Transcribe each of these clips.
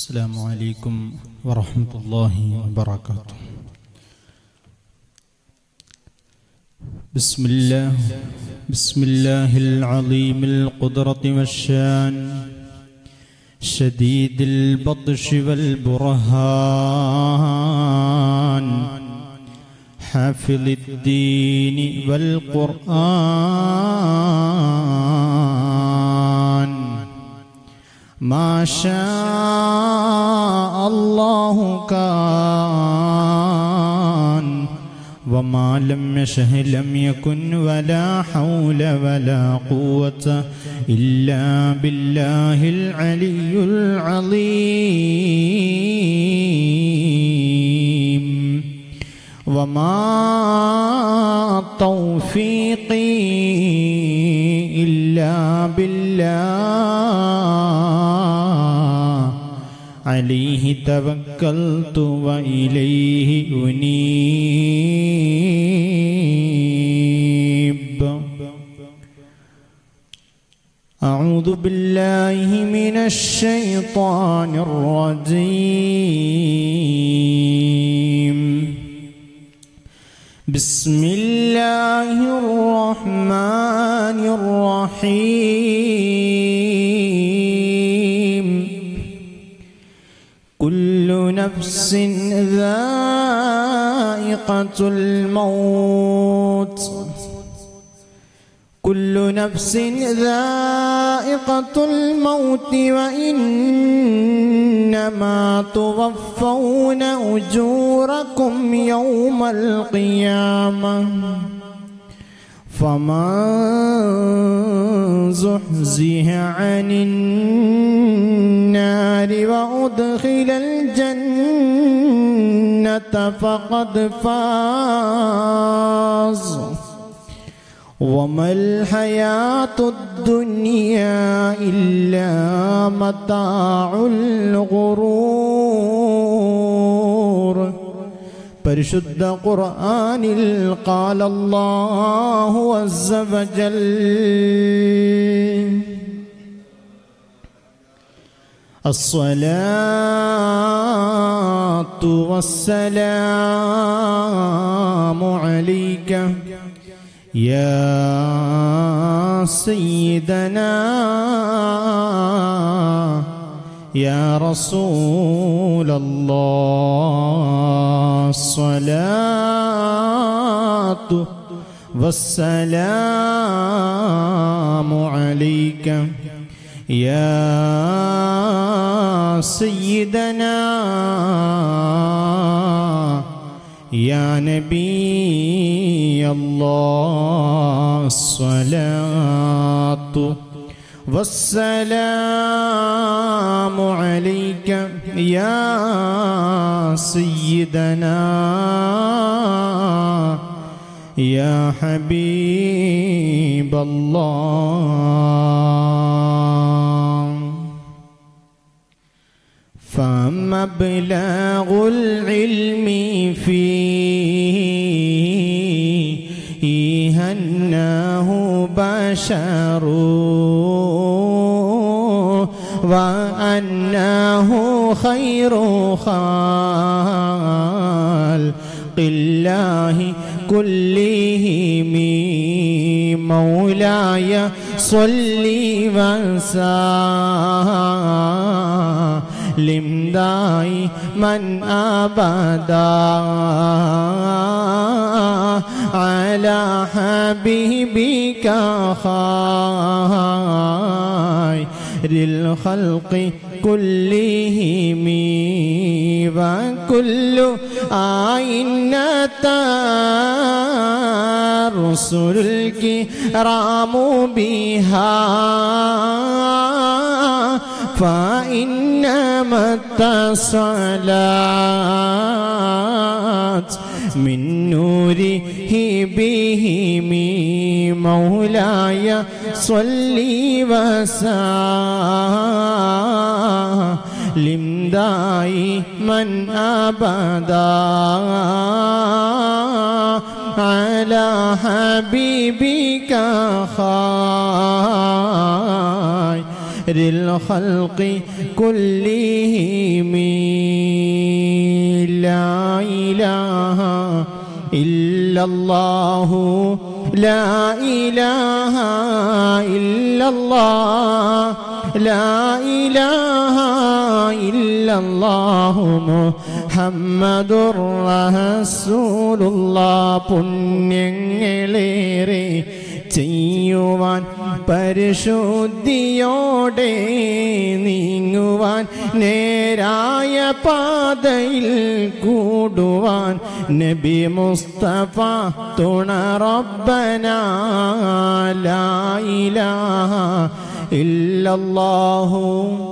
السلام عليكم ورحمة الله وبركاته بسم الله بسم الله العظيم القدرة والشان شديد البطش والبرهان حافظ الدين والقرآن ما شاء الله كان وما لم يشه لم يكن ولا حول ولا قوة إلا بالله العلي العظيم وما توفيقي إلا بالله عليه توكلت وإليه أنيب أعوذ بالله من الشيطان الرجيم بسم الله الرحمن الرحيم كل نفس ذائقة الموت كل نفس ذائقة الموت وإنما توفون أجوركم يوم القيامة فمن زحزح عن النار وأدخل الجنة فقد فاز وما الحياة الدنيا إلا متاع الغرور പരിശുദ്ധ ഖുർആനിൽ قال الله عز وجل الصلاة والسلام عليك يا سيدنا يا رسول الله الصلاة والسلام عليك يا سيدنا يا نبي الله الصلاة والسلام عليك يا سيدنا يا حبيب الله فمبلغ العلم فيه أنه بشر وأنه خير خلق الله كلهم مولاي صل وسلم دائما أبدا على حبيبك خير الخلق كلهم وكل آينة رسل الكرام بها فإنما اتصلت من نوره بهم مولاي صل وسلم دائما أبدا على حبيبك خير الخلق كلهم لا إله إلا الله لا إله إلا الله لا إله إلا الله محمد رسول الله പുണ്യങ്ങളേറെ ചെയ്യുവാൻ പരിശുദ്ധിയോടെ നീങ്ങുവാൻ നേരായ പാതയിൽ കൂടുവാൻ നബി മുസ്തഫ തുണ റബ്ബന ലാ ഇലാഹ ഇല്ലല്ലാഹു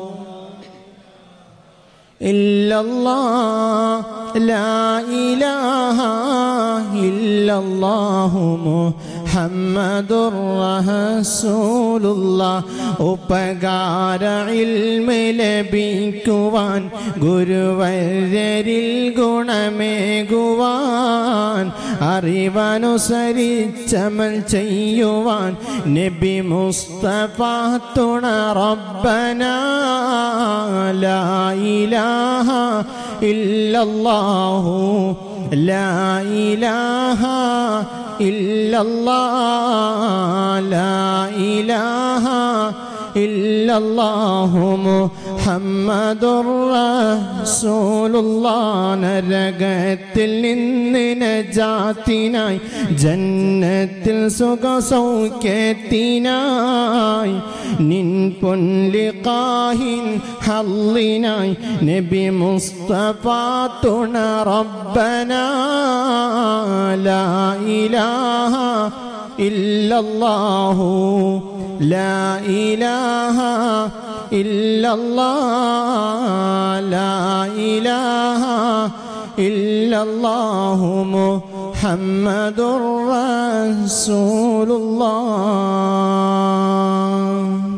إلا الله لا إله إلا الله محمد رسول الله ഉപകാര ഇൽമ ലഭിക്കുവാൻ ഗുരുവര്യരിൽ ഗുണമേകുവാൻ അറിവനുസരിച്ചമൽ ചെയ്യുവാൻ നബി മുസ്തഫ തുണ റബ്ബന ലാ ഇലാഹ ഇല്ലല്ലാഹു ലാ ഇലാഹ ഇല്ലല്ലാഹ് ലാ ഇലാഹ ഇല്ലല്ലാഹു മുഹമ്മദുർ റസൂലുള്ളാഹ് നരകത്തിൽ നിന്ന് നജാത്തിനായി ജന്നത്തിൽ സുഖസൗഖ്യത്തിനായി നിൻ പൊൻലിഖാഹിൻ ഹല്ലിനായി നബി മുസ്തഫ തുണ റബ്ബന ലാ ഇലാഹ ഇല്ലല്ലാഹു ലാ ഇലാഹ ഇല്ലല്ലാഹ് ലാ ഇലാഹ ഇല്ലല്ലാഹു മുഹമ്മദുർ റസൂലുള്ളാഹ്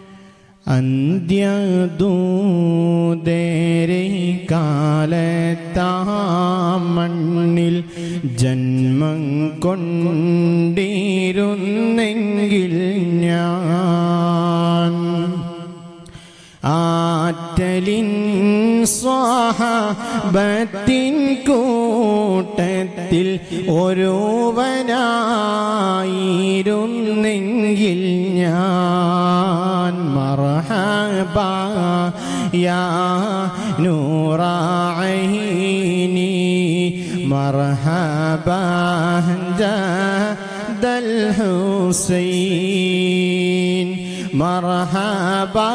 അന്ത്യദൂതരെ കാലത്താ മണ്ണിൽ ജന്മം കൊണ്ടിരുന്നെങ്കിൽ ഞാൻ ആറ്റലിൻ സ്വാഹബത്തിൻ കൂട്ടത്തിൽ ഒരുവനായിരുന്നെങ്കിൽ ഞാൻ മർഹബ യാ നൂറായിനി മർഹബ ജദൽ ഹുസൈൻ مرحبا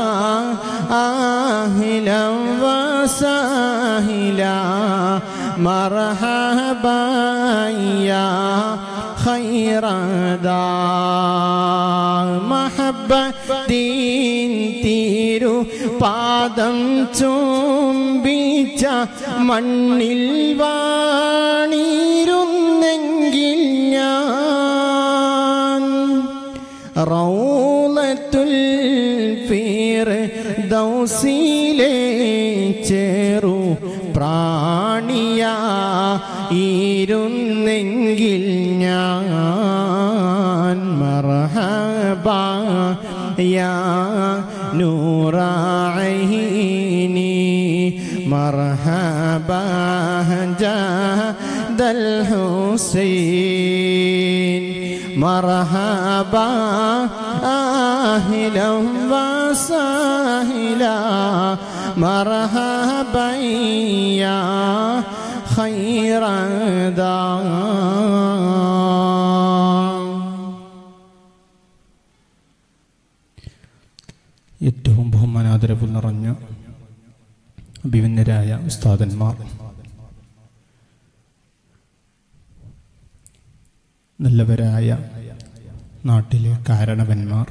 أهلا وسهلا مرحبا يا خير دار محبتين തീരു പാദം ചുംബിച്ച മണ്ണിൽ വാണിരുന്നെങ്കിൽ ഞാൻ റൗലത്തുൽ ഫീർ ദൗസിലെ ചേറു പ്രാണിയ ഇരുന്നെങ്കിൽ ഞാൻ മർഹബ യാ നൂറായിനി മർഹബ ജദൽ ഹുസൈൻ مرحبا أهلا وسهلا مرحبا يا خير دار ഏറ്റവും ബഹുമാനാദരവ് നിറഞ്ഞ അഭിമന്യരായ ഉസ്താദന്മാർ നല്ലവരായ നാട്ടിലെ കാരണവന്മാർ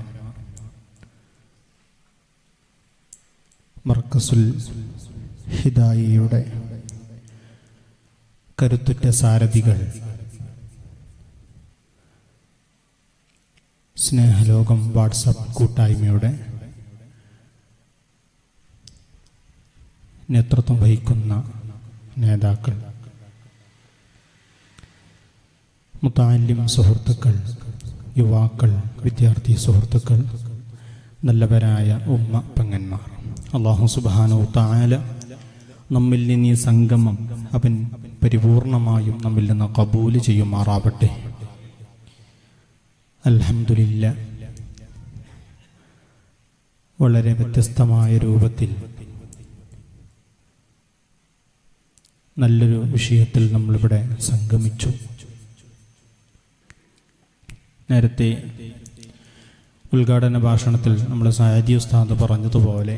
മർക്കസുൽ ഹിദായിയുടെ കരുത്തുറ്റ സാരഥികൾ സ്നേഹലോകം വാട്സപ്പ് കൂട്ടായ്മയുടെ നേതൃത്വം വഹിക്കുന്ന നേതാക്കൾ മുത്താലിം സുഹൃത്തുക്കൾ യുവാക്കൾ വിദ്യാർത്ഥി സുഹൃത്തുക്കൾ നല്ലവരായ ഉമ്മ പെങ്ങന്മാർ അള്ളാഹു സുബാനോ താല നമ്മിൽ നിന്ന് ഈ സംഗമം അവൻ പരിപൂർണമായും നമ്മിൽ നിന്ന് കബൂല് ചെയ്യുമാറാവട്ടെ അൽഹംദുലില്ല വളരെ വ്യത്യസ്തമായ രൂപത്തിൽ നല്ലൊരു വിഷയത്തിൽ നമ്മളിവിടെ സംഗമിച്ചു നേരത്തെ ഉദ്ഘാടന ഭാഷണത്തിൽ നമ്മൾ സായദി ഉസ്താദ് പറഞ്ഞതുപോലെ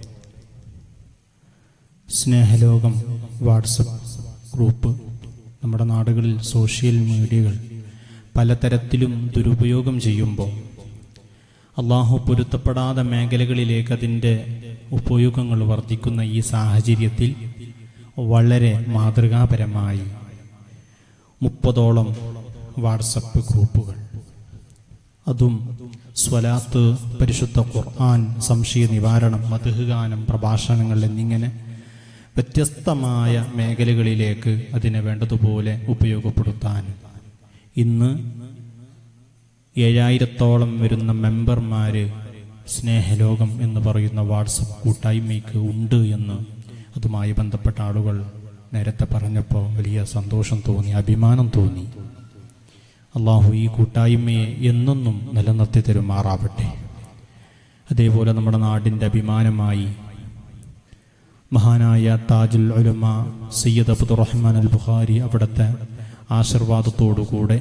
സ്നേഹലോകം വാട്സപ്പ് ഗ്രൂപ്പ് നമ്മുടെ നാടുകളിൽ സോഷ്യൽ മീഡിയകൾ പലതരത്തിലും ദുരുപയോഗം ചെയ്യുമ്പോൾ അള്ളാഹു പൊരുത്തപ്പെടാത്ത മേഖലകളിലേക്ക് അതിൻ്റെ ഉപയോഗങ്ങൾ വർദ്ധിക്കുന്ന ഈ സാഹചര്യത്തിൽ വളരെ മാതൃകാപരമായി മുപ്പതോളം വാട്സപ്പ് ഗ്രൂപ്പുകൾ അതും സ്വലാത്ത് പരിശുദ്ധ ഖുർആൻ സംശയ നിവാരണം മധുഗാനം പ്രഭാഷണങ്ങൾ എന്നിങ്ങനെ വ്യത്യസ്തമായ മേഖലകളിലേക്ക് അതിനെ വേണ്ടതുപോലെ ഉപയോഗപ്പെടുത്താൻ ഇന്ന് ഏഴായിരത്തോളം വരുന്ന മെമ്പർമാര് സ്നേഹലോകം എന്ന് പറയുന്ന വാട്സപ്പ് കൂട്ടായ്മയ്ക്ക് ഉണ്ട് എന്ന് അതുമായി ബന്ധപ്പെട്ട ആളുകൾ നേരത്തെ പറഞ്ഞപ്പോൾ വലിയ സന്തോഷം തോന്നി അഭിമാനം തോന്നി അള്ളാഹു ഈ കൂട്ടായ്മയെ എന്നെന്നും നിലനിർത്തി തരുമാറാവട്ടെ അതേപോലെ നമ്മുടെ നാടിൻ്റെ അഭിമാനമായി മഹാനായ താജുൽ ഉലമ സയ്യദ് അബ്ദുർ റഹ്മാൻ അൽ ബുഖാരി അവിടുത്തെ ആശീർവാദത്തോടുകൂടെ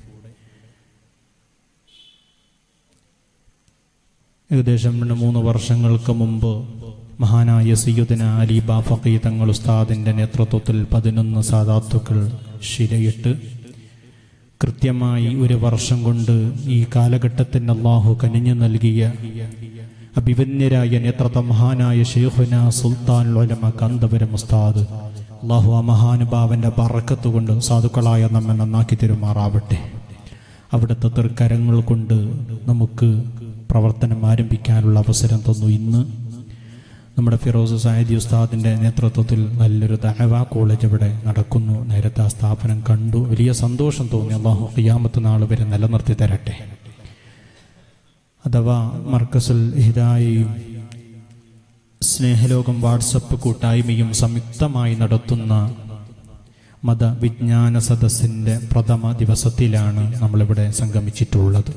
ഏകദേശം രണ്ട് മൂന്ന് വർഷങ്ങൾക്ക് മുമ്പ് മഹാനായ സയ്യുദിന അലി ബാഫഖി തങ്ങൾ ഉസ്താദിന്റെ നേതൃത്വത്തിൽ പതിനൊന്ന് സാദാത്തുക്കൾ ശിരയിട്ട് കൃത്യമായി ഒരു വർഷം കൊണ്ട് ഈ കാലഘട്ടത്തിന് അള്ളാഹു കനിഞ്ഞു നൽകിയ അഭിവന്യരായ നേതൃത്വ മഹാനായ ഷെയ്ഖുന സുൽത്താൻ ഉലമ കന്തപുരം ഉസ്താദ് അള്ളാഹു ആ മഹാനുഭാവന്റെ ബറക്കത്ത് കൊണ്ട് സാധുക്കളായ നമ്മെ നന്നാക്കി തരുമാറാവട്ടെ അവിടുത്തെ തൃക്കരങ്ങൾ കൊണ്ട് നമുക്ക് പ്രവർത്തനം ആരംഭിക്കാനുള്ള അവസരം തന്നു ഇന്ന് നമ്മുടെ ഫിറോസ് സായദി ഉസ്താദിന്റെ നേതൃത്വത്തിൽ നല്ലൊരു ദഹവ കോളേജ് ഇവിടെ നടക്കുന്നു നേരത്തെ ആ സ്ഥാപനം കണ്ടു വലിയ സന്തോഷം തോന്നി അള്ളാഹു ഖിയാമത്ത് നാൾ വരെ നിലനിർത്തി തരട്ടെ അഥവാ മർക്കസുൽ ഹിദായയും സ്നേഹലോകം വാട്സപ്പ് കൂട്ടായ്മയും സംയുക്തമായി നടത്തുന്ന മതവിജ്ഞാന സദസ്സിന്റെ പ്രഥമ ദിവസത്തിലാണ് നമ്മളിവിടെ സംഗമിച്ചിട്ടുള്ളത്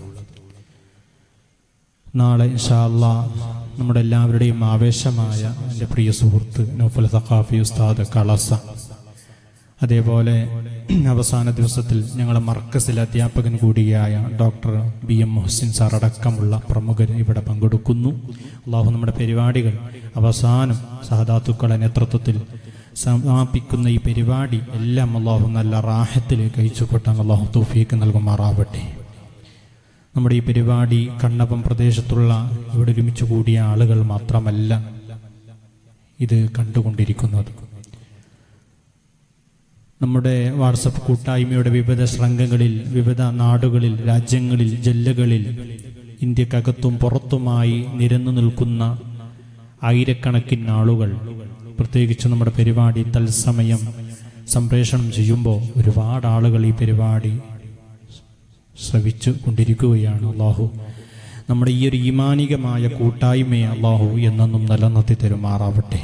നാളെ ഇൻഷാല്ല നമ്മുടെ എല്ലാവരുടെയും ആവേശമായ എൻ്റെ പ്രിയ സുഹൃത്ത് നൗഫൽ സഖാഫി ഉസ്താദ് കളസ അതേപോലെ അവസാന ദിവസത്തിൽ ഞങ്ങളുടെ മർക്കസിലെ അധ്യാപകൻ കൂടിയായ doctor B M Muhsin sir അടക്കമുള്ള പ്രമുഖർ ഇവിടെ പങ്കെടുക്കുന്നു അള്ളാഹു നമ്മുടെ പരിപാടികൾ അവസാനം സഹദാത്തുക്കളെ നേതൃത്വത്തിൽ സമാപിക്കുന്ന ഈ പരിപാടി എല്ലാം അള്ളാഹു നല്ല റാഹത്തിലേക്ക് അയച്ചുകൊട്ടാൻ അള്ളാഹു തൗഫീക്ക് നൽകുമാറാവട്ടെ നമ്മുടെ ഈ പരിപാടി കണ്ണപം പ്രദേശത്തുള്ള ഇവിടെ ഒരുമിച്ച് കൂടിയ ആളുകൾ മാത്രമല്ല ഇത് കണ്ടുകൊണ്ടിരിക്കുന്നത് നമ്മുടെ വാട്സപ്പ് കൂട്ടായ്മയുടെ വിവിധ ശൃംഖങ്ങളിൽ വിവിധ നാടുകളിൽ രാജ്യങ്ങളിൽ ജില്ലകളിൽ ഇന്ത്യക്കകത്തും പുറത്തുമായി നിരന്നു നിൽക്കുന്ന ആയിരക്കണക്കിന് ആളുകൾ പ്രത്യേകിച്ച് നമ്മുടെ പരിപാടി തത്സമയം സംപ്രേഷണം ചെയ്യുമ്പോൾ ഒരുപാട് ആളുകൾ ഈ പരിപാടി ശ്രവിച്ചു കൊണ്ടിരിക്കുകയാണ് അള്ളാഹു നമ്മുടെ ഈ ഒരു ഈമാനികമായ കൂട്ടായ്മയെ അള്ളാഹു എന്നെന്നും നിലനിർത്തി തരുമാറാവട്ടെ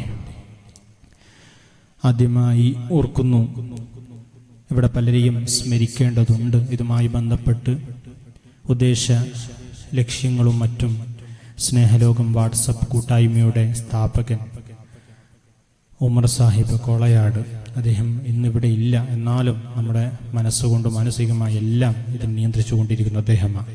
ആദ്യമായി ഓർക്കുന്നു ഇവിടെ പലരെയും സ്മരിക്കേണ്ടതുണ്ട് ഇതുമായി ബന്ധപ്പെട്ട് ഉദ്ദേശ ലക്ഷ്യങ്ങളും മറ്റും സ്നേഹലോകം വാട്സപ്പ് കൂട്ടായ്മയുടെ സ്ഥാപകൻ ഉമർ സാഹിബ് കോളയാട് അദ്ദേഹം ഇന്നിവിടെ ഇല്ല എന്നാലും നമ്മുടെ മനസ്സുകൊണ്ട് മാനസികമായി എല്ലാം ഇത് നിയന്ത്രിച്ചു കൊണ്ടിരിക്കുന്ന അദ്ദേഹമാണ്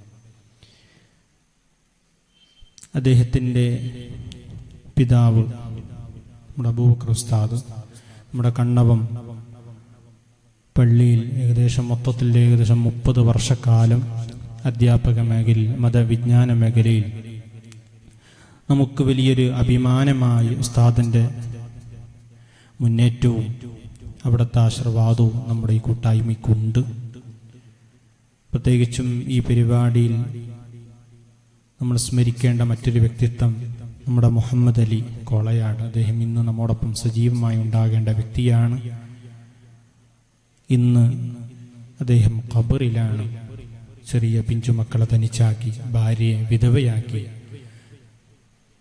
അദ്ദേഹത്തിൻ്റെ പിതാവ് നമ്മുടെ അബൂബക്കർ ഉസ്താദ് നമ്മുടെ കണ്ണവം പള്ളിയിൽ ഏകദേശം മൊത്തത്തിൽ ഏകദേശം മുപ്പത് വർഷക്കാലം അധ്യാപക മേഖലയിൽ മതവിജ്ഞാന മേഖലയിൽ നമുക്ക് വലിയൊരു അഭിമാനമായി ഉസ്താദിൻ്റെ മുന്നേറ്റവും അവിടുത്തെ ആശീർവാദവും നമ്മുടെ ഈ കൂട്ടായ്മയ്ക്കുണ്ട് പ്രത്യേകിച്ചും ഈ പരിപാടിയിൽ നമ്മൾ സ്മരിക്കേണ്ട മറ്റൊരു വ്യക്തിത്വം നമ്മുടെ മുഹമ്മദ് അലി കോളയാട് അദ്ദേഹം ഇന്ന് നമ്മോടൊപ്പം സജീവമായി ഉണ്ടാകേണ്ട വ്യക്തിയാണ് ഇന്ന് അദ്ദേഹം ഖബറിലാണ് ചെറിയ പിഞ്ചുമക്കളെ തനിച്ചാക്കി ഭാര്യയെ വിധവയാക്കി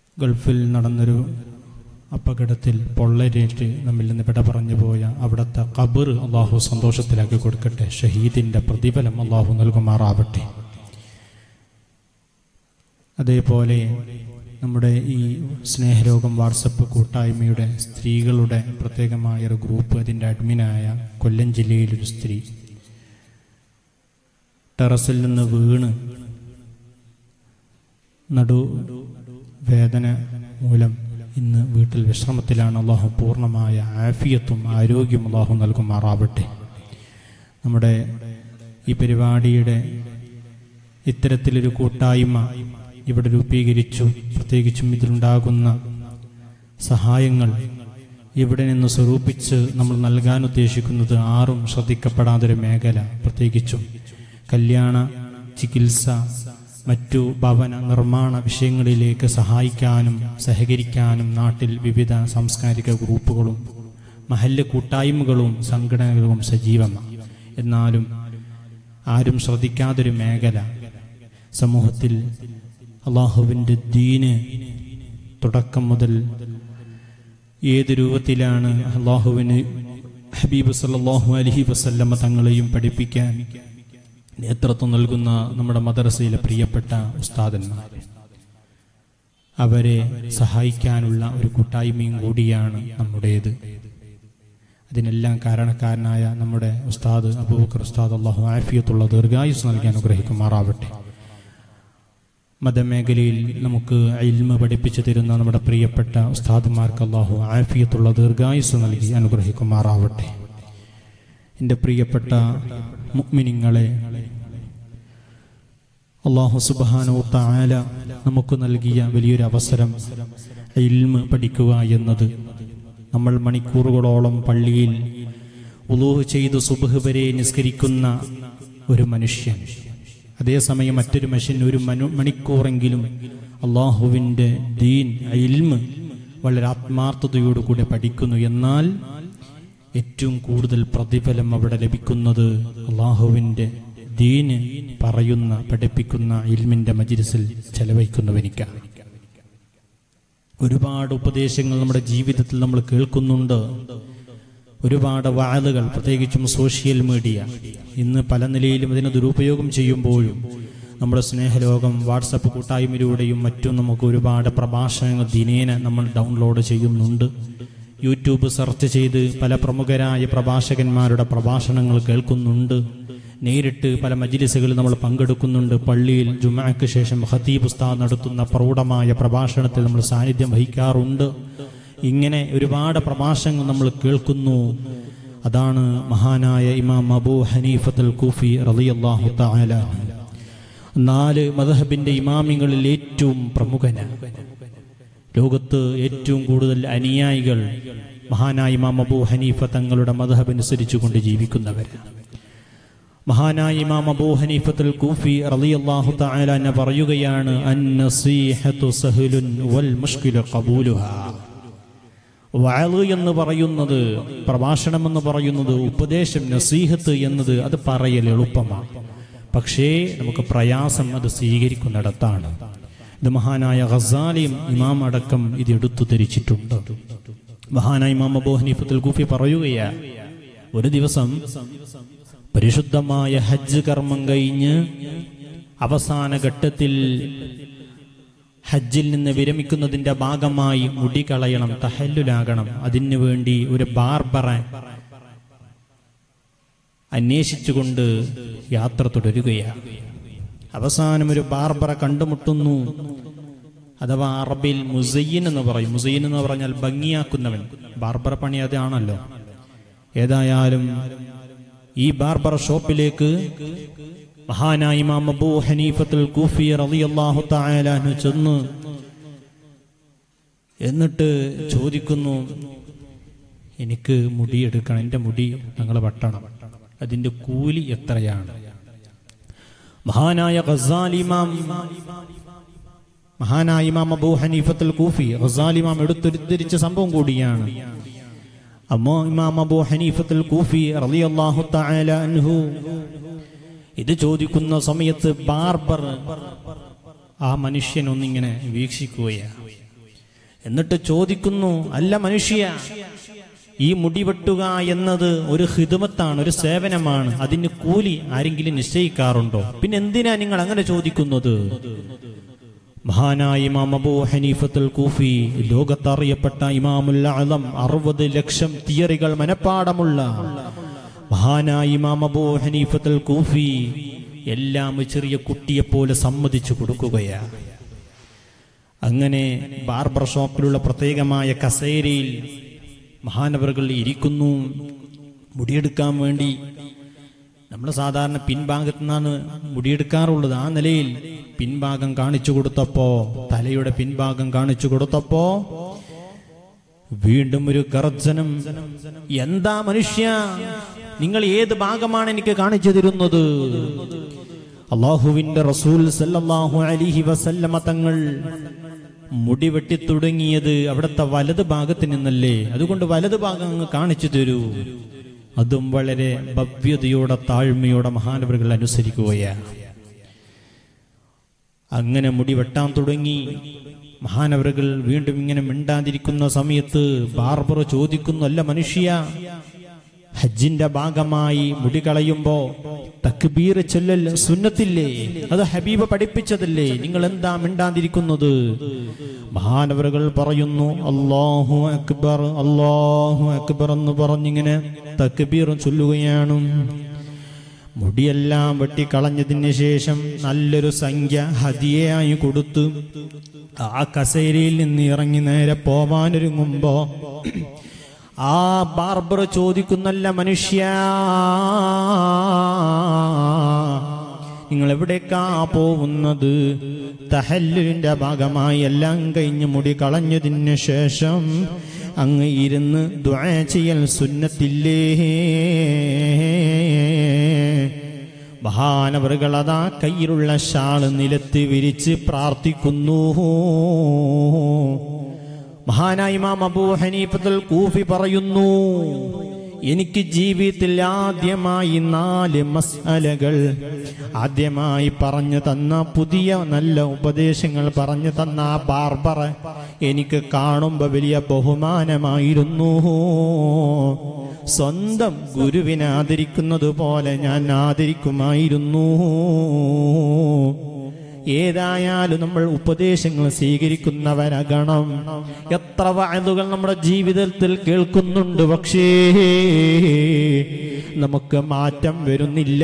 ഗൾഫിൽ നടന്നൊരു അപകടത്തിൽ പൊള്ളരേറ്റ് നമ്മിൽ നിന്ന് വിട പറഞ്ഞു പോയ അവിടുത്തെ കബർ അള്ളാഹു സന്തോഷത്തിലാക്കി കൊടുക്കട്ടെ ഷഹീദിന്റെ പ്രതിഫലം അള്ളാഹു നൽകുമാറാവട്ടെ അതേപോലെ നമ്മുടെ ഈ സ്നേഹരോഗം വാട്സപ്പ് കൂട്ടായ്മയുടെ സ്ത്രീകളുടെ പ്രത്യേകമായ ഒരു ഗ്രൂപ്പ് അതിൻ്റെ അഡ്മിനായ കൊല്ലം ജില്ലയിലൊരു സ്ത്രീ ടെറസിൽ നിന്ന് വീണ് നടു വേദന മൂലം ഇന്ന് വീട്ടിൽ വിശ്രമത്തിലാണ് അള്ളാഹു പൂർണ്ണമായ ആഫിയത്തും ആരോഗ്യം അള്ളാഹു നൽകുമാറാവട്ടെ നമ്മുടെ ഈ പരിപാടിയുടെ ഇത്തരത്തിലൊരു കൂട്ടായ്മ ഇവിടെ രൂപീകരിച്ചു പ്രത്യേകിച്ചും ഇതിലുണ്ടാകുന്ന സഹായങ്ങൾ ഇവിടെ നിന്ന് സ്വരൂപിച്ച് നമ്മൾ നൽകാൻ ഉദ്ദേശിക്കുന്നത് ആറും ശ്രദ്ധിക്കപ്പെടാത്തൊരു മേഖല പ്രത്യേകിച്ചും കല്യാണ ചികിത്സ മറ്റു ഭവന നിർമ്മാണ വിഷയങ്ങളിലേക്ക് സഹായിക്കാനും സഹകരിക്കാനും നാട്ടിൽ വിവിധ സാംസ്കാരിക ഗ്രൂപ്പുകളും മഹല്ല് കൂട്ടായ്മകളും സംഘടനകളും സജീവമാണ് എന്നാലും ആരും ശ്രദ്ധിക്കാത്തൊരു മേഖല സമൂഹത്തിൽ അള്ളാഹുവിൻ്റെ ദീന് തുടക്കം മുതൽ ഏത് രൂപത്തിലാണ് അള്ളാഹുവിന് ഹബീബ് സല്ലാഹു അലഹി വസല്ലമ്മ തങ്ങളെയും പഠിപ്പിക്കാൻ നേതൃത്വം നൽകുന്ന നമ്മുടെ മദ്രസയിലെ പ്രിയപ്പെട്ട ഉസ്താദന്മാർ അവരെ സഹായിക്കാനുള്ള ഒരു കൂട്ടായ്മയും കൂടിയാണ് നമ്മുടേത് അതിനെല്ലാം കാരണക്കാരനായ നമ്മുടെ ഉസ്താദ് അബൂബക്കർ ഉസ്താദ് അള്ളാഹു ആഫിയത്തുള്ള ദീർഘായുസ് നൽകി അനുഗ്രഹിക്കുമാറാവട്ടെ മതമേഖലയിൽ നമുക്ക് ഇൽമ പഠിപ്പിച്ചു തരുന്ന നമ്മുടെ പ്രിയപ്പെട്ട ഉസ്താദുമാർക്ക് അള്ളാഹു ആഫിയത്തുള്ള ദീർഘായുസ് നൽകി അനുഗ്രഹിക്കുമാറാവട്ടെ എൻ്റെ പ്രിയപ്പെട്ട മുഗ്മിനിങ്ങളെ അള്ളാഹു സുബാനോ താല നമുക്ക് നൽകിയ വലിയൊരു അവസരം ഇൽമ പഠിക്കുക എന്നത് നമ്മൾ മണിക്കൂറുകളോളം പള്ളിയിൽ ഉലൂഹ് ചെയ്ത് സുബഹ് വരെ നിസ്കരിക്കുന്ന ഒരു മനുഷ്യൻ അതേസമയം മറ്റൊരു മനുഷ്യൻ ഒരു മനു മണിക്കൂറെങ്കിലും അള്ളാഹുവിൻ്റെ ദീൻ ഇൽമ് വളരെ ആത്മാർത്ഥതയോടുകൂടെ പഠിക്കുന്നു എന്നാൽ ഏറ്റവും കൂടുതൽ പ്രതിഫലം അവിടെ ലഭിക്കുന്നത് അള്ളാഹുവിൻ്റെ ദീന് പറയുന്ന പഠിപ്പിക്കുന്ന ഇൽമിന്റെ മജിരിസിൽ ചെലവഴിക്കുന്നവനിക്കാണ് ഒരുപാട് ഉപദേശങ്ങൾ നമ്മുടെ ജീവിതത്തിൽ നമ്മൾ കേൾക്കുന്നുണ്ട് ഒരുപാട് വാളുകൾ പ്രത്യേകിച്ചും സോഷ്യൽ മീഡിയ ഇന്ന് പല നിലയിലും ഇതിന് ദുരുപയോഗം ചെയ്യുമ്പോഴും നമ്മുടെ സ്നേഹലോകം വാട്സപ്പ് കൂട്ടായ്മയിലൂടെയും മറ്റും നമുക്ക് ഒരുപാട് പ്രഭാഷണങ്ങൾ ദിനേന നമ്മൾ ഡൗൺലോഡ് ചെയ്യുന്നുണ്ട് യൂട്യൂബ് സെർച്ച് ചെയ്ത് പല പ്രമുഖരായ പ്രഭാഷകന്മാരുടെ പ്രഭാഷണങ്ങൾ കേൾക്കുന്നുണ്ട് നേരിട്ട് പല മജിലിസുകളിൽ നമ്മൾ പങ്കെടുക്കുന്നുണ്ട് പള്ളിയിൽ ജുമാക്ക് ശേഷം ഹത്തീബ് ഉസ്താദ് നടത്തുന്ന പ്രൗഢമായ പ്രഭാഷണത്തിൽ നമ്മൾ സാന്നിധ്യം വഹിക്കാറുണ്ട് ഇങ്ങനെ ഒരുപാട് പ്രഭാഷണങ്ങൾ നമ്മൾ കേൾക്കുന്നു അതാണ് മഹാനായ ഇമാം അബൂ ഹനീഫത്തുൽ കൂഫി റളിയല്ലാഹു തആല നാല് മദഹബിന്റെ ഇമാമിങ്ങളിൽ ഏറ്റവും പ്രമുഖനാണ് ലോകത്ത് ഏറ്റവും കൂടുതൽ അനുയായികൾ മഹാനായ ഇമാം അബൂ ഹനീഫ തങ്ങളുടെ മദഹബനുസരിച്ചുകൊണ്ട് ജീവിക്കുന്നവരാണ് മഹാനായ ഇമാം അബൂ ഹനീഫത്തുൽ കൂഫി റളിയല്ലാഹു തആല എന്നെ പറയുകയാണ് അന്നസീഹത്തു സഹലുൻ വൽ മുഷ്കിലു ഖബൂലുഹാ വഅള് എന്ന് പറയുന്നത് പ്രഭാഷണം എന്ന് പറയുന്നത് ഉപദേശം നസീഹത്ത് എന്നത് അത് പറയൽ എളുപ്പമാണ് പക്ഷേ നമുക്ക് പ്രയാസം അത് സ്വീകരിക്കുന്നിടത്താണ് ഇത് മഹാനായ ഖസാലിയും ഇമാം അടക്കം ഇത് എടുത്തു ധരിച്ചിട്ടുണ്ട് മഹാനായ ഇമാം അബൂ ഹനീഫത്തുൽ കൂഫി പറയുകയാ ഒരു ദിവസം പരിശുദ്ധമായ ഹജ്ജ് കർമ്മം കഴിഞ്ഞ് അവസാന ഘട്ടത്തിൽ ഹജ്ജിൽ നിന്ന് വിരമിക്കുന്നതിന്റെ ഭാഗമായി മുടി കളയണം തഹല്ലുലാകണം അതിനു വേണ്ടി ഒരു ബാർബറെ അന്വേഷിച്ചുകൊണ്ട് യാത്ര തുടരുകയാണ് അവസാനം ഒരു ബാർബറെ കണ്ടുമുട്ടുന്നു അഥവാ അറബിൽ മുസയ്യൻ എന്ന് പറയും മുസയ്യൻ എന്ന് പറഞ്ഞാൽ ഭംഗിയാക്കുന്നവൻ ബാർബറ പണി അതാണല്ലോ ഏതായാലും ഈ ബാർബർ ഷോപ്പിലേക്ക് മഹാനായ ഇമാം അബൂ ഹനീഫത്തുൽ കൂഫി റളിയല്ലാഹു തആല അൻഹു ചെന്ന് എന്നിട്ട് ചോദിക്കുന്നു എനിക്ക് മുടി എടുക്കണം എൻ്റെ മുടി ഞങ്ങൾ വെട്ടണം അതിൻ്റെ കൂലി എത്രയാണ് മഹാനായ ഖസാൽ ഇമാം മഹാനായ ഇമാം അബൂ ഹനീഫത്തുൽ കൂഫി ഖസാൽ ഇമാം എടുത്തുദ്ധരിച്ച സംഭവം കൂടിയാണ് അമ്മോ ഇമാം അബൂ ഹനീഫത്തുൽ കൂഫി റളിയല്ലാഹു തആല അൻഹു ഇത് ചോദിക്കുന്ന സമയത്ത് ബാർബർ ആ മനുഷ്യൻ ഒന്നിങ്ങനെ വീക്ഷിക്കുകയാണ് എന്നിട്ട് ചോദിക്കുന്നു അല്ല മനുഷ്യ ഈ മുടി വെട്ടുക എന്നത് ഒരു ഹിദമത്താണ് ഒരു സേവനമാണ് അതിന് കൂലി ആരെങ്കിലും നിശ്ചയിക്കാറുണ്ടോ പിന്നെ എന്തിനാ നിങ്ങൾ അങ്ങനെ ചോദിക്കുന്നത് മഹാനായ ഇമാം അബൂ ഹനീഫത്തുൽ കൂഫി ലോകത്തറിയപ്പെട്ട ഇമാമുൽ അളം അറുപത് ലക്ഷം തിയറികൾ മനപ്പാടമുള്ള മഹാനായ ഇമാം അബൂ ഹനീഫത്തുൽ കൂഫി എല്ലാം ഒരു ചെറിയ കുട്ടിയെപ്പോലെ സമ്മതിച്ചു കൊടുക്കുകയാണ് അങ്ങനെ ബാർബർ ഷോപ്പിലുള്ള പ്രത്യേകമായ കസേരയിൽ മഹാനവറുകൾ ഇരിക്കുന്നു മുടിയെടുക്കാൻ വേണ്ടി നമ്മൾ സാധാരണ പിൻഭാഗത്തു നിന്നാണ് മുടിയെടുക്കാറുള്ളത് ആ നിലയിൽ പിൻഭാഗം കാണിച്ചു കൊടുത്തപ്പോ തലയുടെ പിൻഭാഗം കാണിച്ചു കൊടുത്തപ്പോ വീണ്ടും ഒരു ഗർജനം എന്താ മനുഷ്യ നിങ്ങൾ ഏത് ഭാഗമാണ് എനിക്ക് കാണിച്ചു തരുന്നത് അള്ളാഹുവിന്റെ റസൂൽ സല്ലല്ലാഹു അലിഹി വസല്ലമ തങ്ങൾ മുടി വെട്ടി തുടങ്ങിയത് അവിടുത്തെ വലത് ഭാഗത്ത് നിന്നല്ലേ അതുകൊണ്ട് വലത് ഭാഗം അങ്ങ് കാണിച്ചു തരൂ അതും വളരെ ഭവ്യതയോടെ താഴ്മയോടെ മഹാനവറുകൾ അനുസരിക്കുകയാണ് അങ്ങനെ മുടി വെട്ടാൻ തുടങ്ങി മഹാനവറുകൾ വീണ്ടും ഇങ്ങനെ മിണ്ടാതിരിക്കുന്ന സമയത്ത് ബാർബർ ചോദിക്കുന്നു അല്ല മനുഷ്യ ഹജ്ജിന്റെ ഭാഗമായി മുടി കളയുമ്പോ തക്ബീർ ചൊല്ലൽ സുന്നത്തില്ലേ അത് ഹബീബ് പഠിപ്പിച്ചതല്ലേ നിങ്ങൾ എന്താ മിണ്ടാതിരിക്കുന്നത് മഹാനവറുകൾ പറയുന്നു അള്ളാഹു അക്ബർ അള്ളാഹു അക്ബർ എന്ന് പറഞ്ഞിങ്ങനെ തക്ബീർ ചൊല്ലുകയാണ് മുടിയെല്ലാം വെട്ടിക്കളഞ്ഞതിന് ശേഷം നല്ലൊരു സംഖ്യ ഹതിയായി കൊടുത്തു ആ കസേരയിൽ നിന്ന് ഇറങ്ങി നേരെ പോവാനൊരുങ്ങുമ്പോ ആ ബാർബർ ചോദിക്കുന്നല്ല മനുഷ്യ നിങ്ങൾ എവിടേക്കാ പോകുന്നത് തഹല്ലുലിന്റെ ഭാഗമായി എല്ലാം കഴിഞ്ഞ് മുടി കളഞ്ഞതിന് ശേഷം അങ്ങ് ഇരുന്ന് ദ്വാ ചെയ്യൽ സുന്നത്തില്ലേ മഹാനവറുകൾ അതാ കയ്യിലുള്ള ഷാള് നിലത്ത് വിരിച്ച് പ്രാർത്ഥിക്കുന്നു മഹാനായ ഇമാം അബൂ ഹനീഫത്തുൽ കൂഫി പറയുന്നു എനിക്ക് ജീവിതത്തിൽ ആദ്യമായി നാല് മസ്അലകൾ ആദ്യമായി പറഞ്ഞു തന്ന പുതിയ നല്ല ഉപദേശങ്ങൾ പറഞ്ഞു തന്ന ആ ബാർബറ എനിക്ക് കാണുമ്പോ വലിയ ബഹുമാനമായിരുന്നു സ്വന്തം ഗുരുവിനെ ആദരിക്കുന്നത് പോലെ ഞാൻ ആദരിക്കുമായിരുന്നു ഏതായാലും നമ്മൾ ഉപദേശങ്ങൾ സ്വീകരിക്കുന്നവരാകണം എത്ര വായതുകൾ നമ്മുടെ ജീവിതത്തിൽ കേൾക്കുന്നുണ്ട് പക്ഷേ നമുക്ക് മാറ്റം വരുന്നില്ല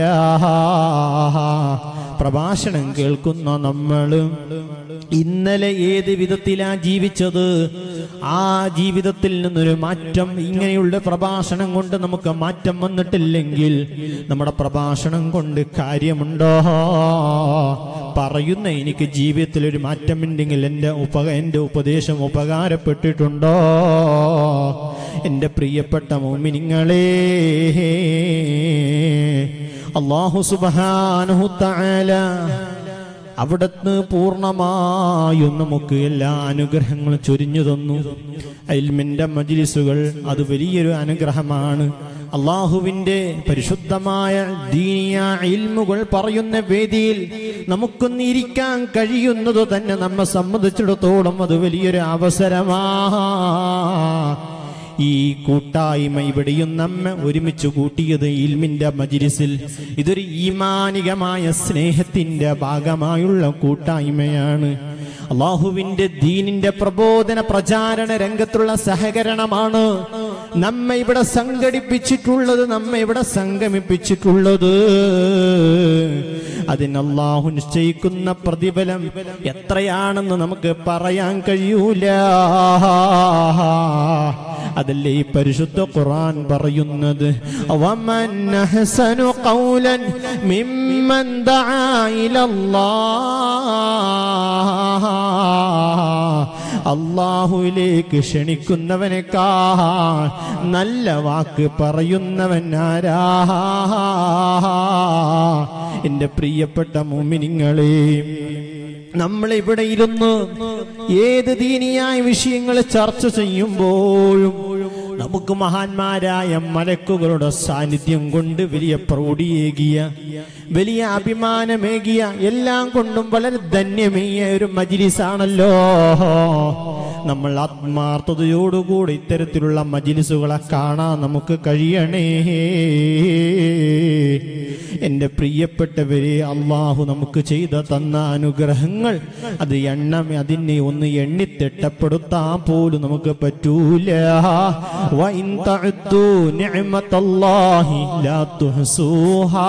പ്രഭാഷണം കേൾക്കുന്ന നമ്മൾ ഇന്നലെ ഏത് വിധത്തിലാ ജീവിച്ചത് ആ ജീവിതത്തിൽ നിന്നൊരു മാറ്റം ഇങ്ങനെയുള്ള പ്രഭാഷണം കൊണ്ട് നമുക്ക് മാറ്റം വന്നിട്ടില്ലെങ്കിൽ നമ്മുടെ പ്രഭാഷണം കൊണ്ട് കാര്യമുണ്ടോ പറയുന്ന എനിക്ക് ജീവിതത്തിൽ ഒരു മാറ്റമുണ്ടെങ്കിൽ എൻ്റെ ഉപ എൻ്റെ ഉപദേശം ഉപകാരപ്പെട്ടിട്ടുണ്ടോ എൻ്റെ പ്രിയപ്പെട്ട മോമിനിങ്ങളെ അള്ളാഹു സുബാനഹു തആല അവിടുന്ന് പൂർണ്ണമായും നമുക്ക് എല്ലാ അനുഗ്രഹങ്ങളും ചൊരിഞ്ഞു തന്നു അൽമിന്റെ മജ്ലിസുകൾ അത് വലിയൊരു അനുഗ്രഹമാണ് അള്ളാഹുവിന്റെ പരിശുദ്ധമായ ദീനിയ ഇൽമുകൾ പറയുന്ന വേദിയിൽ നമുക്കൊന്ന് ഇരിക്കാൻ കഴിയുന്നത് തന്നെ നമ്മെ സംബന്ധിച്ചിടത്തോളം അത് വലിയൊരു അവസരമാ ഈ കൂട്ടായ്മ ഇവിടെയും നമ്മെ ഒരുമിച്ച് കൂട്ടിയത് ഇൽമിന്റെ മജിരിസിൽ ഇതൊരു ഈമാനികമായ സ്നേഹത്തിന്റെ ഭാഗമായുള്ള കൂട്ടായ്മയാണ് അള്ളാഹുവിന്റെ ദീനിന്റെ പ്രബോധന പ്രചാരണ രംഗത്തുള്ള സഹകരണമാണ് നമ്മെ ഇവിടെ സംഘടിപ്പിച്ചിട്ടുള്ളത് നമ്മെ ഇവിടെ സംഗമിപ്പിച്ചിട്ടുള്ളത് അതിന് അള്ളാഹു നിശ്ചയിക്കുന്ന പ്രതിഫലം എത്രയാണെന്ന് നമുക്ക് പറയാൻ കഴിയൂല അതല്ലേ ഈ പരിശുദ്ധ ഖുർആൻ പറയുന്നത് വമൻ അഹ്സനു ഖൗലൻ മിമ്മൻ ദആ ഇലല്ലാഹ് അള്ളാഹുവിലേക്ക് ക്ഷണിക്കുന്നവനേക്കാൾ നല്ല വാക്ക് പറയുന്നവൻ ആരാ എന്റെ പ്രിയപ്പെട്ട മുമിനിങ്ങളെ നമ്മൾ ഇവിടെ ഇരുന്ന് ഏത് ദീനിയായ വിഷയങ്ങൾ ചർച്ച ചെയ്യുമ്പോഴും നമുക്ക് മഹാന്മാരായ മലക്കുകളുടെ സാന്നിധ്യം കൊണ്ട് വലിയ പ്രൗഢിയേകിയ വലിയ അഭിമാനമേകിയ എല്ലാം കൊണ്ടും വളരെ ധന്യമേയ ഒരു മജിലിസാണല്ലോ നമ്മൾ ആത്മാർത്ഥതയോടുകൂടി ഇത്തരത്തിലുള്ള മജിലിസുകളെ കാണാൻ നമുക്ക് കഴിയണേ എൻ്റെ പ്രിയപ്പെട്ടവരെ അള്ളാഹു നമുക്ക് ചെയ്ത തന്ന അനുഗ്രഹങ്ങൾ അത് എണ്ണം അതിനെ ഒന്ന് എണ്ണിത്തിട്ടപ്പെടുത്താൻ പോലും നമുക്ക് പറ്റൂല വഇൻ തഅദ്ദു നിഅമത്തല്ലാഹി ലാ തുഹ്സൂഹാ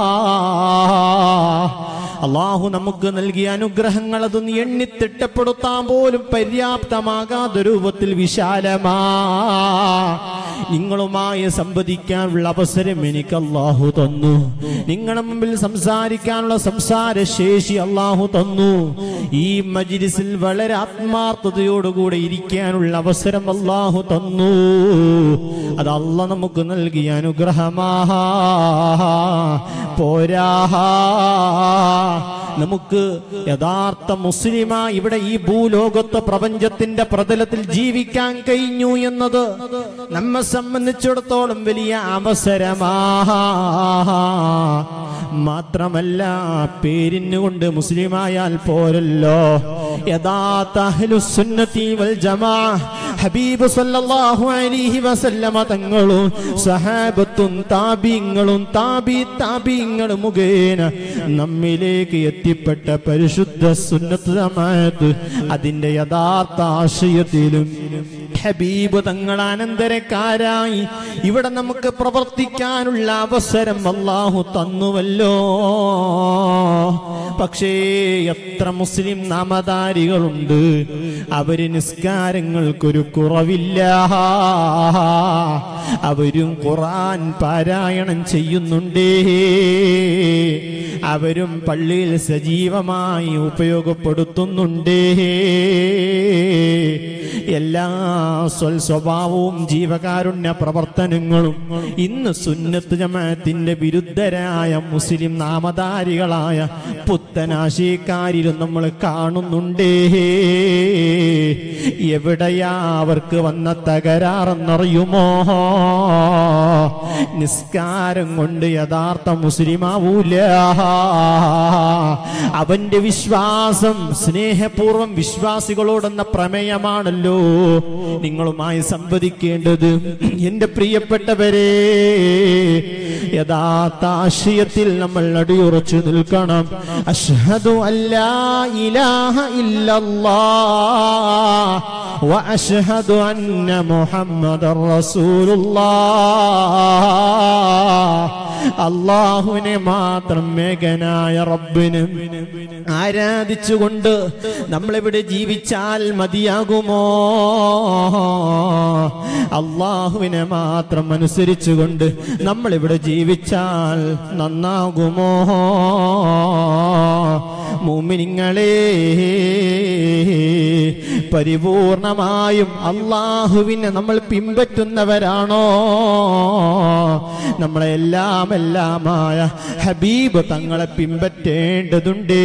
അള്ളാഹു നമുക്ക് നൽകിയ അനുഗ്രഹങ്ങൾ അതൊന്ന് എണ്ണിത്തിട്ടപ്പെടുത്താൻ പോലും പര്യാപ്തമാകാത്ത രൂപത്തിൽ വിശാലമാ നിങ്ങളുമായി സംവദിക്കാനുള്ള അവസരം എനിക്ക് അള്ളാഹു തന്നു നിങ്ങളുടെ മുമ്പിൽ സംസാരിക്കാനുള്ള സംസാര ശേഷി അള്ളാഹു തന്നു ഈ മജിലിസിൽ വളരെ ആത്മാർത്ഥതയോടുകൂടെ ഇരിക്കാനുള്ള അവസരം അള്ളാഹു തന്നു അത് അല്ല നമുക്ക് നൽകിയ അനുഗ്രഹമാ പോരാ നമുക്ക് യഥാർത്ഥ മുസ്ലിമാ ഇവിടെ ഈ ഭൂലോകത്ത് പ്രപഞ്ചത്തിന്റെ പ്രതലത്തിൽ ജീവിക്കാൻ കഴിഞ്ഞു എന്നത് നമ്മെ സംബന്ധിച്ചിടത്തോളം വലിയ അവസരമാ മാത്രമല്ല പേരിന് കൊണ്ട് മുസ്ലിമായാൽ പോരല്ലോ യഥാർത്ഥ അഹ്ലുസുന്നത്തി വൽ ജമാ ഹബീബ് സല്ലല്ലാഹു അലൈഹി വസല്ലമ തങ്ങളും സഹാബത്തും താബീങ്ങളും താബി താബീങ്ങളും മുഖേന നമ്മിലേക്ക് എത്തിപ്പെട്ട പരിശുദ്ധ സുന്നത്ത് ജമാഅത്ത് അതിന്റെ യഥാർത്ഥ ആശയത്തിലും ഹബീബ് തങ്ങൾ അനന്തരക്കാരായി ഇവിടെ നമുക്ക് പ്രവർത്തിക്കാനുള്ള അവസരം അള്ളാഹു തന്നുവല്ലോ പക്ഷേ എത്ര മുസ്ലിം നാമധാരികളുണ്ട് അവര് നിസ്കാരങ്ങൾക്കൊരു കുറവില്ല അവരും ഖുറാൻ പാരായണം ചെയ്യുന്നുണ്ടേ അവരും പള്ളിയിൽ സജീവമായി ഉപയോഗപ്പെടുത്തുന്നുണ്ടേ എല്ലാ സ്വൽ സ്വഭാവവും ജീവകാരുണ്യ പ്രവർത്തനങ്ങളും ഇന്ന് സുന്നത്ത് ജമാഅത്തിന്റെ വിരുദ്ധരായ മുസ്ലിം നാമധാരികളായ പുത്തനാശയക്കാരിലും നമ്മൾ കാണുന്നുണ്ടേ എവിടെയാ അവർക്ക് വന്ന തകരാറെന്നറിയുമോ നിസ്കാരം കൊണ്ട് യഥാർത്ഥ മുസ്ലിമാവൂല അവന്റെ വിശ്വാസം സ്നേഹപൂർവം വിശ്വാസികളോടെന്ന പ്രമേയമാണല്ലോ നിങ്ങളുമായി സംവദിക്കേണ്ടത് എന്റെ പ്രിയപ്പെട്ടവരെ യഥാർത്ഥ ആശയത്തിൽ നമ്മൾ അടിയുറച്ചു നിൽക്കണം അഷ്ഹദു അല്ലാ ഇലാഹ ഇല്ലല്ലാ وأشهد أن محمد رسول الله അള്ളാഹുവിനെ മാത്രം മേഘനായ റബ്ബിന് ആരാധിച്ചുകൊണ്ട് നമ്മളിവിടെ ജീവിച്ചാൽ മതിയാകുമോ അള്ളാഹുവിനെ മാത്രം അനുസരിച്ചുകൊണ്ട് നമ്മളിവിടെ ജീവിച്ചാൽ നന്നാകുമോ മുമിനിങ്ങളെ പരിപൂർണമായും അള്ളാഹുവിനെ നമ്മൾ പിൻപറ്റുന്നവരാണോ നമ്മളെ എല്ലാം എല്ലാമായ ഹബീബ് തങ്ങളെ പിൻപറ്റേണ്ടതുണ്ടേ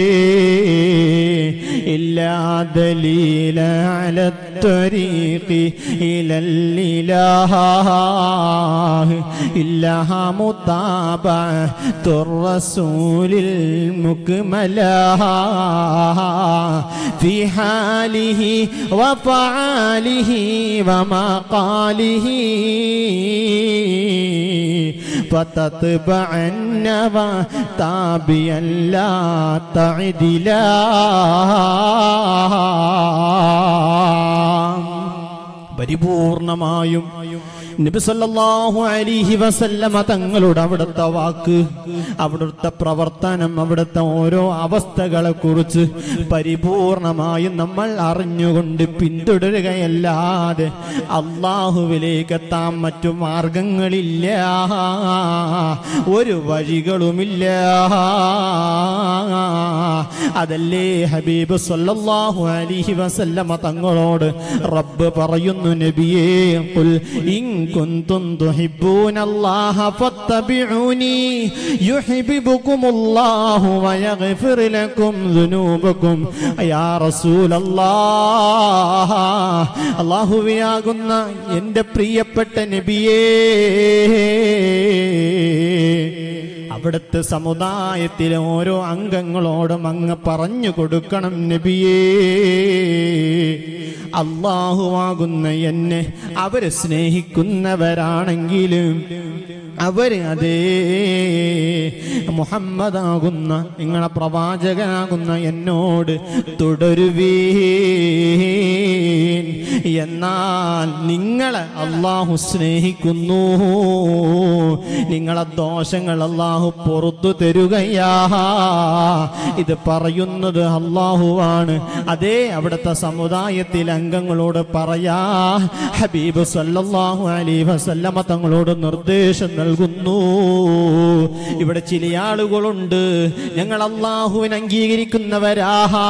ഇല്ലാ ദലീല അല الطريق إلى الإله إلا متابعة الرسول المكملة في حاله وفعاله ومقاله فتتبعن وتابيا لا تعدلا പരിപൂർണമായും നബി സല്ലല്ലാഹു അലൈഹി വസല്ലമ തങ്ങളുടെ അവിടുത്തെ വാക്ക് അവിടുത്തെ പ്രവർത്തനം അവിടുത്തെ ഓരോ അവസ്ഥകളെ കുറിച്ച് പരിപൂർണമായും നമ്മൾ അറിഞ്ഞുകൊണ്ട് പിന്തുടരുകയല്ലാതെ അള്ളാഹുവിലേക്ക് എത്താൻ മറ്റു മാർഗങ്ങളില്ല ഒരു വഴികളുമില്ല അതല്ലേ ഹബീബ് സല്ലല്ലാഹു അലൈഹി വസല്ലമ തങ്ങളോട് റബ്ബ് പറയുന്നു നബിയേ ഖുൽ ഇൻ കുന്തും തുഹിബ്ബൂനല്ലാഹ ഫത്തബിഊനി യുഹിബ്ബുകുമുല്ലാഹു വയഗ്ഫിർ ലക്കും ദുനൂബക്കും യാ റസൂലല്ലാഹ് അല്ലാഹുവിയാകുന്ന എൻ്റെ പ്രിയപ്പെട്ട നബിയേ അവിടുത്തെ സമുദായത്തിലെ ഓരോ അംഗങ്ങളോടും അങ്ങ് പറഞ്ഞു കൊടുക്കണം നബിയേ അള്ളാഹുവാകുന്ന എന്നെ അവര് സ്നേഹിക്കുന്നവരാണെങ്കിലും അവര് അതേ മുഹമ്മദാകുന്ന നിങ്ങളെ പ്രവാചകനാകുന്ന എന്നോട് തുടരുവീൻ എന്നാൽ നിങ്ങളെ അള്ളാഹു സ്നേഹിക്കുന്നു നിങ്ങളെ ദോഷങ്ങൾ അള്ളാഹു പുറത്തു തരുകയാ ഇത് പറയുന്നത് അള്ളാഹുവാണ് അതേ അവിടുത്തെ സമുദായത്തിലെ അംഗങ്ങളോട് പറയാ ഹബീബ് സല്ലല്ലാഹു അലൈഹി വസല്ലമ തങ്ങളോട് നിർദ്ദേശം നൽകുന്നു ഇവിടെ ചില ആളുകളുണ്ട് ഞങ്ങൾ അള്ളാഹുവിനെ അംഗീകരിക്കുന്നവരാ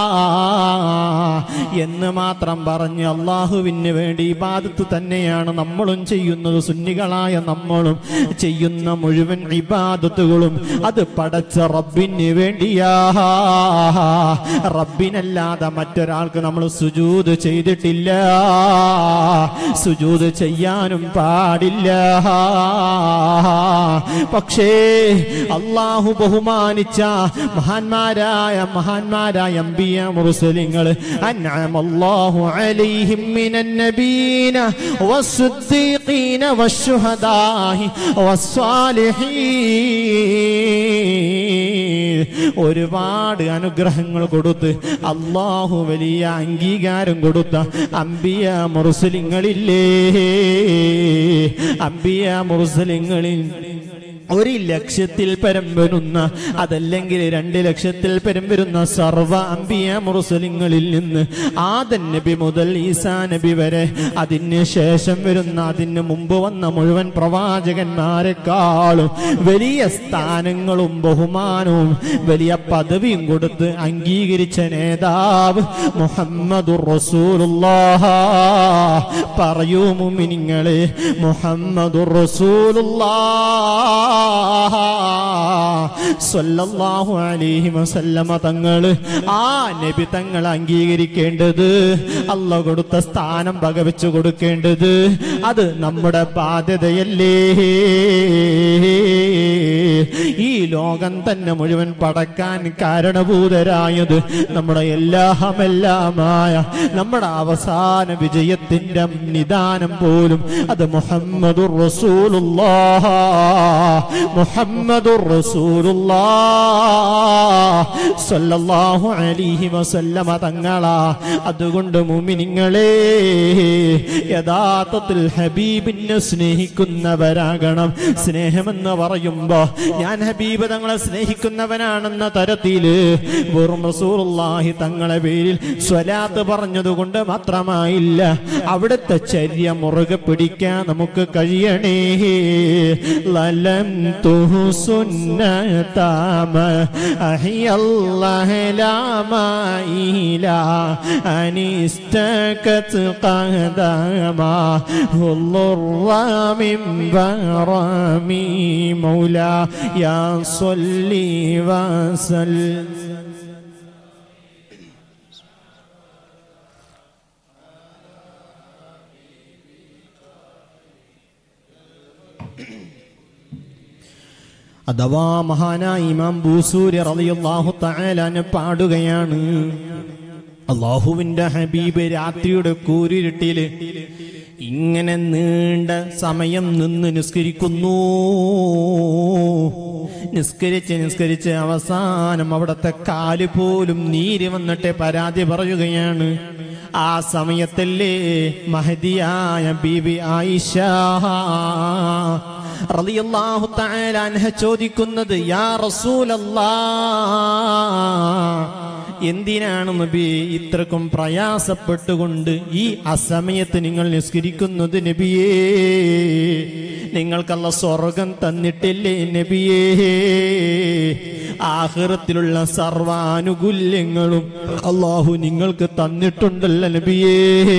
എന്ന് മാത്രം പറഞ്ഞ് അള്ളാഹുവിന് വേണ്ടി ഇബാദത്ത് തന്നെയാണ് നമ്മളും ചെയ്യുന്നത് സുന്നികളായ നമ്മളും ചെയ്യുന്ന മുഴുവൻ ഇബാദത്തുകളും അത് പടച്ച റബ്ബിന് വേണ്ടിയാ റബ്ബിനല്ലാതെ മറ്റൊരാൾക്ക് നമ്മൾ സുജൂത് ചെയ്തിട്ടില്ല സുജൂത് ചെയ്യാനും പാടില്ല പക്ഷേ അള്ളാഹു ബഹുമാനിച്ച മഹാന്മാരായ മഹാന്മാരായ അമ്പിയ മുറുസലിങ്ങൾ അൻഅമല്ലാഹു അലൈഹിം മിനൻ നബീന വസ്സുദ്ദീഖീന വശുഹദാഹി വസ്സാലിഹീൻ ഒരുപാട് അനുഗ്രഹങ്ങൾ കൊടുത്ത് അള്ളാഹു വലിയ അംഗീകാരം കൊടുത്ത അമ്പിയ മുറുസലിങ്ങളില്ലേ അമ്പിയ മുറുസലിങ്ങളിൽ ഒരു ലക്ഷത്തിൽ പരം വരുന്ന അതല്ലെങ്കിൽ രണ്ട് ലക്ഷത്തിൽ പരം വരുന്ന സർവ അമ്പിയ മുറുസലിങ്ങളിൽ നിന്ന് ആദൻ നബി മുതൽ ഈസാ നബി വരെ അതിന് ശേഷം വരുന്ന അതിന് മുമ്പ് വന്ന മുഴുവൻ പ്രവാചകന്മാരെക്കാളും വലിയ സ്ഥാനങ്ങളും ബഹുമാനവും വലിയ പദവിയും കൊടുത്ത് അംഗീകരിച്ച നേതാവ് മുഹമ്മദുർ റസൂലുള്ളാഹ് പറയൂ മുമിനിങ്ങളെ മുഹമ്മദുർ റസൂലുള്ളാഹ് സ്വല്ലല്ലാഹു അലൈഹി വസല്ലമ തങ്ങള് ആ നബി തങ്ങൾ അംഗീകരിക്കേണ്ടത് അല്ല കൊടുത്ത സ്ഥാനം വകവെച്ചു കൊടുക്കേണ്ടത് അത് നമ്മുടെ ബാധ്യതയല്ലേ ഈ ലോകം തന്നെ മുഴുവൻ പടക്കാൻ കാരണഭൂതരായത് നമ്മുടെ എല്ലാമെല്ലാമായ നമ്മുടെ അവസാന വിജയത്തിന്റെ നിദാനം പോലും അത് മുഹമ്മദുർ റസൂലുള്ളാഹ് മുഹമ്മദുർ റസൂലുള്ളാഹ് സ്വല്ലല്ലാഹു അലൈഹി വസല്ലമ തങ്ങളാ അതുകൊണ്ട് മുമിനിങ്ങളെ യഥാർത്ഥത്തിൽ ഹബീബിനെ സ്നേഹിക്കുന്നവരാകണം സ്നേഹമെന്ന് പറയുമ്പോ ഞാൻ ഹബീബ് തങ്ങളെ സ്നേഹിക്കുന്നവനാണെന്ന തരത്തില് വെറും റസൂലുള്ളാഹി തങ്ങളെ പേരിൽ സ്വലാത്ത് പറഞ്ഞതുകൊണ്ട് മാത്രമായില്ല അവിടുത്തെ ചര്യ മുറുകെ പിടിക്കാൻ നമുക്ക് കഴിയണേ ലലം തുഹു സുന്നതാമ അഹിയല്ലാഹലാമയില അനിസ്തകത് قدما الضر من برمي مولا يا صلي وسلم അഥവാ മഹാനായ ഇമാം ബൂസൂരി റളിയല്ലാഹു തആലാനെ പാടുകയാണ് അള്ളാഹുവിന്റെ ഹബീബ് രാത്രിയുടെ കൂരിരുട്ടില് ഇങ്ങനെ നീണ്ട സമയം നിന്ന് നിസ്കരിക്കുന്നു നിസ്കരിച്ച് നിസ്കരിച്ച് അവസാനം അവിടത്തെ കാല് പോലും നീര് വന്നിട്ട് പരാതി പറയുകയാണ് ആ സമയത്തല്ലേ മഹദിയായ ബീബി ആയിഷ റളിയല്ലാഹു തആല അൻഹ ചോദിക്കുന്നത് യാ റസൂലല്ലാ എന്തിനാണ് നബി ഇത്രക്കും പ്രയാസപ്പെട്ടുകൊണ്ട് ഈ അസമയത്ത് നിങ്ങൾ നിസ്കരിക്കുന്നത് നബിയേ നിങ്ങൾക്കല്ല സ്വർഗം തന്നിട്ടില്ലേ നബിയേ ആഹ്റത്തിലുള്ള സർവാനുകൂല്യങ്ങളും അള്ളാഹു നിങ്ങൾക്ക് തന്നിട്ടുണ്ടല്ലോ നബിയേ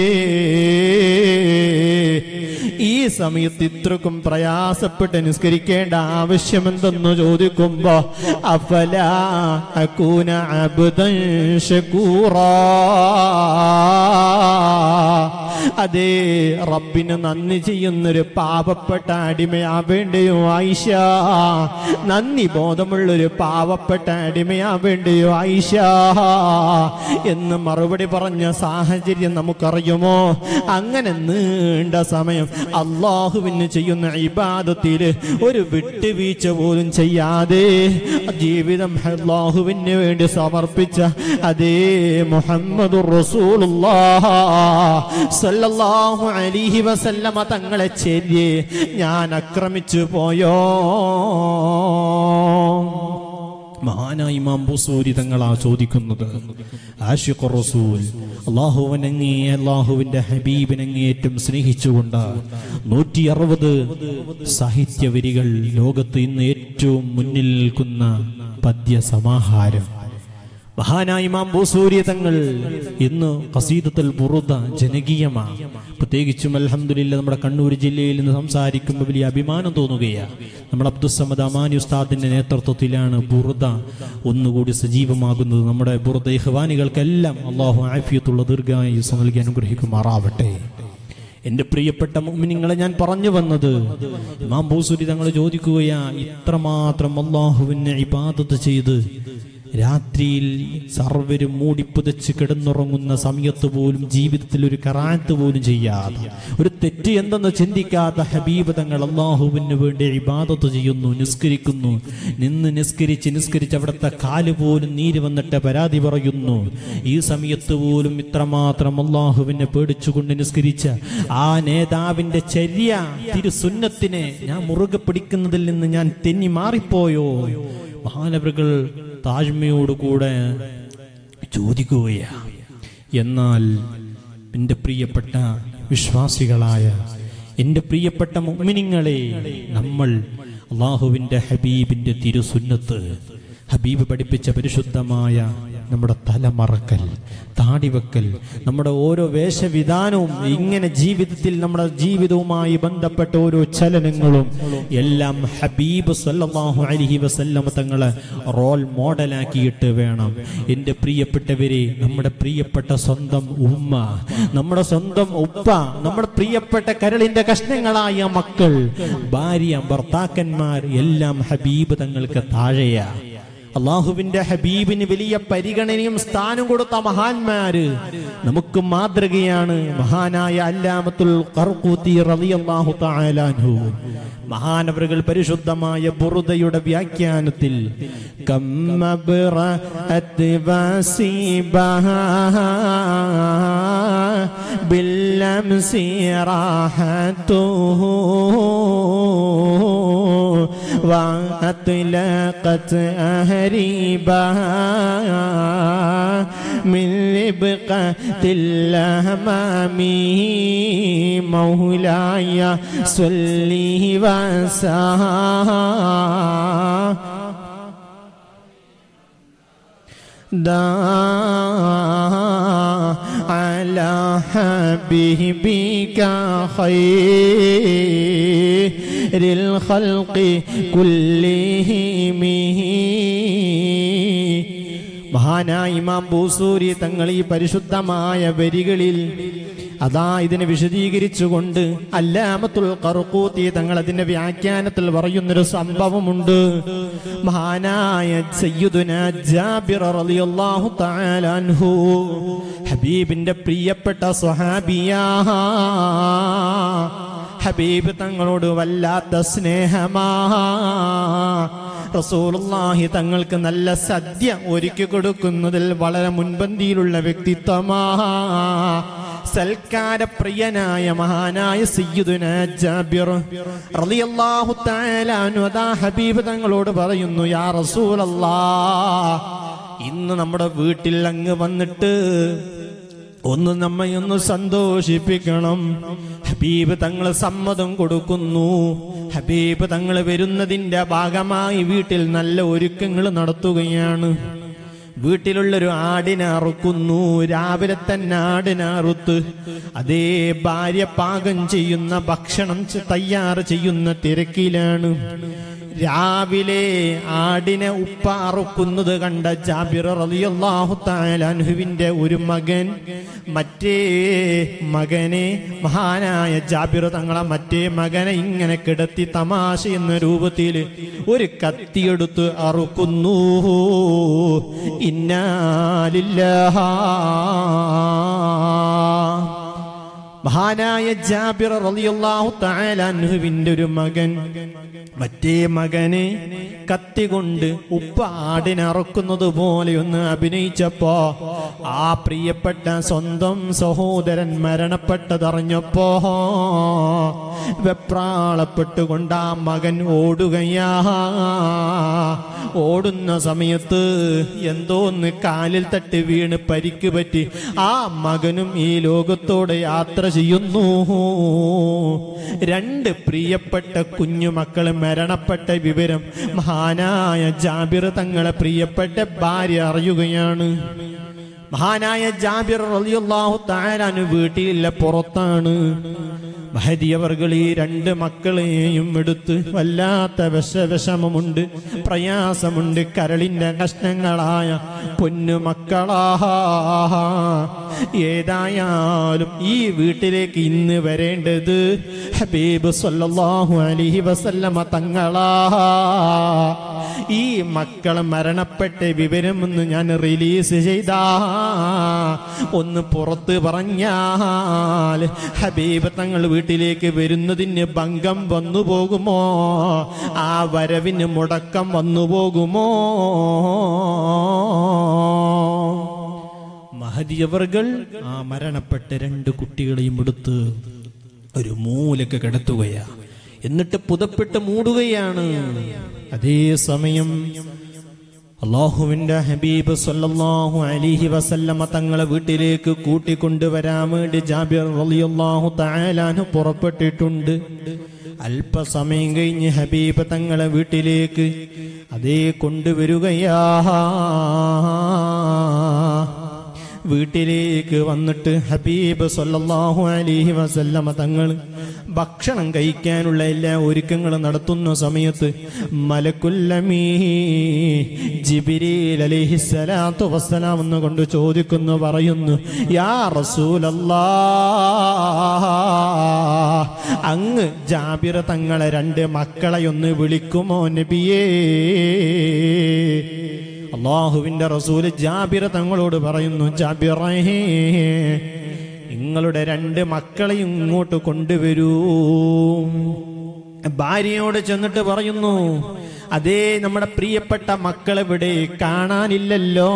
ഈ സമയത്ത് ഇത്രക്കും പ്രയാസപ്പെട്ട് നിസ്കരിക്കേണ്ട ആവശ്യമെന്തെന്ന് ചോദിക്കുമ്പോ അഫല അക്കൂന അബ്ദൻ ശകൂറാ അതേ റബ്ബിന് നന്ദി ചെയ്യുന്നൊരു പാവപ്പെട്ട അടിമയാവേണ്ടയോ ആയിഷ നന്ദി ബോധമുള്ളൊരു പാവപ്പെട്ട അടിമയാവേണ്ടയോ ആയിഷ എന്ന് മറുപടി പറഞ്ഞ സാഹചര്യം നമുക്കറിയുമോ അങ്ങനെ നീണ്ട സമയം അള്ളാഹുവിന് ചെയ്യുന്ന ഇബാദത്തില് ഒരു വിട്ടുവീഴ്ച പോലും ചെയ്യാതെ ജീവിതം അള്ളാഹുവിന് വേണ്ടി സമർപ്പിച്ച അതേ മുഹമ്മദ് സല്ലല്ലാഹു അലൈഹി വസല്ലമ തങ്ങളെ ചെല്ലിയെ ഞാൻ ആക്രമിച്ചു പോയോ മഹാനായ ഇമാം ബുസൂരി തങ്ങളാ ചോദിക്കുന്നത് ആഷിഖ് റസൂൽ അള്ളാഹുവനങ്ങേ അള്ളാഹുവിന്റെ ഹബീബിനങ്ങേറ്റം സ്നേഹിച്ചുകൊണ്ട് നൂറ്റി അറുപത് സാഹിത്യ വരികൾ ലോകത്ത് ഇന്ന് ഏറ്റവും മുന്നിൽ നിൽക്കുന്ന പദ്യ സമാഹാരം മഹാനായ ഇമാം ബൂസൂരി തങ്ങൾ ഇന്ന് കസീദത്തുൽ ബുറുദ ജനകീയമാണ് പ്രത്യേകിച്ചും അൽഹംദുലില്ല നമ്മുടെ കണ്ണൂർ ജില്ലയിൽ നിന്ന് സംസാരിക്കുമ്പോൾ വലിയ അഭിമാനം തോന്നുകയാണ് നമ്മൾ അബ്ദുസമദ് അമാനി ഉസ്താദിന്റെ നേതൃത്വത്തിലാണ് ബുറുദ ഒന്നുകൂടി സജീവമാകുന്നത് നമ്മുടെ ബുറുദ ഇഹ്വാനികൾക്കെല്ലാം അള്ളാഹു ആഫിയത്തുള്ള ദീർഘായുസ് നൽകി അനുഗ്രഹിക്കുമാറാവട്ടെ എന്റെ പ്രിയപ്പെട്ട മുഅ്മിനീങ്ങളെ ഞാൻ പറഞ്ഞു വന്നത് ഇമാം ബൂസുരി തങ്ങൾ ചോദിക്കുകയാ ഇത്രമാത്രം അള്ളാഹുവിനെ ഇബാദത്ത് ചെയ്ത് രാത്രിയിൽ സർവരും മൂടിപ്പുതച്ച് കിടന്നുറങ്ങുന്ന സമയത്ത് പോലും ജീവിതത്തിൽ ഒരു കറാത്ത് പോലും ചെയ്യാതെ ഒരു തെറ്റ് എന്തെന്ന് ചിന്തിക്കാത്ത ഹബീബ് തങ്ങൾ അള്ളാഹുവിന് വേണ്ടി ഇബാദത്ത് ചെയ്യുന്നു നിസ്കരിക്കുന്നു നിന്ന് നിസ്കരിച്ച് നിസ്കരിച്ച് അവിടുത്തെ കാല് പോലും നീര് വന്നിട്ട് പരാതി പറയുന്നു ഈ സമയത്ത് പോലും ഇത്രമാത്രം അള്ളാഹുവിനെ പേടിച്ചുകൊണ്ട് നിസ്കരിച്ച ആ നേതാവിന്റെ ചര്യ തിരുസുന്നത്തിനെ ഞാൻ മുറുകെ പിടിക്കുന്നതിൽ നിന്ന് ഞാൻ തെന്നി മാറിപ്പോയോ മഹാനവറുകൾ താഴ്മയോടുകൂടെ ചോദിക്കുകയാ എന്നാൽ എൻ്റെ പ്രിയപ്പെട്ട വിശ്വാസികളായ എൻ്റെ പ്രിയപ്പെട്ട മുഅ്മിനീങ്ങളെ നമ്മൾ അള്ളാഹുവിൻ്റെ ഹബീബിൻ്റെ തിരുസുന്നത്ത് ഹബീബ് പഠിപ്പിച്ച പരിശുദ്ധമായ നമ്മുടെ തലമറക്കൽ താടിവെക്കൽ നമ്മുടെ ഓരോ വേഷവിധാനവും ഇങ്ങനെ ജീവിതത്തിൽ നമ്മുടെ ജീവിതവുമായി ബന്ധപ്പെട്ട ഓരോ ചലനങ്ങളും എല്ലാം ഹബീബ് സല്ലല്ലാഹു അലൈഹി വസല്ലമ തങ്ങളെ റോൾ മോഡലാക്കിയിട്ട് വേണം എൻ്റെ പ്രിയപ്പെട്ടവരെ നമ്മുടെ പ്രിയപ്പെട്ട സ്വന്തം ഉമ്മ നമ്മുടെ സ്വന്തം ഉപ്പ നമ്മുടെ പ്രിയപ്പെട്ട കരളിന്റെ കഷ്ണങ്ങളായ മക്കൾ ഭാര്യ ഭർത്താക്കന്മാർ എല്ലാം ഹബീബ് തങ്ങൾക്ക് താഴെയാ അള്ളാഹുവിന്റെ ഹബീബിന് വലിയ പരിഗണനയും സ്ഥാനം കൊടുത്ത മഹാന്മാര് നമുക്ക് മാതൃകയാണ് മഹാനായ അല്ലാമത്തുൽ ഖർഖൂത്തി റളിയല്ലാഹു തആല അൻഹു മഹാനവറുകൾ പരിശുദ്ധമായ ബുറുദയുടെ വ്യാഖ്യാനത്തിൽ കമ്മബ്റഅത്ത് വസീബഹാ ബില്ലംസി റാഹത്തുഹു وأطلقت أهريبها من ربقة الأمام مولاي صلي وسلم دا على حبيبك خير الخلق كلهم മഹാനായ ഇമാം ബൂസൂരി തങ്ങൾ ഈ പരിശുദ്ധമായ വരികളിൽ അതാ ഇതിനെ വിശദീകരിച്ചുകൊണ്ട് അല്ലാമത്തുൽ കറുക്കൂത്തി തങ്ങൾ അതിന്റെ വ്യാഖ്യാനത്തിൽ പറയുന്നൊരു സംഭവമുണ്ട് മഹാനായ സയ്യിദുന ജാബിർ റളിയല്ലാഹു തആല അൻഹു ഹബീബിന്റെ പ്രിയപ്പെട്ട സ്വഹാബിയാ ഹബീബ് തങ്ങളോട് വല്ലാത്ത സ്നേഹമാ റസൂലുള്ളാഹി തങ്ങൾക്ക് നല്ല സദ്യ ഒരുക്കി കൊടുക്കുന്നതിൽ വളരെ മുൻപന്തിയിലുള്ള വ്യക്തിത്വമാ സൽക്കാരപ്രിയനായ മഹാനായ സയ്യിദുന ജാബിർ റളിയല്ലാഹു തആല അൻഹു അതാ ഹബീബ് തങ്ങളോട് പറയുന്നു യാ റസൂലല്ലാ ഇന്ന് നമ്മുടെ വീട്ടിൽ അങ്ങ് വന്നിട്ട് ഒന്ന് നമ്മെ ഒന്ന് സന്തോഷിപ്പിക്കണം ഹബീബ് തങ്ങൾ സമ്മതം കൊടുക്കുന്നു ഹബീബ് തങ്ങൾ വരുന്നതിന്റെ ഭാഗമായി വീട്ടിൽ നല്ല ഒരുക്കങ്ങൾ നടത്തുകയാണ് വീട്ടിലുള്ളൊരു ആടിനെ അറുക്കുന്നു രാവിലെ തന്നെ ആടിനെ അറുത്ത് അതേ ഭാര്യ പാകം ചെയ്യുന്ന ഭക്ഷണം ചെ- തയ്യാറ് ചെയ്യുന്ന തിരക്കിലാണ് രാവിലെ ആടിനെ ഉപ്പ അറുക്കുന്നത് കണ്ട ജാബിർ റളിയല്ലാഹു തആല അൻഹുവിന്റെ ഒരു മകൻ മറ്റേ മകനെ മഹാനായ ജാബിർ തങ്ങളെ മറ്റേ മകനെ ഇങ്ങനെ കിടത്തി തമാശ എന്ന രൂപത്തിൽ ഒരു കത്തിയെടുത്ത് അറുക്കുന്നു ഇന്നാലില്ലാ മഹാനായ ജാബിർ റളിയല്ലാഹു തആല അൻഹുവിന്റെ ഒരു മകൻ മറ്റേ മകനെ കത്തി കൊണ്ട് ഉപ്പ ആടിനറക്കുന്നത് പോലെ ഒന്ന് അഭിനയിച്ചപ്പോ ആ പ്രിയപ്പെട്ട സ്വന്തം സഹോദരൻ മരണപ്പെട്ടതറിഞ്ഞപ്പോ വെപ്രാളപ്പെട്ടുകൊണ്ട് ആ മകൻ ഓടുകയാ ഓടുന്ന സമയത്ത് എന്തോ ഒന്ന് കാലിൽ തട്ടി വീണ് പരിക്ക് പറ്റി ആ മകനും ഈ ലോകത്തോട് യാത്ര ചെയ്യുന്നു രണ്ട് പ്രിയപ്പെട്ട കുഞ്ഞുമക്കൾ മരണപ്പെട്ട വിവരം മഹാനായ ജാബിർ തങ്ങളെ പ്രിയപ്പെട്ട ഭാര്യ അറിയുകയാണ് മഹാനായ ജാബിർ റളിയല്ലാഹു തആലാനു വീട്ടിലില്ല പുറത്താണ് മഹദിയവർകൾ ഈ രണ്ട് മക്കളെയും എടുത്ത് വല്ലാത്ത വിഷ വിഷമമുണ്ട് പ്രയാസമുണ്ട് കരളിന്റെ കഷ്ണങ്ങളായ പൊന്നു മക്കളാ ഏതായാലും ഈ വീട്ടിലേക്ക് ഇന്ന് വരേണ്ടത് ഹബീബ് സല്ലല്ലാഹു അലൈഹി വസല്ലമ തങ്ങളാ ഈ മക്കൾ മരണപ്പെട്ട വിവരം ഒന്ന് ഞാൻ റിലീസ് ചെയ്താ ഒന്ന് പുറത്ത് പറഞ്ഞാൽ ഹബീബ് തങ്ങൾ വീട്ടിലേക്ക് വരുന്നതിന് ഭംഗം വന്നു പോകുമോ ആ വരവിന് മുടക്കം വന്നു പോകുമോ മഹദിയവർകൾ ആ മരണപ്പെട്ട രണ്ട് കുട്ടികളെയും എടുത്ത് ഒരു മൂലക്ക് കിടത്തുകയാ എന്നിട്ട് പുതപ്പിട്ട് മൂടുകയാണ് അതേ സമയം അള്ളാഹുവിന്റെ ഹബീബ് സല്ലല്ലാഹു അലൈഹി വസല്ലമ തങ്ങളെ വീട്ടിലേക്ക് കൂട്ടിക്കൊണ്ടുവരാൻ വേണ്ടി ജാബിർ റളിയല്ലാഹു തആലാനു പുറപ്പെട്ടിട്ടുണ്ട് അല്പസമയം കഴിഞ്ഞ് ഹബീബ് തങ്ങളെ വീട്ടിലേക്ക് അതേ കൊണ്ടുവരികയാ വീട്ടിലേക്ക് വന്നിട്ട് ഹബീബ് സല്ലല്ലാഹു അലൈഹി വസല്ലമ തങ്ങൾ ഭക്ഷണം കഴിക്കാനുള്ള എല്ലാ ഒരുക്കങ്ങളും നടത്തുന്ന സമയത്ത് മലക്കുല്ലമീ ജിബിരീൽ അലൈഹി സ്വലാത്തു വസ്സലാം എന്ന് കൊണ്ട് ചോദിക്കുന്നു പറയുന്നു യാ റസൂലല്ലാ അങ്ങ് ജാബിർ തങ്ങളെ രണ്ട് മക്കളെ ഒന്ന് വിളിക്കുമോ നബിയേ അള്ളാഹുവിന്റെ റസൂല് ജാബിർ തങ്ങളോട് പറയുന്നു ജാബിറേ നിങ്ങളുടെ രണ്ട് മക്കളെയും ഇങ്ങോട്ട് കൊണ്ടുവരൂ ഭാര്യയോട് ചെന്നിട്ട് പറയുന്നു അതേ നമ്മുടെ പ്രിയപ്പെട്ട മക്കളെവിടെ കാണാനില്ലല്ലോ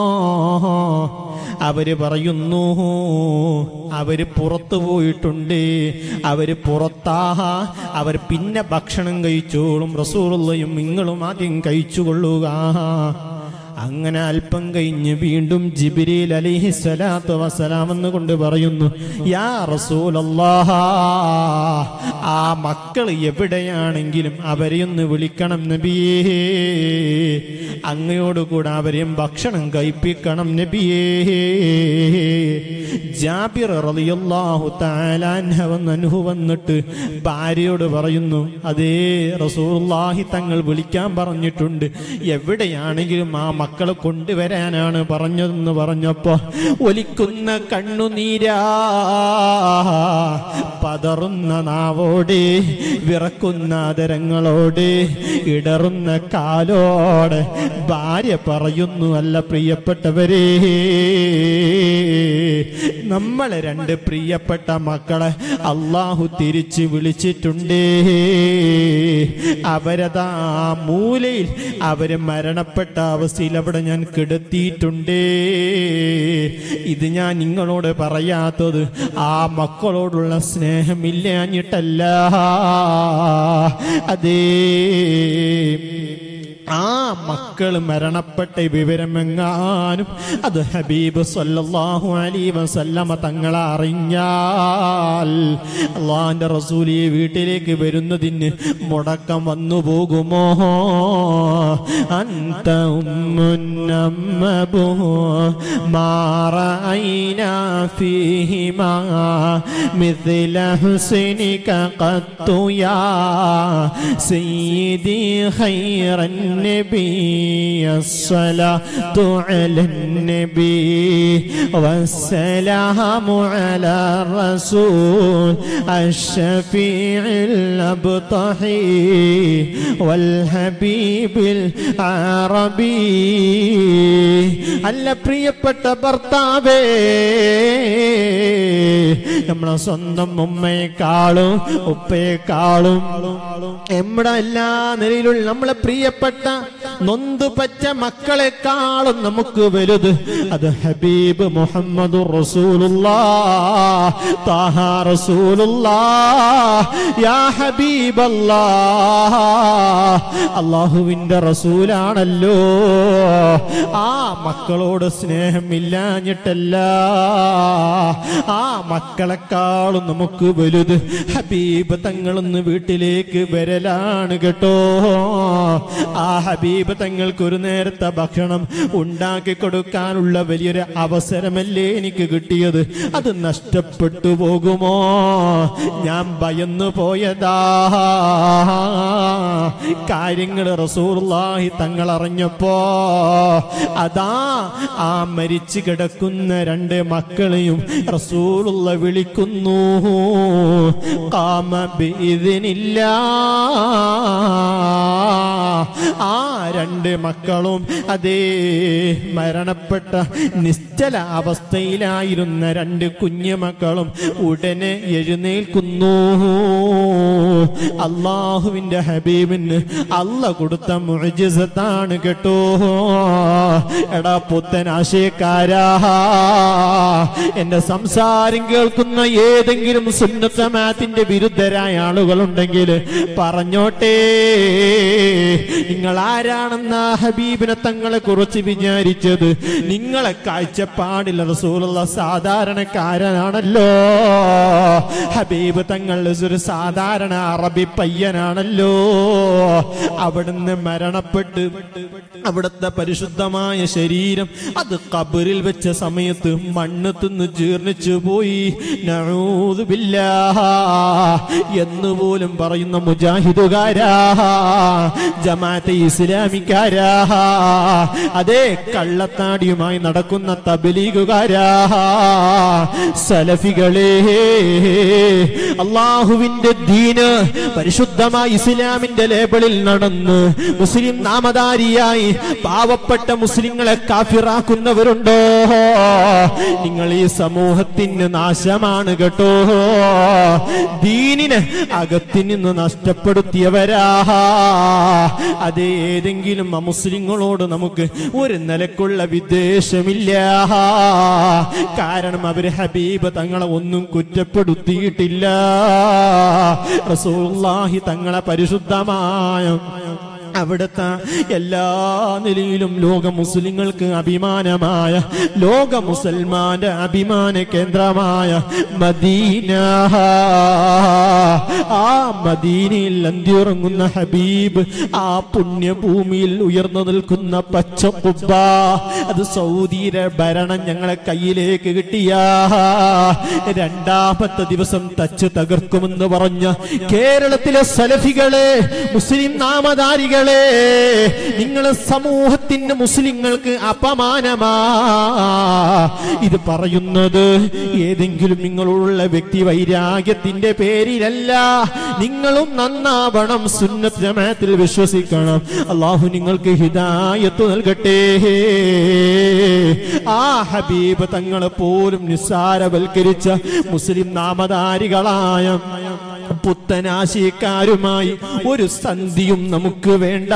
അവര് പറയുന്നു അവര് പുറത്തു പോയിട്ടുണ്ട് അവര് പുറത്താ അവർ പിന്നെ ഭക്ഷണം കഴിച്ചോളും റസൂറുള്ളയും നിങ്ങളും ആദ്യം കഴിച്ചുകൊള്ളുക അങ്ങനെ അല്പം കഴിഞ്ഞ് വീണ്ടും ജിബിരിൽ അലിഹി സ്വലാത്തു വസ്സലാം എന്ന് കൊണ്ട് പറയുന്നു യാ റസൂലല്ലാഹ ആ മക്കൾ എവിടെയാണെങ്കിലും അവരെ ഒന്ന് വിളിക്കണം നബിയേ അങ്ങയോടുകൂടെ അവരെയും ഭക്ഷണം കഴിപ്പിക്കണം നബിയേ ജാബിർ റളിയല്ലാഹു തആല അൻഹു വന്ന് അനുഹു വന്നിട്ട് ഭാര്യയോട് പറയുന്നു അതേ റസൂലുള്ളാഹി തങ്ങൾ വിളിക്കാൻ പറഞ്ഞിട്ടുണ്ട് എവിടെയാണെങ്കിലും ആ മക്കളെ കൊണ്ടുവരാനാണ് പറഞ്ഞതെന്ന് പറഞ്ഞപ്പോ ഒലിക്കുന്ന കണ്ണുനീരാ പതറുന്ന നാവോട് വിറക്കുന്ന ആദരങ്ങളോട് ഇടറുന്ന കാലോട് ഭാര്യ പറയുന്നു അല്ല പ്രിയപ്പെട്ടവരേ നമ്മളെ രണ്ട് പ്രിയപ്പെട്ട മക്കളെ അള്ളാഹു തിരിച്ച് വിളിച്ചിട്ടുണ്ടേ അവരതാ മൂലയിൽ അവര് മരണപ്പെട്ട അവസ്ഥയിൽ അവിടെ ഞാൻ കിടത്തിയിട്ടുണ്ടേ ഇത് ഞാൻ നിങ്ങളോട് പറയാത്തത് ആ മക്കളോടുള്ള സ്നേഹമില്ലാഞ്ഞിട്ടല്ല അതേ ആ മക്കൾ മരണപ്പെട്ട വിവരമെങ്ങാനും അത് ഹബീബ് സല്ലല്ലാഹു അലൈഹി വസല്ലമ തങ്ങളെ അറിഞ്ഞാൽ അള്ളാഹിന്റെ റസൂലിയെ വീട്ടിലേക്ക് വരുന്നതിന് മുടക്കം വന്നു പോകുമോ അന്ത ഉമ്മുന്നമ്മബു മാറൈന ഫീഹിമാ مثل حسنك قد يا سيدي خير النبي الصلاة على النبي والسلام على الرسول الشفيع الأبطحي والحبيب العربي അല്ല പ്രിയപ്പെട്ട ഭർത്താവേ നമ്മളെ സ്വന്തം ഉമ്മയെക്കാളും ഉപ്പയെക്കാളും നമ്മുടെ എല്ലാ നിലയിലുള്ള നമ്മളെ പ്രിയപ്പെട്ട നൊന്ത് പറ്റ മക്കളെക്കാളും നമുക്ക് വലുത് അത് ഹബീബ് മുഹമ്മദ് റസൂലുള്ളാ താഹ റസൂലുള്ളാ യാ ഹബീബല്ലാ അള്ളാഹുവിന്റെ റസൂലാണല്ലോ ആ മക്കളോട് സ്നേഹമില്ലാഞ്ഞിട്ടല്ല ആ മക്കളെക്കാളും നമുക്ക് വലുത് ഹബീബ് തങ്ങളൊന്ന് വീട്ടിലേക്ക് വരലാണ് കേട്ടോ ആ ഹബീബ് തങ്ങൾക്ക് ഒരു നേരത്തെ ഭക്ഷണം ഉണ്ടാക്കി കൊടുക്കാനുള്ള വലിയൊരു അവസരമല്ലേ എനിക്ക് കിട്ടിയത് അത് നഷ്ടപ്പെട്ടു പോകുമോ ഞാൻ ഭയന്നു പോയതാ കാര്യങ്ങൾ റസൂർലാഹി തങ്ങൾ അറിഞ്ഞപ്പോ അതാ ആ മരിച്ചു കിടക്കുന്ന രണ്ട് മക്കളെയും റസൂലുള്ള വിളിക്കുന്നു കാമ ബിഇذനില്ല ആ രണ്ട് മക്കളും അതേ മരണപ്പെട്ട നിശ്ചല അവസ്ഥയിലായിരുന്ന രണ്ട് കുഞ്ഞു മക്കളും ഉടനെ എഴുന്നേൽക്കുന്നു അള്ളാഹുവിന്റെ ഹബീബിന് അല്ല കൊടുത്ത മുഴജിസത്താണ് കേട്ടോ എടാ പുത്തൻ ആശയക്കാരാ എന്റെ സംസാരം കേൾക്കുന്ന ഏതെങ്കിലും സുന്നത്തമാത്തിന്റെ വിരുദ്ധരായ ആളുകളുണ്ടെങ്കിൽ പറഞ്ഞോട്ടെ നിങ്ങൾ ആരാണെന്ന് ആ ഹബീബിനെ തങ്ങളെ കുറിച്ച് വിചാരിച്ചത് നിങ്ങളെ കാഴ്ചപ്പാടിൽ റസൂലുള്ള സാധാരണക്കാരനാണല്ലോ ഹബീബ് തങ്ങൾ ഒരു സാധാരണ അറബി പയ്യനാണല്ലോ അവിടുന്ന് മരണപ്പെട്ട് അവിടുത്തെ പരിശുദ്ധമായ ശരീരം അത് കബറിൽ വെച്ച സമയത്ത് മണ്ണ് തിന്ന് ജീർണിച്ചു പോയി നഊദുബില്ലാ എന്ന് പോലും പറയുന്ന മുജാഹിദുകാരാ ജമാഅത്തെ ഇസ്ലാമിക്കാരാ അതേ കള്ളത്താടിയുമായി നടക്കുന്ന തബലീഗുകാരാ സലഫികളെ അള്ളാഹുവിന്റെ ദീന് പരിശുദ്ധമായ ഇസ്ലാമിന്റെ ലേബിളിൽ നടന്ന് മുസ്ലിം നാമധാരിയായി പാവപ്പെട്ട മുസ്ലിങ്ങളെ കാഫിറാക്കുന്നവരുണ്ടോ നിങ്ങൾ ഈ സമൂഹത്തിന് നാശമാണ് കേട്ടോ ദീനിനെ അകത്തിൽ നിന്ന് നഷ്ടപ്പെടുത്തിയവരാ അത് ഏതെങ്കിലും അമുസ്ലിങ്ങളോട് നമുക്ക് ഒരു നിലക്കുള്ള വിദ്വേഷമില്ല കാരണം അവര് ഹബീബ് തങ്ങളെ ഒന്നും കുറ്റപ്പെടുത്തിയിട്ടില്ല റസൂലുള്ളാഹി തങ്ങളെ പരിശുദ്ധമായ അവിടുത്തെ എല്ലാ നിലയിലും ലോക മുസ്ലിങ്ങൾക്ക് അഭിമാനമായ ലോക മുസൽമാന്റെ അഭിമാന കേന്ദ്രമായ മദീന ആ മദീനയിൽ അന്തിയുറങ്ങുന്ന ഹബീബ് ആ പുണ്യഭൂമിയിൽ ഉയർന്നു നിൽക്കുന്ന പച്ചപ്പുബ അത് സൗദിയുടെ ഭരണം ഞങ്ങളെ കയ്യിലേക്ക് കിട്ടിയ രണ്ടാമത്തെ ദിവസം തച്ച് തകർക്കുമെന്ന് പറഞ്ഞ കേരളത്തിലെ സലഫികളെ മുസ്ലിം നാമധാരികളെ നിങ്ങൾ സമൂഹത്തിന് മുസ്ലിങ്ങൾക്ക് അപമാനമാ ഇത് പറയുന്നത് ഏതെങ്കിലും നിങ്ങളുള്ള വ്യക്തി വൈരാഗ്യത്തിന്റെ പേരിലല്ല നിങ്ങളും നന്നാവണം സുന്നത്ത് ജമാഅത്തിൽ വിശ്വസിക്കണം അള്ളാഹു നിങ്ങൾക്ക് ഹിദായത്ത് നൽകട്ടെ ആ ഹബീബ് തങ്ങളെ പോലും നിസ്സാരവൽക്കരിച്ച മുസ്ലിം നാമധാരികളായ പുത്തനാശിക്കാരുമായി ഒരു സന്ധിയും നമുക്ക് വേണ്ട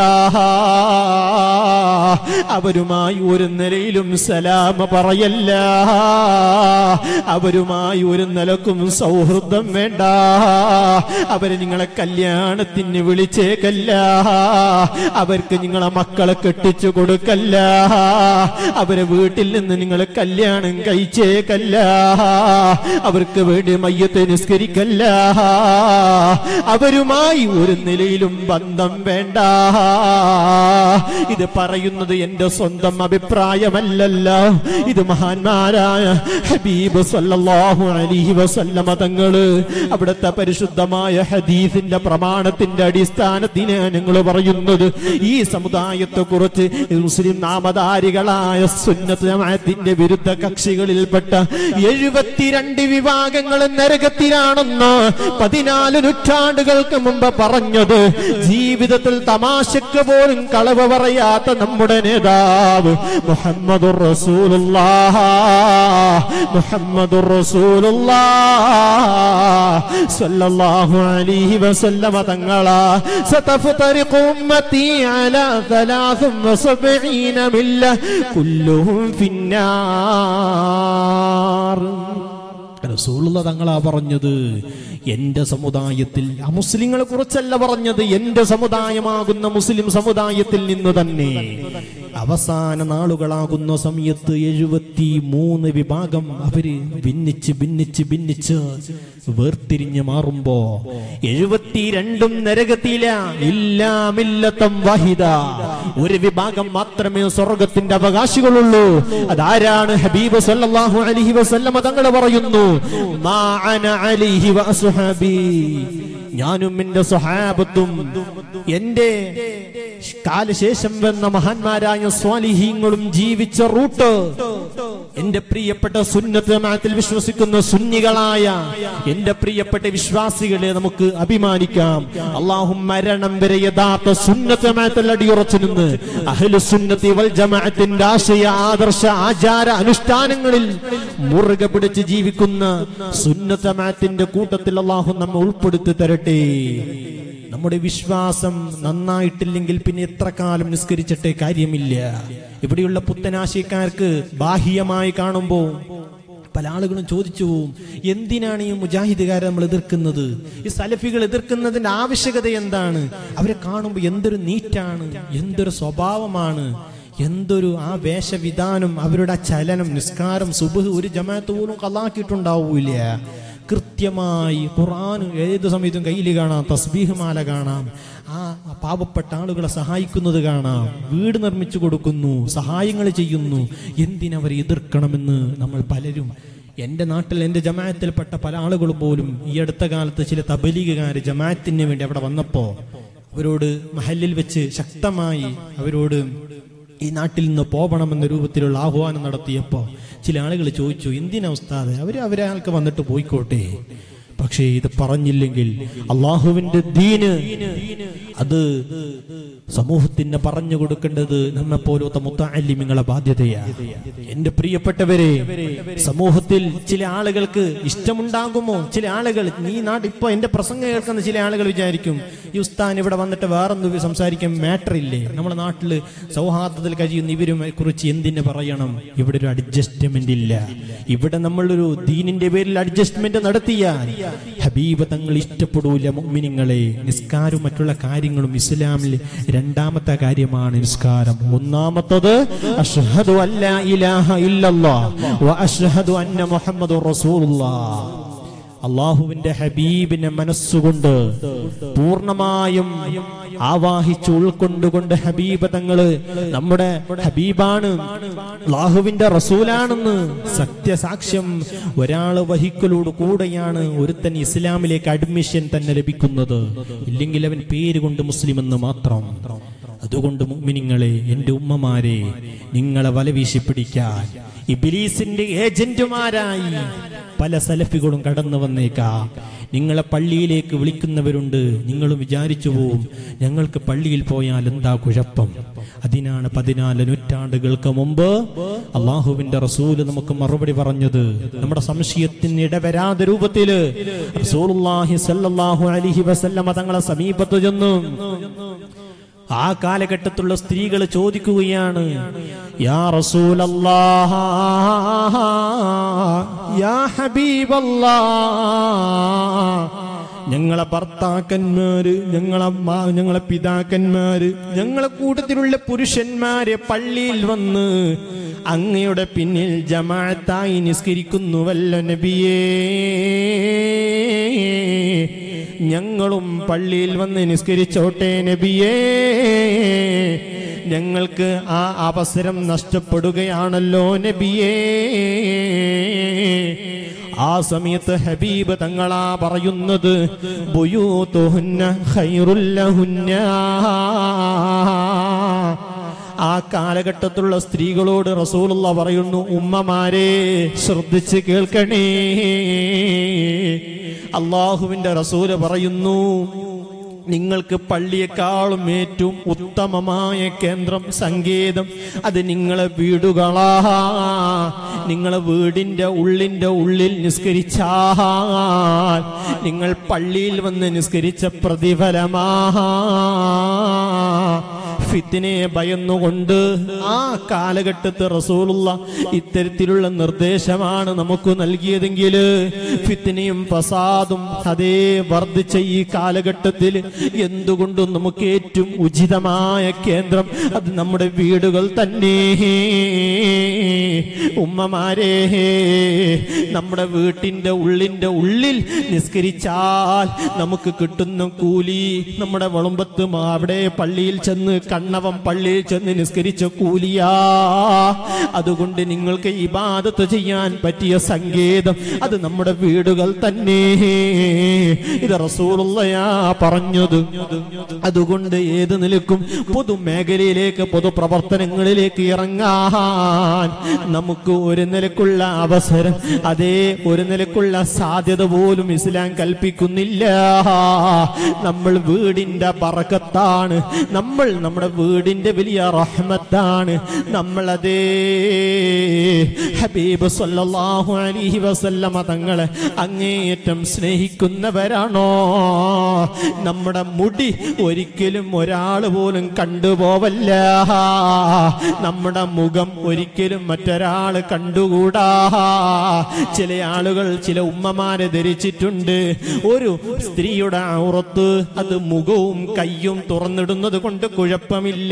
അവരുമായി ഒരു നിലയിലും സലാമ പറയല്ല അവരുമായി ഒരു നിലക്കും സൗഹൃദം വേണ്ട അവര് നിങ്ങളെ കല്യാണത്തിന് വിളിച്ചേക്കല്ല അവർക്ക് നിങ്ങളെ മക്കളെ കെട്ടിച്ചു കൊടുക്കല്ല അവരെ വീട്ടിൽ നിന്ന് നിങ്ങൾ കല്യാണം കഴിച്ചേക്കല്ല അവർക്ക് വേണ്ടി മയ്യത്തെ നിസ്കരിക്കല്ല അവരുമായി ഒരു നിലയിലും ബന്ധം വേണ്ട ഇത് പറയുന്നത് എന്റെ സ്വന്തം അഭിപ്രായമല്ലല്ലോ ഇത് മഹാന്മാരായ ഹബീബ് സല്ലല്ലാഹു അലൈഹി വസല്ലമ തങ്ങള് അവിടുത്തെ പരിശുദ്ധമായ ഹദീസിന്റെ പ്രമാണത്തിന്റെ അടിസ്ഥാനത്തിനാണ് ഞങ്ങൾ പറയുന്നത് ഈ സമുദായത്തെ കുറിച്ച് മുസ്ലിം നാമധാരികളായ സുന്നത്ത് ജമാഅത്തിന്റെ വിരുദ്ധ കക്ഷികളിൽപ്പെട്ട എഴുപത്തിരണ്ട് വിഭാഗങ്ങൾ നരകത്തിലാണെന്ന് പതിനാല് നൂറ്റാണ്ടുകൾക്ക് മുമ്പ് പറഞ്ഞത് ജീവിതത്തിൽ തമാശക്ക് പോലും കളവ് പറയാത്ത നമ്മുടെ നേതാവ് മുഹമ്മദ് മുഹമ്മദ് സല്ലല്ലാഹു അലൈഹി വസല്ലമ തങ്ങളാ ستفترق أمتي على ثلاث وسبعين ملة كلهم في النار റസൂലുള്ള തങ്ങളാ പറഞ്ഞത് എന്റെ സമുദായത്തിൽ ആ മുസ്ലിങ്ങളെ കുറിച്ചല്ല പറഞ്ഞത് എന്റെ സമുദായമാകുന്ന മുസ്ലിം സമുദായത്തിൽ നിന്ന് തന്നെ അവസാന നാളുകളാകുന്ന സമയത്ത് എഴുപത്തി മൂന്ന് വിഭാഗം അവര് ഭിന്നിച്ച് ഭിന്നിച്ച് ഭിന്നിച്ച് വേർതിരിഞ്ഞ് മാറുമ്പോ എഴുപത്തിരണ്ടും നരകത്തില ഇല്ലാമില്ലത്തം വാഹിദ ഒരു വിഭാഗം മാത്രമേ സ്വർഗത്തിന്റെ അവകാശികളുള്ളൂ അതാരാണ് ഹബീബ് സല്ലല്ലാഹു അലൈഹി വസല്ലമ തങ്ങൾ പറയുന്നു മാ അന അലൈഹി വഅസ്ഹാബി ഞാനും എന്റെ സ്വഹാബത്തും എന്റെ കാലശേഷം വന്ന മഹാന്മാരായ സ്വാലിഹീങ്ങളും ജീവിച്ച റൂട്ട് എന്റെ പ്രിയപ്പെട്ട സുന്നത്ത് ജമാഅത്തിൽ വിശ്വസിക്കുന്ന സുന്നികളായ എന്റെ പ്രിയപ്പെട്ട വിശ്വാസികളെ നമുക്ക് അഭിമാനിക്കാം അള്ളാഹു മരണം വരെ യഥാർത്ഥ സുന്നത്ത് ജമാഅത്തിൽ അടിയുറച്ചു നിന്ന് അഹ്ലു സുന്നത്തി വൽ ജമാഅത്തിന്റെ ആശയ ആദർശ ആചാര അനുഷ്ഠാനങ്ങളിൽ മുറുകെ പിടിച്ച് ജീവിക്കുന്ന സുന്നത്ത് ജമാഅത്തിന്റെ കൂട്ടത്തിൽ അള്ളാഹു നമ്മെ ഉൾപ്പെടുത്തി തരട്ടെ നമ്മുടെ വിശ്വാസം നന്നായിട്ടില്ലെങ്കിൽ പിന്നെ എത്ര കാലം നിസ്കരിച്ചിട്ടേ കാര്യമില്ല ഇവിടെയുള്ള പുത്തനാശയക്കാർക്ക് ബാഹ്യമായി കാണുമ്പോൾ പല ആളുകളും ചോദിച്ചു പോവും എന്തിനാണ് ഈ മുജാഹിദുകാരെ നമ്മൾ എതിർക്കുന്നത് ഈ സലഫികൾ എതിർക്കുന്നതിന്റെ ആവശ്യകത എന്താണ് അവരെ കാണുമ്പോൾ എന്തൊരു നീറ്റാണ് എന്തൊരു സ്വഭാവമാണ് എന്തൊരു ആ വേഷവിധാനം അവരുടെ ആ ചലനം നിസ്കാരം സുബഹ് ഒരു ജമാഅത്ത് പോലും കലാക്കിയിട്ടുണ്ടാവൂല കൃത്യമായി ഖുർആൻ ഏത് സമയത്തും കയ്യിൽ കാണാം തസ്ബീഹ് മാല കാണാം ആ പാവപ്പെട്ട ആളുകളെ സഹായിക്കുന്നത് കാണാം വീട് നിർമ്മിച്ചു കൊടുക്കുന്നു സഹായങ്ങൾ ചെയ്യുന്നു എന്തിനവർ എതിർക്കണമെന്ന് നമ്മൾ പലരും എൻ്റെ നാട്ടിൽ എൻ്റെ ജമാഅത്തിൽപ്പെട്ട പല ആളുകളും പോലും ഈ അടുത്ത കാലത്ത് ചില തബലീഗുകാർ ജമാഅത്തിന് വേണ്ടി അവിടെ വന്നപ്പോൾ അവരോട് മഹലിൽ വെച്ച് ശക്തമായി അവരോട് ഈ നാട്ടിൽ നിന്ന് പോകണമെന്ന രൂപത്തിലുള്ള ആഹ്വാനം നടത്തിയപ്പോ ചില ആളുകൾ ചോദിച്ചു എന്തിനാ ഉസ്താദ് അവര് അവരാൾക്ക് വന്നിട്ട് പോയിക്കോട്ടെ പക്ഷേ ഇത് പറഞ്ഞില്ലെങ്കിൽ അള്ളാഹുവിന്റെ ദീന് അത് സമൂഹത്തിന് പറഞ്ഞു കൊടുക്കേണ്ടത് നമ്മെ പോലത്തെ മുത്താലിമിങ്ങളെ ബാധ്യതയാണ് എന്റെ പ്രിയപ്പെട്ടവരെ സമൂഹത്തിൽ ചില ആളുകൾക്ക് ഇഷ്ടമുണ്ടാകുമോ ചില ആളുകൾ നീ നാട്ടിൽ ഇപ്പൊ എന്റെ പ്രസംഗം കേൾക്കുന്ന ചില ആളുകൾ വിചാരിക്കും ഈ ഉസ്താൻ ഇവിടെ വന്നിട്ട് വേറൊന്നും സംസാരിക്കാൻ മാറ്റർ ഇല്ലേ നമ്മുടെ നാട്ടില് സൗഹാർദ്ദത്തിൽ കഴിയുന്ന ഇവരുമായി കുറിച്ച് എന്തിനു പറയണം ഇവിടെ ഒരു അഡ്ജസ്റ്റ്മെന്റ് ഇല്ല ഇവിടെ നമ്മളൊരു ദീനിന്റെ പേരിൽ അഡ്ജസ്റ്റ്മെന്റ് നടത്തിയാൽ ഹബീബ് തങ്ങൾ ഇഷ്ടപ്പെടൂല മുഅ്മിനീങ്ങളെ നിസ്കാരവും മറ്റുള്ള കാര്യങ്ങളും ഇസ്ലാമിൽ രണ്ടാമത്തെ കാര്യമാണ് നിസ്കാരം ഒന്നാമത്തത് അഷ്ഹദു അല്ലാ ഇലാഹ ഇല്ലല്ലാഹ് വ അഷ്ഹദു അന്ന മുഹമ്മദുർ റസൂലുള്ളാഹ് അള്ളാഹുവിന്റെ ഹബീബിനെ മനസ്സുകൊണ്ട് പൂർണ്ണമായും ആവാഹിച്ച് ഉൾക്കൊണ്ടുകൊണ്ട് ഹബീബ് തങ്ങള് നമ്മുടെ ഹബീബാണ് അള്ളാഹുവിന്റെ റസൂലാണെന്ന് സത്യസാക്ഷ്യം ഒരാള് വഹിക്കലോട് കൂടെയാണ് ഒരുത്തൻ ഇസ്ലാമിലേക്ക് അഡ്മിഷൻ തന്നെ ലഭിക്കുന്നത് ഇല്ലെങ്കിൽ അവൻ പേര് കൊണ്ട് മുസ്ലിം എന്ന് മാത്രം അതുകൊണ്ട് മുഅ്മിനീങ്ങളെ എന്റെ ഉമ്മമാരെ നിങ്ങളെ വലവീശി പിടിക്കാൻ ഇബിലീസിന്റെ ഏജന്റുമാരായി പല സലഫികളും കടന്നു വന്നേക്കാം നിങ്ങളെ പള്ളിയിലേക്ക് വിളിക്കുന്നവരുണ്ട് നിങ്ങളും വിചാരിച്ചു പോവും ഞങ്ങൾക്ക് പള്ളിയിൽ പോയാൽ എന്താ കുഴപ്പം അതിനാണ് പതിനാല് നൂറ്റാണ്ടുകൾക്ക് മുമ്പ് അള്ളാഹുവിന്റെ റസൂല് നമുക്ക് മറുപടി പറഞ്ഞത് നമ്മുടെ സംശയത്തിന് ഇടവരാതെ രൂപത്തില് റസൂലുള്ളാഹി സല്ലല്ലാഹു അലൈഹി വസല്ലമ തങ്ങളെ സമീപത്ത് ചെന്നു ആ കാലഘട്ടത്തിലുള്ള സ്ത്രീകൾ ചോദിക്കുകയാണ് യാ റസൂലല്ലാഹ് യാ ഹബീബല്ലാഹ് ഞങ്ങളെ ഭർത്താക്കന്മാര് ഞങ്ങളെ മാ- ഞങ്ങളെ പിതാക്കന്മാര് ഞങ്ങളെ കൂട്ടത്തിലുള്ള പുരുഷന്മാരെ പള്ളിയിൽ വന്ന് അങ്ങയുടെ പിന്നിൽ ജമാഅത്തായി നിസ്കരിക്കുന്നുവല്ലോ നബിയേ ഞങ്ങളും പള്ളിയിൽ വന്ന് നിസ്കരിച്ചോട്ടെ നബിയേ ഞങ്ങൾക്ക് ആ അവസരം നഷ്ടപ്പെടുകയാണല്ലോ നബിയേ ആ സമയത്ത് ഹബീബ് തങ്ങളാ പറയുന്നത് ബുയൂതുഹുന്ന ഖൈറുല്ലഹുന്ന ആ കാലഘട്ടത്തിലുള്ള സ്ത്രീകളോട് റസൂലുള്ള പറയുന്നു ഉമ്മമാരെ ശ്രദ്ധിച്ച് കേൾക്കണേ അള്ളാഹുവിന്റെ റസൂല് പറയുന്നു നിങ്ങൾക്ക് പള്ളിയെക്കാളും ഏറ്റവും ഉത്തമമായ കേന്ദ്രം സങ്കേതം അത് നിങ്ങളെ വീടുകളാ നിങ്ങളെ വീടിന്റെ ഉള്ളിന്റെ ഉള്ളിൽ നിസ്കരിച്ചാൽ നിങ്ങൾ പള്ളിയിൽ വന്ന് നിസ്കരിച്ച പ്രതിഫലമാ ഫിത്തിനെ ഭയന്നുകൊണ്ട് ആ കാലഘട്ടത്ത് റസൂലുള്ള ഇത്തരത്തിലുള്ള നിർദ്ദേശമാണ് നമുക്ക് നൽകിയതെങ്കിൽ ഫിത്തിനെയും ഫസാദും അതേ വർദ്ധിച്ച ഈ കാലഘട്ടത്തിൽ എന്തുകൊണ്ടും നമുക്ക് ഏറ്റവും ഉചിതമായ കേന്ദ്രം അത് നമ്മുടെ വീടുകൾ തന്നെ ഉമ്മമാരെ നമ്മുടെ വീട്ടിന്റെ ഉള്ളിന്റെ ഉള്ളിൽ നിസ്കരിച്ചാൽ നമുക്ക് കിട്ടുന്ന കൂലി നമ്മുടെ വളമ്പത്ത് അവിടെ പള്ളിയിൽ ചെന്ന് കണ്ണവം പള്ളിയിൽ ചെന്ന് നിസ്കരിച്ച കൂലിയാ അതുകൊണ്ട് നിങ്ങൾക്ക് ഇബാദത്ത് ചെയ്യാൻ പറ്റിയ സങ്കേതം അത് നമ്മുടെ വീടുകൾ തന്നെ ഇത് റസൂലുള്ളയാ പറഞ്ഞത് അതുകൊണ്ട് ഏത് നിലക്കും പൊതുമേഖലയിലേക്ക് പൊതുപ്രവർത്തനങ്ങളിലേക്ക് ഇറങ്ങാൻ നമുക്ക് ഒരു നിലക്കുള്ള അവസരം അതേ ഒരു നിലക്കുള്ള സാധ്യത പോലും ഇസ്ലാം കൽപ്പിക്കുന്നില്ല നമ്മൾ വീടിന്റെ പറക്കത്താണ് നമ്മൾ നമ്മുടെ വീടിന്റെ വലിയ റഹ്മത്താണ് നമ്മൾ അതേ ഹബീബ് സല്ലല്ലാഹു അലൈഹി വസല്ലമ തങ്ങളെ അങ്ങേയറ്റം സ്നേഹിക്കുന്നവരാണോ നമ്മുടെ മുടി ഒരിക്കലും ഒരാൾ പോലും കണ്ടുപോവല്ല നമ്മുടെ മുഖം ഒരിക്കലും മറ്റൊരാൾ കണ്ടുകൂടാ ചില ആളുകൾ ചില ഉമ്മമാരെ ധരിച്ചിട്ടുണ്ട് ഒരു സ്ത്രീയുടെ ഔറത്ത് അത് മുഖവും കയ്യും തുറന്നിടുന്നത് കൊണ്ട് കുഴപ്പമില്ല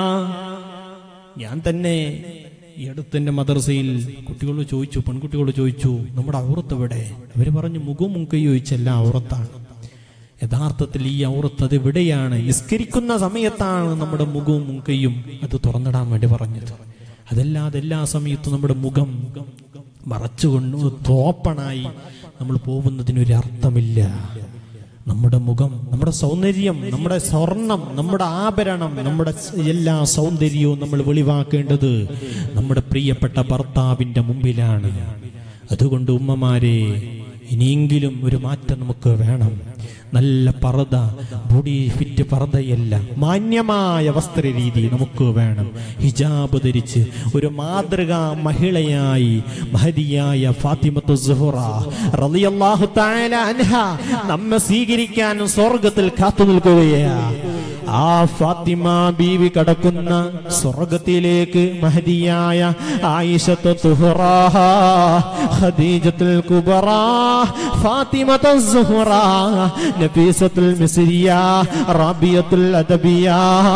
ഞാൻ തന്നെ ഈ അടുത്തെന്റെ മദർസയിൽ കുട്ടികളോട് ചോദിച്ചു പെൺകുട്ടികളോട് ചോദിച്ചു നമ്മുടെ ഔറത്ത് എവിടെ അവര് പറഞ്ഞു മുഖവും കയ്യും ചോദിച്ചല്ല ഔറത്താണ് യഥാർത്ഥത്തിൽ ഈ ഔറത്ത് അത് എവിടെയാണ് ഇസ്കരിക്കുന്ന സമയത്താണ് നമ്മുടെ മുഖവും മുങ്കയും അത് തുറന്നിടാൻ വേണ്ടി പറഞ്ഞത് അതല്ലാതെ എല്ലാ സമയത്തും നമ്മുടെ മുഖം മറച്ചുകൊണ്ട് തോപ്പണായി നമ്മൾ പോകുന്നതിനൊരു അർത്ഥമില്ല നമ്മുടെ മുഖം നമ്മുടെ സൗന്ദര്യം നമ്മുടെ സ്വർണം നമ്മുടെ ആഭരണം നമ്മുടെ എല്ലാ സൗന്ദര്യവും നമ്മൾ വെളിവാക്കേണ്ടത് നമ്മുടെ പ്രിയപ്പെട്ട ഭർത്താവിന്റെ മുമ്പിലാണ് അതുകൊണ്ട് ഉമ്മമാരെ ഇനിയെങ്കിലും ഒരു മാറ്റം നമുക്ക് വേണം നല്ല പർദ ബോഡി ഫിറ്റ് പർദയല്ല മാന്യമായ വസ്ത്രരീതി നമുക്ക് വേണം ഹിജാബ് ധരിച്ച് ഒരു മാതൃകാ മഹിളയായി മഹതിയായ ഫാത്തിമത്തു സുഹറ റളിയല്ലാഹു തആല അൻഹ നമ്മെ സ്വീകരിക്കാൻ സ്വർഗത്തിൽ കാത്തു നിൽക്കുകയാണ് ആ ഫാത്തിമ ബീവി കടക്കുന്ന സ്വർഗത്തിലേക്ക് മഹദിയായ ആയിഷത്ത് തുഹറ ഖദീജത്തുൽ കുബറ ഫാത്തിമത്തു സുഹറ നഫീസത്തുൽ മിസ്രിയ റാബിയത്തുൽ അദബിയ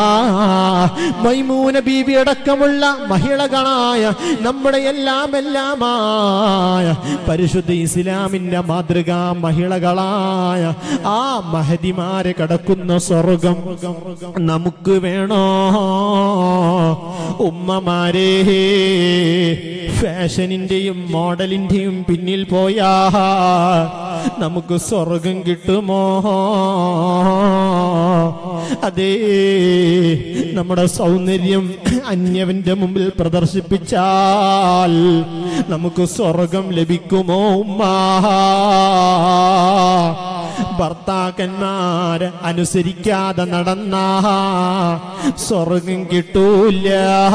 മൈമൂന ബീവി അടക്കമുള്ള മഹിളകളായ നമ്മുടെ എല്ലാം എല്ലാമായ പരിശുദ്ധ ഇസ്ലാമിന്റെ മാതൃകാ മഹിളകളായ ആ മഹതിമാരെ കടക്കുന്ന സ്വർഗം നമുക്ക് വേണോ ഉമ്മമാരെ ഫാഷനിന്റെയും മോഡലിന്റെയും പിന്നിൽ പോയാ നമുക്ക് സ്വർഗം കിട്ടുമോ അതേ നമ്മുടെ സൗന്ദര്യം അന്യവന്റെ മുമ്പിൽ പ്രദർശിപ്പിച്ചാൽ നമുക്ക് സ്വർഗം ലഭിക്കുമോ ഉമ്മ ഭർത്താക്കന്മാരെ അനുസരിക്കാതെ നടന്ന സ്വർഗം കിട്ടൂല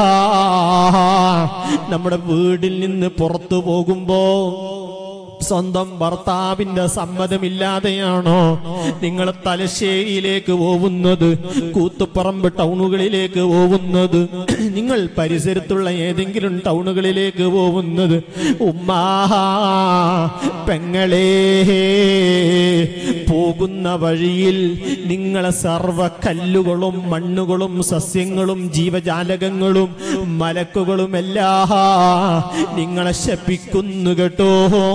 നമ്മുടെ വീടിൽ നിന്ന് പുറത്തു പോകുമ്പോ സ്വന്തം ഭർത്താവിന്റെ സമ്മതമില്ലാതെയാണോ നിങ്ങൾ തലശ്ശേരിയിലേക്ക് പോകുന്നത് കൂത്തുപറമ്പ് ടൗണുകളിലേക്ക് പോകുന്നത് നിങ്ങൾ പരിസരത്തുള്ള ഏതെങ്കിലും ടൗണുകളിലേക്ക് പോകുന്നത് ഉമ്മാ പെങ്ങളെ പോകുന്ന വഴിയിൽ നിങ്ങളെ സർവ കല്ലുകളും മണ്ണുകളും സസ്യങ്ങളും ജീവജാലകങ്ങളും മലക്കുകളും എല്ലാം നിങ്ങളെ ശപിക്കുന്നു കേട്ടോ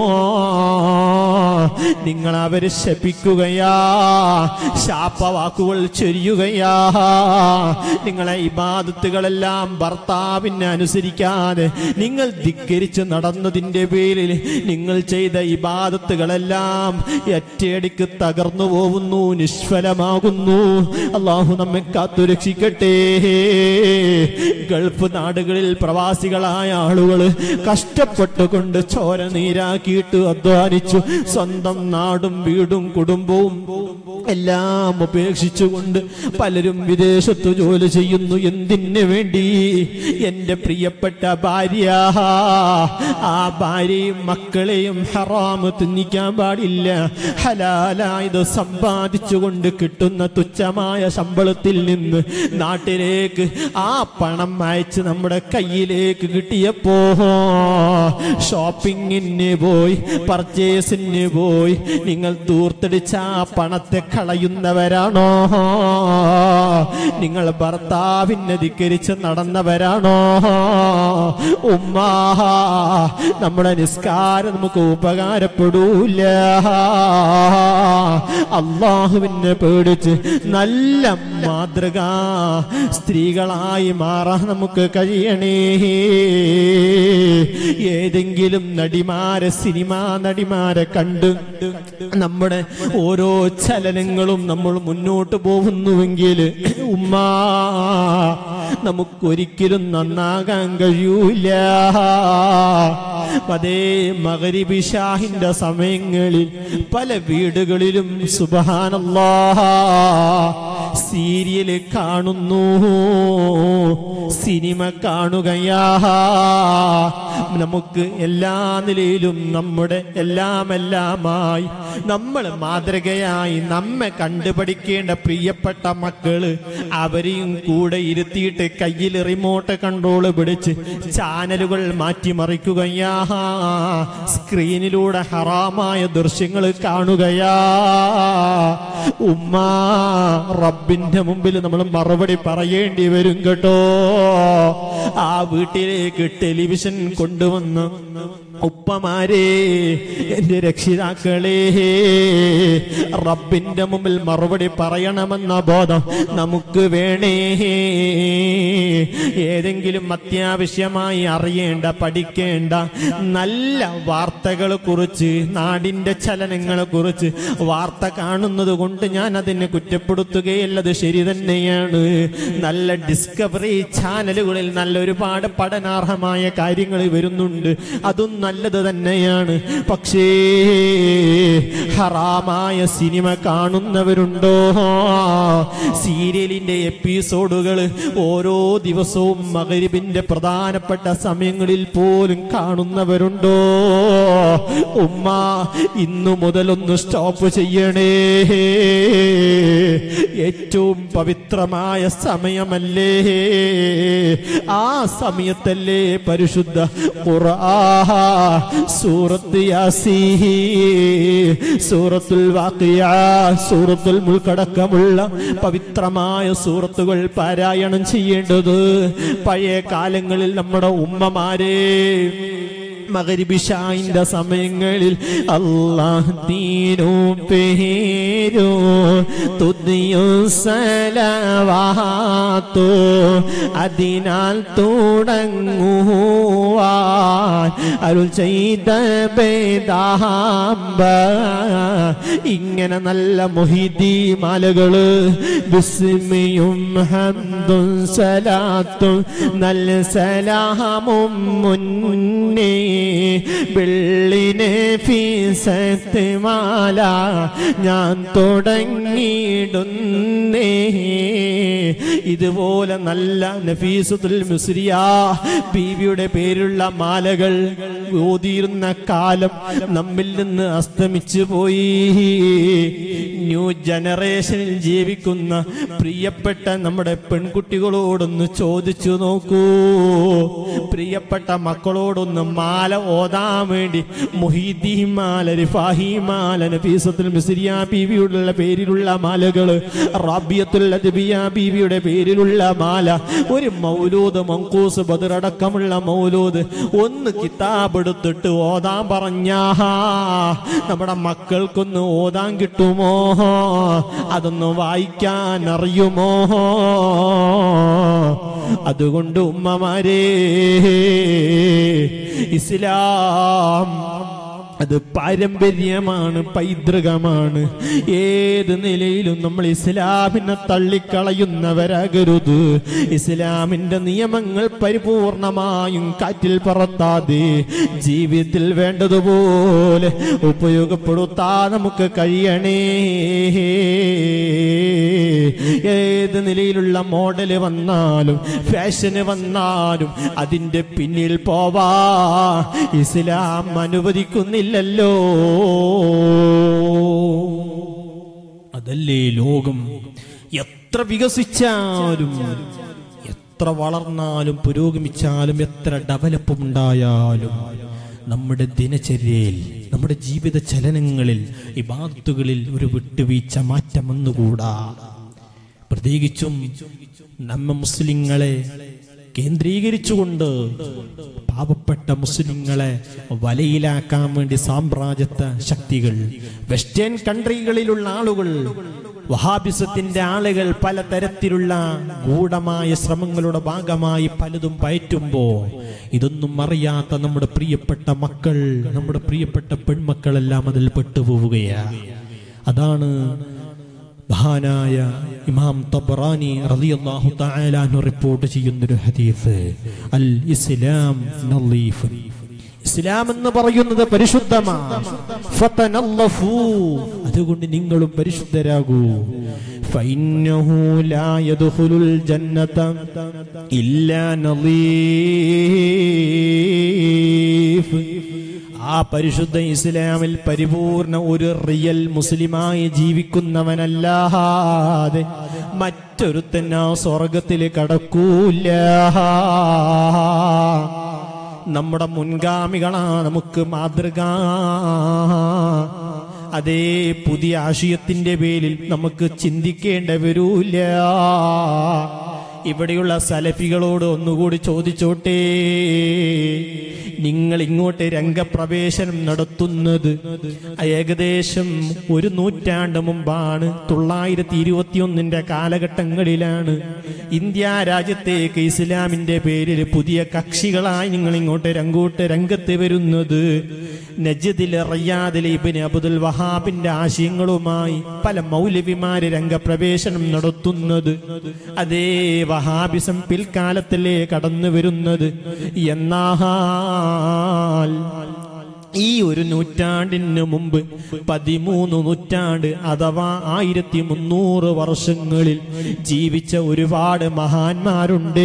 നിങ്ങൾ അവരെ ശപിക്കുകയാ ശാപവാക്കുകൾ ചൊരിയുകയാ നിങ്ങളെ ഇബാദത്തുകളെല്ലാം ഭർത്താവിനെ അനുസരിക്കാതെ നിങ്ങൾ ധിക്കരിച്ച് നടന്നതിന്റെ പേരിൽ നിങ്ങൾ ചെയ്ത ഇബാദത്തുകളെല്ലാം ഒറ്റയടിക്ക് തകർന്നു പോകുന്നു നിഷ്ഫലമാകുന്നു അള്ളാഹു നമ്മെ കാത്തു രക്ഷിക്കട്ടെ ഗൾഫ് നാടുകളിൽ പ്രവാസികളായ ആളുകൾ കഷ്ടപ്പെട്ടുകൊണ്ട് ചോര നീരാക്കിയിട്ട് അധ്വാനിച്ചു സ്വന്തം നാടും വീടും കുടുംബവും എല്ലാം ഉപേക്ഷിച്ചുകൊണ്ട് പലരും വിദേശത്ത് ജോലി ചെയ്യുന്നു എന്തിനു വേണ്ടി എന്റെ പ്രിയപ്പെട്ട ഭാര്യ ആ ഭാര്യയും മക്കളെയും ഹറാമ് തിന്നിക്കാൻ പാടില്ല ഹലാലായത് സമ്പാദിച്ചുകൊണ്ട് കിട്ടുന്ന തുച്ഛമായ ശമ്പളത്തിൽ നിന്ന് നാട്ടിലേക്ക് ആ പണം അയച്ച് നമ്മുടെ കയ്യിലേക്ക് കിട്ടിയപ്പോ ഷോപ്പിങ്ങിന് പോയി പർച്ചേസിന് പോയി നിങ്ങൾ ദൂർത്തടിച്ച ആ പണത്തെ കളയുന്നവരാണോ നിങ്ങൾ ഭർത്താവിനെ ധിക്കരിച്ച് നടന്നവരാണോ ഉമ്മ നമ്മുടെ നിസ്കാരം നമുക്ക് ഉപകാരപ്പെടൂല അള്ളാഹുവിനെ പേടിച്ച് നല്ല മാതൃക സ്ത്രീകളായി മാറാൻ നമുക്ക് കഴിയണേ ഏതെങ്കിലും നടിമാരെ സിനിമാ നടിമാരെ കണ്ട് നമ്മുടെ ഓരോ ചലനങ്ങളും നമ്മൾ മുന്നോട്ട് പോകുന്നുവെങ്കിൽ ഉമ്മ നമുക്കൊരിക്കലും നന്നാകാൻ കഴിയൂല അതേ മകരിബി ഷാഹിന്റെ സമയങ്ങളിൽ പല വീടുകളിലും സുബഹാനല്ലാ സീരിയല് കാണുന്നു സിനിമ കാണുകയാ നമുക്ക് എല്ലാ നിലയിലും നമ്മുടെ എല്ലാം എല്ലാമായി നമ്മൾ മാതൃകയായി നമ്മെ കണ്ടുപഠിക്കേണ്ട പ്രിയപ്പെട്ട മക്കള് അവരെയും കൂടെ ഇരുത്തിയിട്ട് കയ്യിൽ റിമോട്ട് കൺട്രോൾ പിടിച്ച് ചാനലുകൾ മാറ്റിമറിക്കുകയാ സ്ക്രീനിലൂടെ ഹറാമായ ദൃശ്യങ്ങൾ കാണുകയാ ഉമ്മ റബ്ബിന്റെ മുമ്പിൽ നമ്മൾ മറുപടി പറയേണ്ടി വരും കേട്ടോ ആ വീട്ടിലേക്ക് ടെലിവിഷൻ കൊണ്ടുവന്ന് ഉപ്പമാരെ എന്റെ രക്ഷിതാക്കളെ റബ്ബിന്റെ മുമ്പിൽ മറുപടി പറയണമെന്ന ബോധം നമുക്ക് വേണേ ഏതെങ്കിലും അത്യാവശ്യമായി അറിയേണ്ട പഠിക്കേണ്ട നല്ല വാർത്തകളെ കുറിച്ച് നാടിന്റെ ചലനങ്ങളെ കുറിച്ച് വാർത്ത കാണുന്നത് കൊണ്ട് ഞാൻ അതിനെ കുറ്റപ്പെടുത്തുകയല്ലത് ശരി തന്നെയാണ് നല്ല ഡിസ്കവറി ചാനലുകളിൽ നല്ല ഒരുപാട് പഠനാർഹമായ കാര്യങ്ങൾ വരുന്നുണ്ട് അതും നല്ലത് തന്നെയാണ് പക്ഷേ ഹറാമായ സിനിമ കാണുന്നവരുണ്ടോ സീരിയലിന്റെ എപ്പിസോഡുകൾ ഓരോ ദിവസവും മകരിബിന്റെ പ്രധാനപ്പെട്ട സമയങ്ങളിൽ പോലും കാണുന്നവരുണ്ടോ ഉമ്മ ഇന്നു മുതലൊന്ന് സ്റ്റോപ്പ് ചെയ്യണേ ഏറ്റവും പവിത്രമായ സമയമല്ലേ ആ സമയത്തല്ലേ പരിശുദ്ധ ഖുർആ സൂറത്ത് യാസീ സൂറത്തുൽ വാഖിയ സൂറത്തുൽ മുൽക്കടക്കമുള്ള പവിത്രമായ സൂറത്തുകൾ പാരായണം ചെയ്യേണ്ടത് പഴയ കാലങ്ങളിൽ നമ്മുടെ ഉമ്മമാരെ മകരിബിഷായിന്റെ സമയങ്ങളിൽ അള്ളാഹ് തീനോ പേരോ തുതിയോ സലവാത്തോ അതിനാൽ തുടങ്ങുവാൻ അരുൾ ചെയ്ത ബേദാമ്പ ഇങ്ങനെ നല്ല മൊഹിദി മാലകള് ബിസ്മിയും ഹന്തും സലാത്തും നല്ല സലാമും മുന്നേ വെള്ളിനെ ഫീസത്ത് മാല ഞാൻ തുടങ്ങിയിടുന്നേ ഇതുപോലെ നല്ല നഫീസത്തുൽ മുസ്രിയ ബീവിയുടെ പേരുള്ള മാലകൾ ഓതിയിരുന്ന കാലം നമ്മിൽ നിന്ന് അസ്തമിച്ചു പോയി ന്യൂ ജനറേഷനിൽ ജീവിക്കുന്ന പ്രിയപ്പെട്ട നമ്മുടെ പെൺകുട്ടികളോടൊന്ന് ചോദിച്ചു നോക്കൂ പ്രിയപ്പെട്ട മക്കളോടൊന്ന് മാല ഓതാൻ വേണ്ടി മൊഹീദി മാല റിഫാഹി മാല നഫീസത്തുൽ മിസ്രിയ ബീവിയുടെ പേരിലുള്ള മാലകള് റാബിയത്തുൽ അദ്ബിയ ബീവിയുടെ പേരിലുള്ള മാല ഒരു മൗലൂദ് മങ്കൂസ് ബദറടക്കമുള്ള മൗലൂദ് ഒന്ന് കിതാബ് എടുത്തിട്ട് ഓതാൻ പറഞ്ഞാ നമ്മുടെ മക്കൾക്കൊന്ന് ഓതാൻ കിട്ടുമോ അതൊന്ന് വായിക്കാൻ അറിയുമോ അതുകൊണ്ട് ഉമ്മമാരേ ഇസ്ലാം അത് പാരമ്പര്യമാണ് പൈതൃകമാണ് ഏത് നിലയിലും നമ്മൾ ഇസ്ലാമിനെ തള്ളിക്കളയുന്നവരാകരുത് ഇസ്ലാമിന്റെ നിയമങ്ങൾ പരിപൂർണമായും കാറ്റിൽ പറത്താതെ ജീവിതത്തിൽ വേണ്ടതുപോലെ ഉപയോഗപ്പെടുത്താൻ നമുക്ക് കഴിയണേ ഏത് നിലയിലുള്ള മോഡല് വന്നാലും ഫാഷന് വന്നാലും അതിന്റെ പിന്നിൽ പോവാ ഇസ്ലാം അനുവദിക്കുന്നില്ലല്ലോ അതല്ലേ ലോകം എത്ര വികസിച്ചാലും എത്ര വളർന്നാലും പുരോഗമിച്ചാലും എത്ര ഡെവലപ്പ് ഉണ്ടായാലും നമ്മുടെ ദിനചര്യയിൽ നമ്മുടെ ജീവിത ചലനങ്ങളിൽ ഇബാദത്തുകളിൽ ഒരു വിട്ടുവീഴ്ച മാറ്റം വന്നുകൂടാ പ്രത്യേകിച്ചും നമ്മ മുസ്ലിങ്ങളെ കേന്ദ്രീകരിച്ചുകൊണ്ട് പാവപ്പെട്ട മുസ്ലിങ്ങളെ വലയിലാക്കാൻ വേണ്ടി സാമ്രാജ്യത്വ ശക്തികൾ വെസ്റ്റേൺ കൺട്രികളിലുള്ള ആളുകൾ വഹാബിസത്തിന്റെ ആളുകൾ പലതരത്തിലുള്ള ഗൂഢമായ ശ്രമങ്ങളുടെ ഭാഗമായി പലതും പയറ്റുമ്പോ ഇതൊന്നും അറിയാത്ത നമ്മുടെ പ്രിയപ്പെട്ട മക്കൾ നമ്മുടെ പ്രിയപ്പെട്ട പെൺമക്കളെല്ലാം അതിൽ പെട്ടുപോവുകയാണ് അതാണ് മഹാനായ ഇമാം തബറാനി റളിയല്ലാഹു തആല അൻഹു റിപ്പോർട്ട് ചെയ്യുന്നൊരു ഹദീസ് അൽ ഇസ്ലാം നളീഫ് ഇസ്ലാം എന്ന് പറയുന്നത് പരിശുദ്ധമാണ് ഫതനല്ലഫൂ. അതുകൊണ്ട് നിങ്ങളും പരിശുദ്ധരാകൂ ഫഇന്നഹു ലാ യദ്ഖുലുൽ ജന്നത ഇല്ലാ നളീഫ് ആ പരിശുദ്ധ ഇസ്ലാമിൽ പരിപൂർണ ഒരു റിയൽ മുസ്ലിമായി ജീവിക്കുന്നവനല്ലാതെ മറ്റൊരുത്തൻ ആ സ്വർഗത്തിൽ കടക്കൂല നമ്മുടെ മുൻഗാമികളാ നമുക്ക് മാതൃക അതേ പുതിയ ആശയത്തിന്റെ പേരിൽ നമുക്ക് ചിന്തിക്കേണ്ട വരൂല ഇവിടെയുള്ള സലഫികളോട് ഒന്നുകൂടി ചോദിച്ചോട്ടെ നിങ്ങൾ ഇങ്ങോട്ട് രംഗപ്രവേശനം നടത്തുന്നത് ഏകദേശം ഒരു നൂറ്റാണ്ട് മുമ്പാണ് തൊള്ളായിരത്തി ഇരുപത്തിയൊന്നിന്റെ കാലഘട്ടങ്ങളിലാണ് ഇന്ത്യ രാജ്യത്തേക്ക് ഇസ്ലാമിന്റെ പേരിൽ പുതിയ കക്ഷികളായി നിങ്ങൾ ഇങ്ങോട്ട് രംഗോട്ട് രംഗത്ത് വരുന്നത് നജദിലെ റയ്യാദിലെ ഇബിന് അബ്ദുൽ വഹാബിന്റെ ആശയങ്ങളുമായി പല മൗലവിമാര് രംഗപ്രവേശനം നടത്തുന്നത് അതേ വഹാബിസം പിൽക്കാലത്തിലേ കടന്നു വരുന്നത് എന്നാൽ ഈ ഒരു നൂറ്റാണ്ടിന് മുമ്പ് പതിമൂന്ന് നൂറ്റാണ്ട് അഥവാ ആയിരത്തി മുന്നൂറ് വർഷങ്ങളിൽ ജീവിച്ച ഒരുപാട് മഹാന്മാരുണ്ട്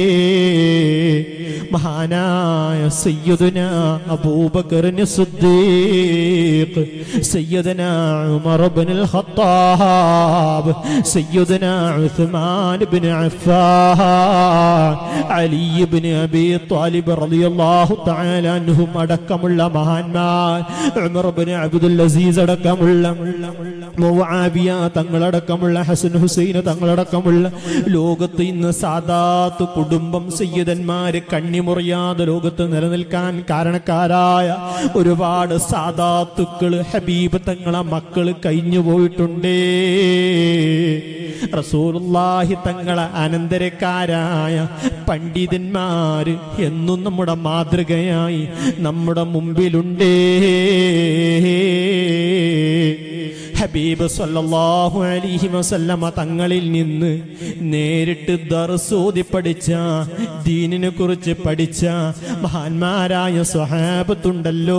മഹാനായ സയ്യിദുന അബൂബക്കറിന് സിദ്ദീഖ് സയ്യിദന ഉമർ ഇബ്നുൽ ഖത്താബ് സയ്യിദന ഉസ്മാൻ ഇബ്നു അഫ്ഫാൻ അലി ഇബ്നു അബീ ത്വാലിബ് റളിയല്ലാഹു തആല അൻഹും അടക്കമുള്ള മഹാന്മാർ ഉമർ ഇബ്നു അബ്ദുൽ അസീസ് അടക്കമുള്ള മുആവിയ തങ്ങളടക്കമുള്ള ഹസൻ ഹുസൈൻ തങ്ങളടക്കമുള്ള ലോകത്ത് ഇന്ന് സാദാത്ത് കുടുംബം സയ്യിദന്മാര് കണ്ണിമുറിയാതെ ലോകത്ത് നിലനിൽക്കാൻ കാരണക്കാരായ ഒരുപാട് സാദാത്തുക്കള് ഹബീബ് തങ്ങളെ മക്കള് കഴിഞ്ഞു പോയിട്ടുണ്ടേ റസൂലുള്ളാഹി തങ്ങളെ അനന്തരക്കാരായ പണ്ഡിതന്മാര് എന്നും നമ്മുടെ മാതൃകയായി നമ്മുടെ മുമ്പിലുണ്ടേ ഹബീബ് സല്ലല്ലാഹു അലൈഹി വസല്ലമ തങ്ങളിൽ നിന്ന് നേരിട്ട് ദർസൂതി പഠിച്ച ദീനിനെ കുറിച്ച് പഠിച്ച മഹാന്മാരായ സ്വഹാബത്തുണ്ടല്ലോ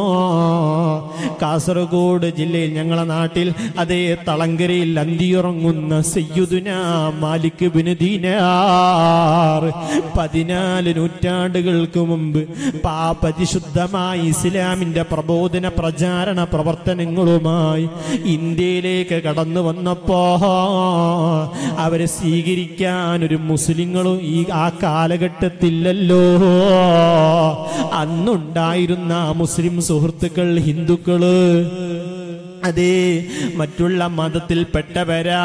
കാസർഗോഡ് ജില്ലയിൽ ഞങ്ങളെ നാട്ടിൽ അതേ തളങ്കരയിൽ അന്തിയുറങ്ങുന്ന സയ്യുദുന മാലിക് ബിൻ ദീനാർ പതിനാല് നൂറ്റാണ്ടുകൾക്ക് മുമ്പ് പാപരിശുദ്ധമായ ഇസ്ലാമിന്റെ പ്രബോധന പ്രചാരണ പ്രവർത്തനങ്ങളുമായി ഇന്ത്യയിലേക്ക് കടന്നു വന്നപ്പോ അവരെ സ്വീകരിക്കാൻ ഒരു മുസ്ലിങ്ങളും ഈ ആ കാലഘട്ടത്തില്ലല്ലോ അന്നുണ്ടായിരുന്ന ആ മുസ്ലിം സുഹൃത്തുക്കൾ ഹിന്ദുക്കള് അതെ മറ്റുള്ള മതത്തിൽപ്പെട്ടവരാ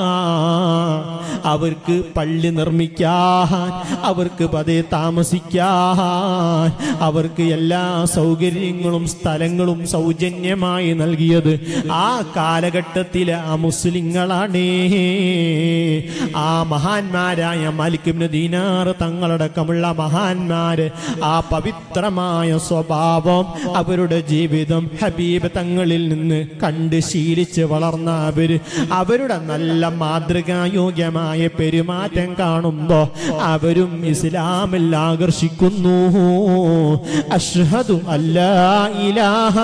അവർക്ക് പള്ളി നിർമ്മിക്കാൻ അവർക്ക് പതേ താമസിക്കാൻ അവർക്ക് എല്ലാ സൗകര്യങ്ങളും സ്ഥലങ്ങളും സൗജന്യമായി നൽകിയത് ആ കാലഘട്ടത്തിലെ ആ മുസ്ലിങ്ങളാണേ ആ മഹാന്മാരായ മാലിക്കിന് ദീനാർ തങ്ങളടക്കമുള്ള മഹാന്മാര് ആ പവിത്രമായ സ്വഭാവം അവരുടെ ജീവിതം ഹബീബ് തങ്ങളിൽ നിന്ന് കണ്ട് ശീലിച്ച് വളർന്ന അവര് അവരുടെ നല്ല മാതൃകായോഗ്യമായ പെരുമാറ്റം കാണുമ്പോ അവരും ഇസ്ലാമിൽ ആകർഷിക്കുന്നു അഷ്ഹദു അല്ലാ ഇലാഹ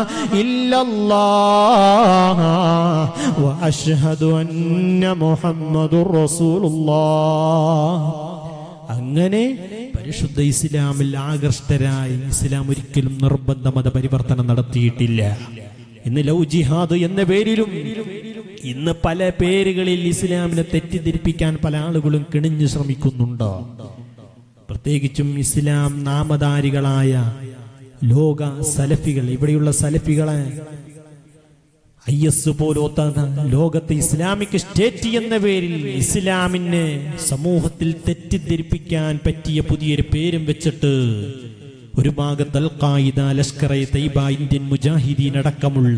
ഇല്ലല്ലാഹ് വ അഷ്ഹദു അന്ന മുഹമ്മദുർ റസൂലുള്ളാഹ് അങ്ങനെ പരിശുദ്ധ ഇസ്ലാമിൽ ആകർഷ്ടരായി ഇസ്ലാം ഒരിക്കലും നിർബന്ധ മത പരിവർത്തനം നടത്തിയിട്ടില്ല ഇന്ന് ലൗ ജിഹാദ് എന്ന പേരിലും ഇന്ന് പല പേരുകളിൽ ഇസ്ലാമിനെ തെറ്റിദ്ധരിപ്പിക്കാൻ പല ആളുകളും കിണിഞ്ഞു ശ്രമിക്കുന്നുണ്ട് പ്രത്യേകിച്ചും ഇസ്ലാം നാമധാരികളായ ലോക സലഫികൾ ഇവിടെയുള്ള സലഫികളെ ഐ എസ് പോലോത്ത ലോകത്തെ ഇസ്ലാമിക് സ്റ്റേറ്റ് എന്ന പേരിൽ ഇസ്ലാമിനെ സമൂഹത്തിൽ തെറ്റിദ്ധരിപ്പിക്കാൻ പറ്റിയ പുതിയൊരു പേരും വെച്ചിട്ട് ഒരു ഭാഗത്ത് al Qaeda Lashkar e Taiba Indian Mujahideen അടക്കമുള്ള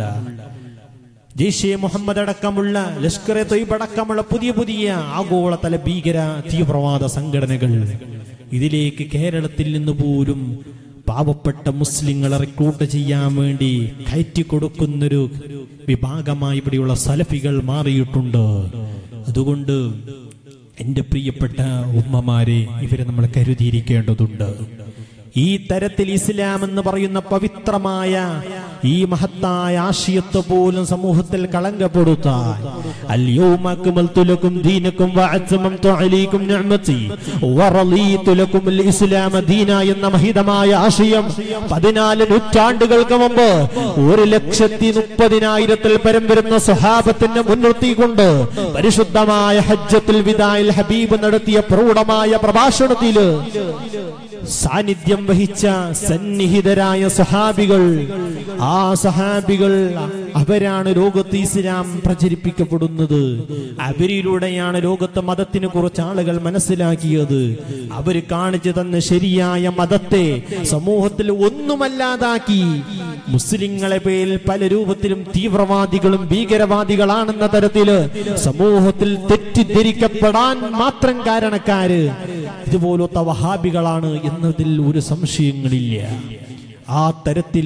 ജയ്ഷെ മുഹമ്മദ് അടക്കമുള്ള ലഷ്കർ എ തൊയ്ബ് അടക്കമുള്ള പുതിയ പുതിയ ആഗോളതല ഭീകര തീവ്രവാദ സംഘടനകൾ ഇതിലേക്ക് കേരളത്തിൽ നിന്ന് പോലും പാവപ്പെട്ട മുസ്ലിങ്ങളെ റിക്രൂട്ട് ചെയ്യാൻ വേണ്ടി കയറ്റി കൊടുക്കുന്നൊരു വിഭാഗമായി ഇവിടെയുള്ള സലഫികൾ മാറിയിട്ടുണ്ട് അതുകൊണ്ട് എൻ്റെ പ്രിയപ്പെട്ട ഉമ്മമാരെ ഇവരെ നമ്മൾ കരുതിയിരിക്കേണ്ടതുണ്ട് ഈ തരത്തിൽ ഇസ്ലാം എന്ന് പറയുന്ന പവിത്രമായ ഈ മഹത്തായ ആശയത്തെ പോലും സമൂഹത്തിൽ കളങ്കപ്പെടുത്താൻ അൽയൗമ അക്മൽതു ലക്കും ദീനക്കും വഅത്മംതു അലൈക്കും നിഅമതി വറളീതു ലക്കും അൽ ഇസ്ലാമ ദീന എന്ന മഹിതമായ ആശയം പതിനാല് നൂറ്റാണ്ടുകൾക്ക് മുമ്പ് ഒരു ലക്ഷത്തി മുപ്പതിനായിരത്തിൽ പരം വരുന്ന സ്വഹാബത്തിനെ മുൻനിർത്തിക്കൊണ്ട് പരിശുദ്ധമായ ഹജ്ജത്തുൽ വിദായിൽ ഹബീബ് നടത്തിയ പ്രൗഢമായ പ്രഭാഷണത്തില് സാന്നിധ്യം വഹിച്ച സന്നിഹിതരായ സഹാബികൾ ആ സഹാബികൾ അവരാണ് ലോകത്ത് ഇസ്ലാം പ്രചരിപ്പിക്കപ്പെടുന്നത് അവരിലൂടെയാണ് ലോകത്ത് മതത്തിനെ കുറിച്ച് ആളുകൾ മനസ്സിലാക്കിയത് അവർ കാണിച്ചു തന്ന ശരിയായ മതത്തെ സമൂഹത്തിൽ ഒന്നുമല്ലാതാക്കി മുസ്ലിങ്ങളെ പേരിൽ പല രൂപത്തിലും തീവ്രവാദികളും ഭീകരവാദികളാണെന്ന തരത്തില് സമൂഹത്തിൽ തെറ്റിദ്ധരിക്കപ്പെടാൻ മാത്രം കാരണക്കാര് ഇതുപോലത്തെ വഹാബികളാണ് എന്നതിൽ ഒരു സംശയങ്ങളില്ല ആ തരത്തിൽ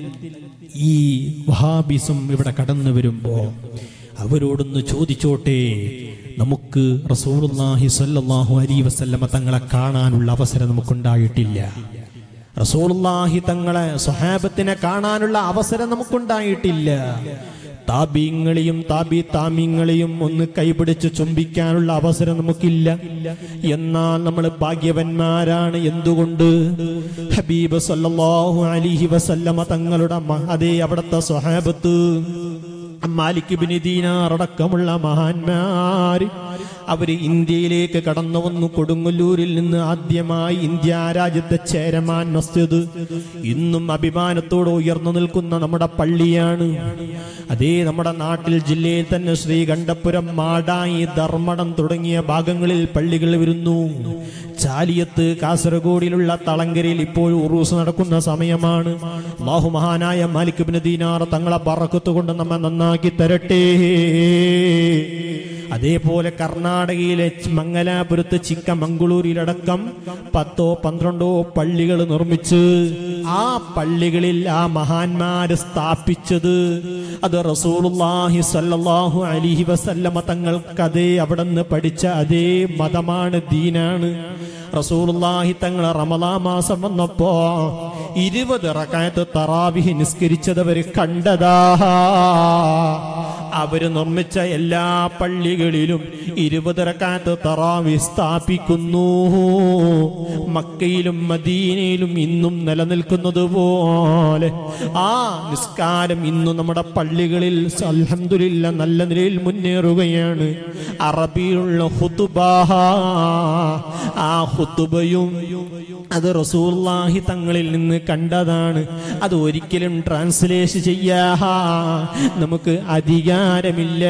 ഈ വഹാബിസം ഇവിടെ കടന്നു വരുമ്പോ അവരോടൊന്ന് ചോദിച്ചോട്ടെ നമുക്ക് റസൂലുള്ളാഹി സ്വല്ലല്ലാഹു അലൈഹി വസല്ലമ തങ്ങളെ കാണാനുള്ള അവസരം നമുക്കുണ്ടായിട്ടില്ല റസൂലുള്ളാഹി തങ്ങളെ സ്വഹാബത്തിനെ കാണാനുള്ള അവസരം നമുക്കുണ്ടായിട്ടില്ല താബീങ്ങളെയും താബി താമീങ്ങളെയും ഒന്ന് കൈപിടിച്ച് ചുംബിക്കാനുള്ള അവസരം നമുക്കില്ല എന്നാൽ നമ്മൾ ഭാഗ്യവന്മാരാണ് എന്തുകൊണ്ട് ഹബീബ് സല്ലല്ലാഹു അലൈഹി വസല്ലമ തങ്ങളുടെ മ- അതേ അവിടുത്തെ സ്വഹാബത്ത് മാലിക് ബിൻ ദീനാർ അടക്കമുള്ള മഹാന്മാര് അവര് ഇന്ത്യയിലേക്ക് കടന്നു വന്നു കൊടുങ്ങല്ലൂരിൽ നിന്ന് ആദ്യമായി ഇന്ത്യ രാജ്യത്തെ ചേരമാൻ മസ്ജിദ് ഇന്നും അഭിമാനത്തോടെ ഉയർന്നു നിൽക്കുന്ന നമ്മുടെ പള്ളിയാണ് അതേ നമ്മുടെ നാട്ടിൽ ജില്ലയിൽ തന്നെ ശ്രീകണ്ഠപുരം മാടായി ധർമ്മടം തുടങ്ങിയ ഭാഗങ്ങളിൽ പള്ളികൾ വരുന്നു ചാലിയത്ത് കാസർഗോഡിലുള്ള തളങ്കരയിൽ ഇപ്പോൾ ഉറൂസ് നടക്കുന്ന സമയമാണ് അള്ളാഹു മഹാനായ മാലിക് ബിൻ ദീനാർ തങ്ങളെ പറക്കത്ത് കൊണ്ട് നമ്മെ നന്നാക്കി തരട്ടെ അതേപോലെ കർണാടകയിലെ മംഗലാപുരത്ത് ചിക്കമംഗളൂരിലടക്കം പത്തോ പന്ത്രണ്ടോ പള്ളികൾ നിർമ്മിച്ച് ആ പള്ളികളിൽ ആ മഹാന്മാര് സ്ഥാപിച്ചത് അത് റസൂലുള്ളാഹി സ്വല്ലല്ലാഹു അലൈഹി വസല്ലമ തങ്ങൾക്കതേ അവിടെ നിന്ന് പഠിച്ച അതേ മതമാണ് ദീനാണ് റസൂലുള്ളാഹി തങ്ങൾ റമദാ മാസം വന്നപ്പോ ഇരുപത് റക്കായത്ത് തറാവിഹി നിസ്കരിച്ചത് അവര് കണ്ടതാ അവര് നിർമ്മിച്ച എല്ലാ പള്ളികളിലും ഇരുപത് റക്കാത്ത് തറാവി സ്ഥാപിക്കുന്നു മക്കയിലും മദീനയിലും ഇന്നും നിലനിൽക്കുന്നത് പോലെ ആ നിസ്കാരം ഇന്നും നമ്മുടെ പള്ളികളിൽ അൽഹംദുലില്ല നല്ല നിലയിൽ മുന്നേറുകയാണ് അറബിയുള്ള ഹുതുബാഹ ആ ഹുതുബയും അത് റസൂല്ലാഹി തങ്ങളിൽ നിന്ന് കണ്ടതാണ് അത് ഒരിക്കലും ട്രാൻസ്ലേഷൻ ചെയ്യാ നമുക്ക് അധികാരമില്ല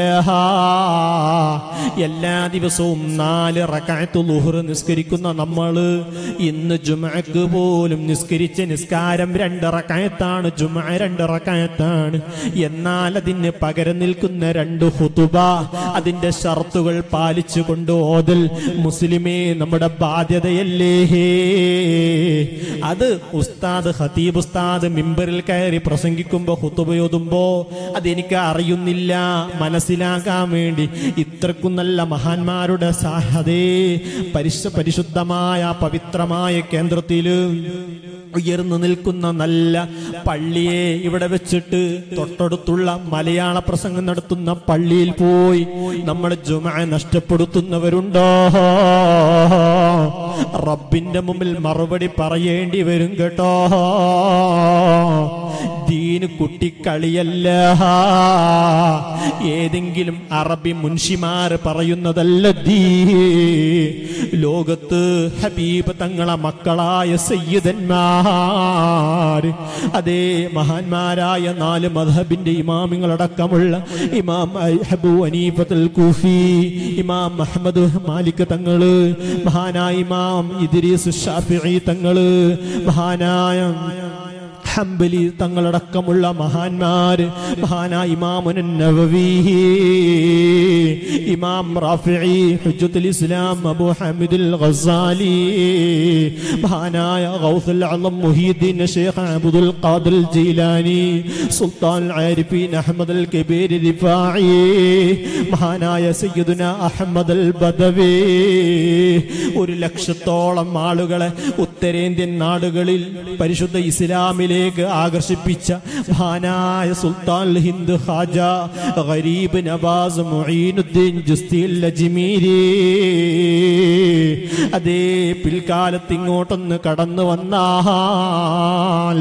എല്ലാ ദിവസവും നാല് റക്കായത്ത് ലുഹർ നിസ്കരിക്കുന്ന നമ്മള് ഇന്ന് ജുമക്ക് പോലും നിസ്കരിച്ച നിസ്കാരം രണ്ട് റക്കായത്താണ് ജുമ രണ്ട് റക്കായത്താണ് എന്നാൽ അതിന് പകരം നിൽക്കുന്ന രണ്ട് ഹുതുബ അതിന്റെ ഷർത്തുകൾ പാലിച്ചുകൊണ്ട് ഓതൽ മുസ്ലിമേ നമ്മുടെ ബാധ്യതയല്ലേ അത് ഉസ്താദ് ഹതീബ് ഉസ്താദ് മിമ്പറിൽ കയറി പ്രസംഗിക്കുമ്പോ ഹുത്തുബയോതുമ്പോ അതെനിക്ക് അറിയുന്നില്ല മനസ്സിലാക്കാൻ വേണ്ടി ഇത്രക്കും നല്ല മഹാന്മാരുടെ സാഹതേ പരിശ പരിശുദ്ധമായ പവിത്രമായ കേന്ദ്രത്തില് ഉയർന്നു നിൽക്കുന്ന നല്ല പള്ളിയെ ഇവിടെ വെച്ചിട്ട് തൊട്ടടുത്തുള്ള മലയാള പ്രസംഗം നടത്തുന്ന പള്ളിയിൽ പോയി നമ്മുടെ ജുമ നഷ്ടപ്പെടുത്തുന്നവരുണ്ടോ റബ്ബിന്റെ മുമ്പിൽ മറുപടി പറയേണ്ടി വരും കേട്ടോ ദീന് കുട്ടിക്കളിയല്ല ഏതെങ്കിലും അറബി മുൻഷിമാർ പറയുന്നതല്ല ദീ ലോകത്ത് ഹബീബ് തങ്ങളെ മക്കളായ സയ്യിദന്മാർ അതേ മഹാന്മാരായ നാല് മധബിന്റെ ഇമാമിങ്ങളടക്കമുള്ള ഇമാം ഹബു അനീഫത്തുൽ കൂഫി ഇമാം അഹമ്മദ് മാലിക് തങ്ങള് മഹാനായ ഇമാം ഇദ്രീസ് ഷാഫിഈ തങ്ങള് മഹാനായ ഹംബലി തങ്ങളടക്കമുള്ള മഹാന്മാര് മഹാനായ ഇമാമുൻ നവവി ഇമാം റാഫിഈ ഹുജ്ജത്തുൽ ഇസ്ലാം അബൂ ഹമീദുൽ ഗസാലി മഹാനായ Ghousul Azam Muhyiddin Shaikh Abdul Qadir Jilani Sultan Arifeen Ahmad al Kabir Rifai മഹാനായ സയ്യിദുന അഹമ്മദ് അൽ ബദവി ഒരു ലക്ഷത്തോളം ആളുകളെ ഉത്തരേന്ത്യൻ നാടുകളിൽ പരിശുദ്ധ ഇസ്ലാമിലേക്ക് ആകർഷിപ്പിച്ച മഹാനായ സുൽത്താൻ ഹിന്ദ് ഖാജ ഗരീബ് നവാസ് മുഈനുദ്ദീൻ ജുസ്തിൽ അജ്മീരി അതേ പിൽക്കാലത്ത് ഇങ്ങോട്ടൊന്ന് കടന്നു വന്നാൽ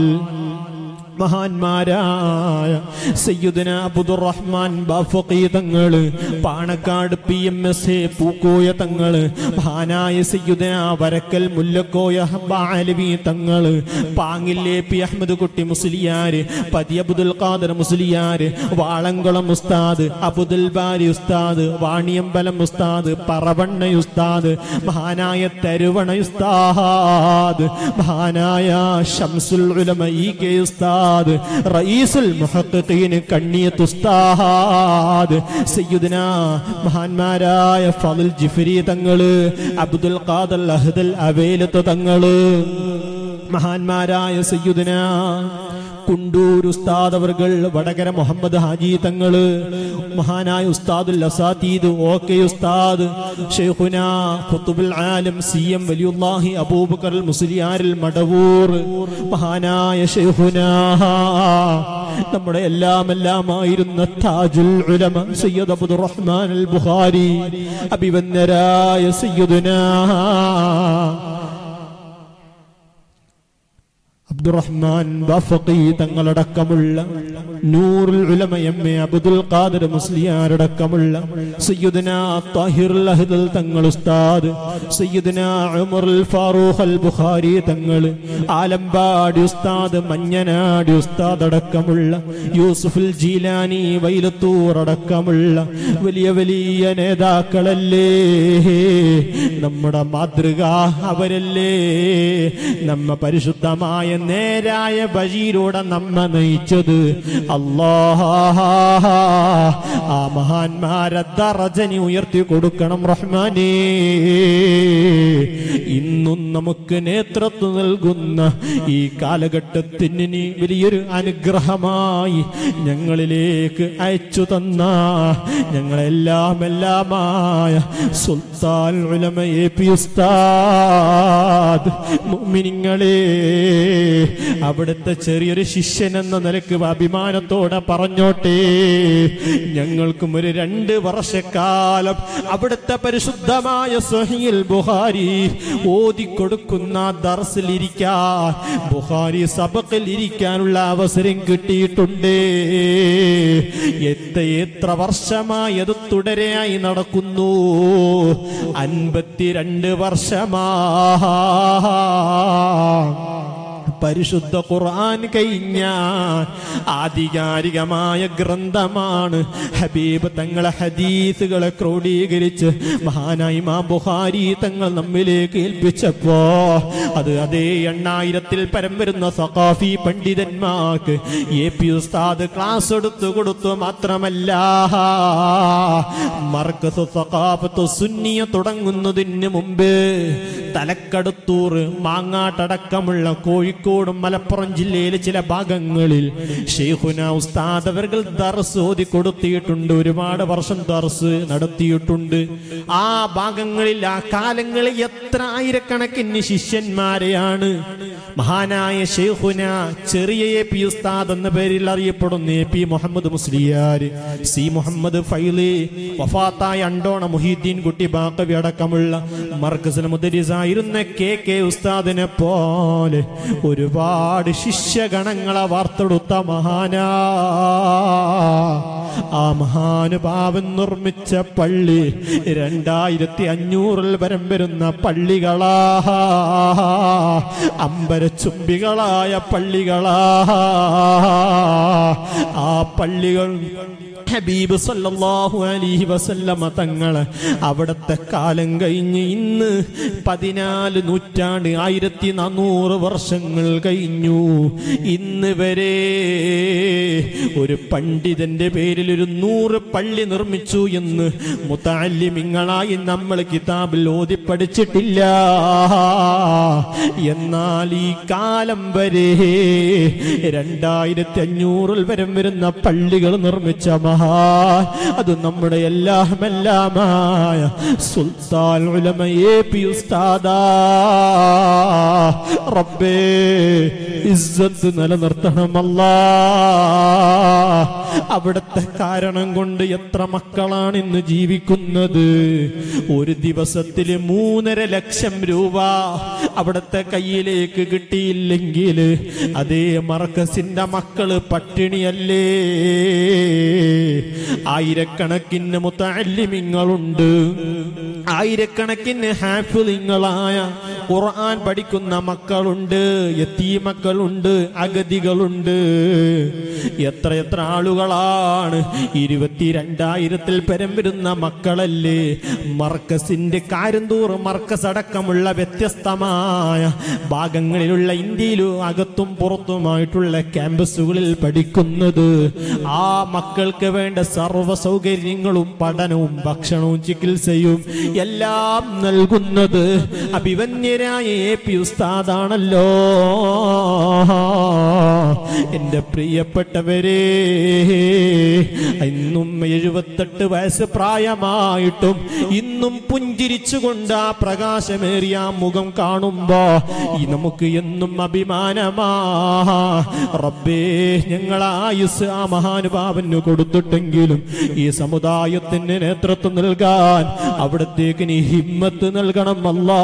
മഹാന്മാരായ സയ്യുദന Abdurahman Bafakhi Thangal Panakkad P M S A Pookoya Thangal മഹാനായ സയ്യുദന വരക്കൽ മുല്ലക്കോയ ബാലവി തങ്ങള് പാങ്ങില്ലേ പി അഹമ്മദ് കുട്ടി മുസ്ലിയാര് പതി അബ്ദുൽ ഖാദർ മുസ്ലിയാര് വാളംകുളം ഉസ്താദ് അബ്ദുൽ ബാരി ഉസ്താദ് വാണിയമ്പലം ഉസ്താദ് പറവണ്ണ ഉസ്താദ് മഹാനായ തരുവണ ഉസ്താദ് മഹാനായ ഷംസുൽ ഉലമ ഇ കെ ഉസ്താദ് റയീസുൽ മുഹഖഖീൻ കണ്ണിയത്ത് ഉസ്താദ് സയ്യിദുന മഹാന്മാരായ ഫضل ജിഫരി തങ്ങള് അബ്ദുൽ ഖാദർ അഹ്ദൽ അവേലത്ത് തങ്ങള് മഹാന്മാരായ സയ്യിദുന കുണ്ടൂർ ഉസ്താദ് അവർകൾ വടകര മുഹമ്മദ് ഹാജി തങ്ങള് മഹാനായ ഉസ്താദുൽ അസാത്തീദ് ഓ കെ ഉസ്താദ് ഷെയ്ഖുന ഖുത്തുബുൽ ആലം സി എം വലിയുല്ലാഹി അബൂബക്കർ മുസ്ലിയാരിൽ മടവൂർ മഹാനായ ഷെയ്ഖുന നമ്മുടെ എല്ലാം എല്ലാമായിരുന്ന താജുൽ ഉലമ സയ്യദ് അബ്ദുർ റഹ്മാൻ അൽ ബുഖാരി അഭിവന്ദരായ സയ്യിദുന അബ്ദുറഹ്മാൻ ബാഫഖി തങ്ങളടക്കമുള്ള നൂറുൽ ഉലമ എം എ അബ്ദുൽ ഖാദിർ മുസ്ലിയാരടക്കമുള്ള സയ്യിദുന താഹിറുൽ അഹ്ദൽ തങ്ങൾ ഉസ്താദ് സയ്യിദുന ഉമറുൽ ഫാറൂഖ് അൽ ബുഖാരി തങ്ങൾ ആലമ്പാടി ഉസ്താദ് മഞ്ഞനാടി ഉസ്താദ് അടക്കമുള്ള യൂസുഫുൽ ജീലാനി വൈലത്തൂർ അടക്കമുള്ള വലിയ വലിയ നേതാക്കളല്ലേ നമ്മുടെ മാതൃക അവരല്ലേ നമ്മ പരിശുദ്ധമായ നേരായ വഴിയിലൂടെ നമ്മ നയിച്ചത് അല്ലാ ആ മഹാന്മാരെ ദറജനി ഉയർത്തി കൊടുക്കണം റഹ്മാനേ ഇന്നും നമുക്ക് നേതൃത്വം നൽകുന്ന ഈ കാലഘട്ടത്തിന് നീ വലിയൊരു അനുഗ്രഹമായി ഞങ്ങളിലേക്ക് അയച്ചു തന്ന ഞങ്ങളെല്ലാം എല്ലാമായ സുൽത്താൻ ഉലമ എ പി ഉസ്താദ് മുഅ്മിനീങ്ങളെ അവിടുത്തെ ചെറിയൊരു ശിഷ്യൻ എന്ന നിലക്ക് അഭിമാനത്തോടെ പറഞ്ഞോട്ടെ ഞങ്ങൾക്കും ഒരു രണ്ട് വർഷക്കാലം അവിടുത്തെ പരിശുദ്ധമായ സഹിയിൽ ബുഹാരി ഓതിക്കൊടുക്കുന്ന ദർസിൽ ഇരിക്കാൻ ബുഹാരി സബക്കിൽ ഇരിക്കാനുള്ള അവസരം കിട്ടിയിട്ടുണ്ട് എത്ര എത്ര വർഷമായി അത് തുടരെയായി നടക്കുന്നു അൻപത്തിരണ്ട് വർഷമാ പരിശുദ്ധ ഖുർആൻ കഴിഞ്ഞ ആധികാരികമായ ഗ്രന്ഥമാണ് ഹബീബ് തങ്ങളെ ഹദീസുകളെ ക്രോഡീകരിച്ച് മഹാനായി മാ ബുഹാരി തങ്ങൾ നമ്മിലേക്ക് ഏൽപ്പിച്ചപ്പോ അത് അതേ എണ്ണായിരത്തിൽ പരം വരുന്ന സഖാഫി പണ്ഡിതന്മാർക്ക് എ പി ഉസ്താദ് ക്ലാസ് എടുത്തു കൊടുത്തു മാത്രമല്ല മർക്കസ് സഖാഫത്ത് സുന്നിയ തുടങ്ങുന്നതിന് മുമ്പ് തലക്കടുത്തൂർ മാങ്ങാട്ടടക്കമുള്ള കോഴിക്കോടും മലപ്പുറം ജില്ലയിലെ ചില ഭാഗങ്ങളിൽ ഷെയ്ഖുന ഉസ്താദ് അവർകൾ ദർസ് ഓതി കൊടുത്തിയിട്ടുണ്ട് ഒരുപാട് വർഷം ദർസ് നടത്തിയിട്ടുണ്ട് ആ ഭാഗങ്ങളിൽ ആ കാലങ്ങളിൽ എത്ര ആയിരക്കണക്കിന് ശിഷ്യന്മാരെയാണ് മഹാനായ ഷെയ്ഖുന ചെറിയ എ പി ഉസ്താദ് എന്ന പേരിൽ അറിയപ്പെടുന്ന A P Muhammad Musliyar C Muhammad Faizy വഫാത്തായ അണ്ടോണ മുഹീദ്ദീൻ കുട്ടി ബാക്കവി അടക്കമുള്ള മർക്കസിൽ മുദരിസായിരുന്ന കെ കെ ഉസ്താദിനെ പോലെ ഒരുപാട് ശിഷ്യഗണങ്ങളെ വാർത്തെടുത്ത മഹാനാ ആ മഹാനുഭാവൻ നിർമ്മിച്ച പള്ളി രണ്ടായിരത്തി അഞ്ഞൂറിൽ വരം വരുന്ന പള്ളികളാ അമ്പരച്ചുംബികളായ പള്ളികളാ ആ പള്ളികൾ ഹബീബ് സല്ലല്ലാഹു അലൈഹി വസല്ലമ തങ്ങള് അവിടത്തെ കാലം കഴിഞ്ഞ് ഇന്ന് പതിനാല് നൂറ്റാണ്ട് ആയിരത്തി നാനൂറ് വർഷങ്ങൾ കഴിഞ്ഞു ഇന്ന് വരെ ഒരു പണ്ഡിതന്റെ പേരിൽ ഒരു നൂറ് പള്ളി നിർമ്മിച്ചു എന്ന് മുത്താലിമിങ്ങളായി നമ്മൾ കിതാബിൽ ഓതി പഠിച്ചിട്ടില്ല എന്നാൽ ഈ കാലം വരെ രണ്ടായിരത്തി അഞ്ഞൂറിൽ വരെ വരുന്ന പള്ളികൾ നിർമ്മിച്ച മഹാ അത് നമ്മുടെ എല്ലാം എല്ലാമായ സുൽത്താൻ ഉലമ എ പി ഉസ്താദാ റബ്ബേ ഇസ്സത്ത് നിലനിർത്തണമല്ലാ അവിടുത്തെ കാരണം കൊണ്ട് എത്ര മക്കളാണ് ഇന്ന് ജീവിക്കുന്നത് ഒരു ദിവസത്തില് മൂന്നര ലക്ഷം രൂപ അവിടുത്തെ കയ്യിലേക്ക് കിട്ടിയില്ലെങ്കിൽ അതേ മർക്കസിന്റെ മക്കള് പട്ടിണിയല്ലേ ആയിരക്കണക്കിന് മുത്തല്ലിമിങ്ങളുണ്ട് ആയിരക്കണക്കിന് ഹാഫിളിങ്ങളായ ഖുർആൻ പഠിക്കുന്ന മക്കളുണ്ട് എത്തീ മക്കളുണ്ട് അഗതികളുണ്ട് എത്ര എത്ര ആളുകളാണ് ഇരുപത്തിരണ്ടായിരത്തിൽ പരം വരുന്ന മക്കളല്ലേ മർക്കസിന്റെ കാരന്തൂർ മർക്കസ് അടക്കമുള്ള വ്യത്യസ്തമായ ഭാഗങ്ങളിലുള്ള ഇന്ത്യയിലും അകത്തും പുറത്തുമായിട്ടുള്ള ക്യാമ്പസുകളിൽ പഠിക്കുന്നത് ആ മക്കൾക്ക് വേണ്ട സർവ്വ സൗകര്യങ്ങളും പഠനവും ഭക്ഷണവും ചികിത്സയും എല്ലാം നൽകുന്നത് അഭിവന്യരായ എ പി ഉസ്താദാണല്ലോ എന്റെ പ്രിയപ്പെട്ടവരെ ഇന്നും എഴുപത്തെട്ട് വയസ്സ് പ്രായമായിട്ടും ഇന്നും പുഞ്ചിരിച്ചുകൊണ്ട് ആ പ്രകാശമേറിയ ആ മുഖം കാണുമ്പോ ഈ നമുക്ക് എന്നും അഭിമാനമാ റബ്ബേ ഞങ്ങൾ ആയുസ് ആ മഹാനുഭാവന് കൊടുത്തിട്ടെങ്കിലും ഈ സമുദായത്തിന് നേതൃത്വം നൽകാൻ അവിടത്തേക്ക് നീ ഹിമ്മത്ത് നൽകണം അല്ലാ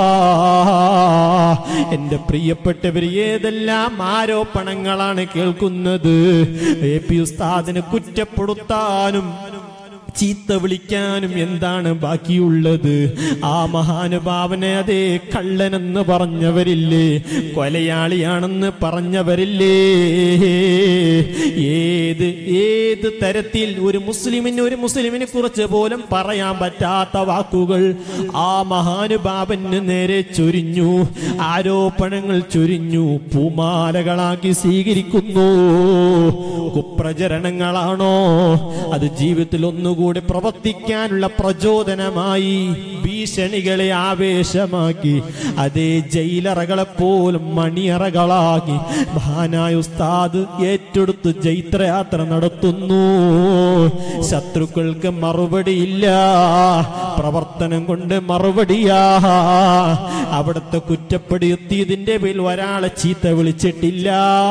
എന്റെ പ്രിയപ്പെട്ടവർ ഏതെല്ലാം ആരോപണങ്ങളാണ് കേൾക്കുന്നത് എ പി ഉസ്താദിനെ കുറ്റപ്പെടുത്താനും ചീത്ത വിളിക്കാനും എന്താണ് ബാക്കിയുള്ളത് ആ മഹാനുഭാവനെ അതേ കള്ളനെന്ന് പറഞ്ഞവരില്ലേ കൊലയാളിയാണെന്ന് പറഞ്ഞവരില്ലേ ഏത് ഏത് ഏത് തരത്തിൽ ഒരു മുസ്ലിമിന് ഒരു മുസ്ലിമിനെ കുറിച്ച് പോലും പറയാൻ പറ്റാത്ത വാക്കുകൾ ആ മഹാനുഭാവന് നേരെ ചൊരിഞ്ഞു ആരോപണങ്ങൾ ചൊരിഞ്ഞു പൂമാലകളാക്കി സ്വീകരിക്കുന്നു കുപ്രചരണങ്ങളാണോ അത് ജീവിതത്തിൽ ഒന്നുകൂടി പ്രവർത്തിക്കാനുള്ള പ്രചോദനമായി ഭീഷണികളെ ആവേശമാക്കി അതേ ജയിലറകളെ പോലും മണിയറകളാക്കി മഹാനായ ഉസ്താദ് ഏറ്റെടുത്ത് ജൈത്രയാത്ര നടത്തുന്നു ശത്രുക്കൾക്ക് മറുപടിയില്ല പ്രവർത്തനം കൊണ്ട് മറുപടിയാ അവിടുത്തെ കുറ്റപ്പെടുത്തിയതിന്റെ പേരിൽ ഒരാളെ ചീത്ത വിളിച്ചിട്ടില്ല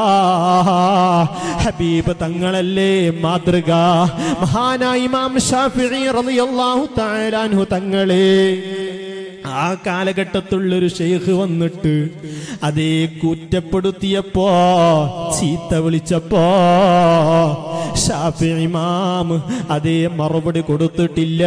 ഹബീബ് തങ്ങളല്ലേ മാതൃക മഹാനായ ഇമാം ഷാഫിഈ റളിയല്ലാഹു തആല അൻഹു തങ്ങളെ ആ കാലഘട്ടത്തുള്ളൊരു ഷെയ്ഖ് വന്നിട്ട് അതേ കുറ്റപ്പെടുത്തിയപ്പോ ചീത്ത വിളിച്ചപ്പോ ഷാഫി ഇമാം അതേ മറുപടി കൊടുത്തിട്ടില്ല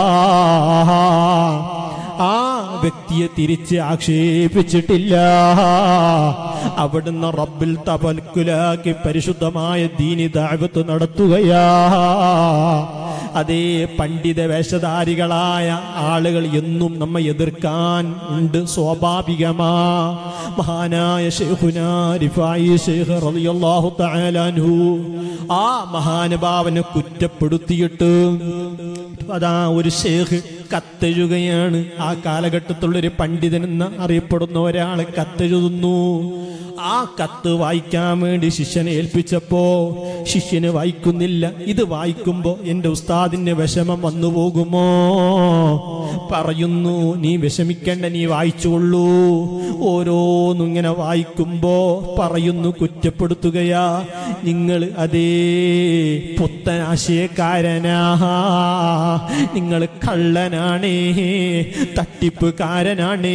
ആ വ്യക്തിയെ തിരിച്ച് ആക്ഷേപിച്ചിട്ടില്ല അവിടുന്ന് റബ്ബിൽ തപൽക്കുലാക്കി പരിശുദ്ധമായ ദീനി ദാവത്ത് നടത്തുകയാ അതേ പണ്ഡിത വേഷധാരികളായ ആളുകൾ എന്നും നമ്മെ എതിർക്കാൻ ഉണ്ട് സ്വാഭാവികമാ മഹാനായ ഷെയ്ഖുനാ റിഫായി ഷെയ്ഖ് റളിയല്ലാഹു തആല അൻഹു ആ മഹാനുഭാവനെ കുറ്റപ്പെടുത്തിയിട്ട് അതാ ഒരു ഷേഖ് കത്തെഴുകയാണ് ആ കാലഘട്ടത്തിലുള്ള ഒരു പണ്ഡിതൻ എന്ന് അറിയപ്പെടുന്ന ഒരാളെ കത്തെഴുതുന്നു ആ കത്ത് വായിക്കാൻ വേണ്ടി ശിഷ്യനെ ഏൽപ്പിച്ചപ്പോ ശിഷ്യന് വായിക്കുന്നില്ല ഇത് വായിക്കുമ്പോ എന്റെ ഉസ്താദിന്റെ വിഷമം വന്നു പോകുമോ പറയുന്നു നീ വിഷമിക്കേണ്ട നീ വായിച്ചുകൊള്ളൂ ഓരോന്നും ഇങ്ങനെ വായിക്കുമ്പോ പറയുന്നു കുറ്റപ്പെടുത്തുകയാ നിങ്ങൾ അതേ പുത്തൻ ആശയക്കാരനാ നിങ്ങൾ കള്ളനാണേ തട്ടിപ്പുകാരനാണേ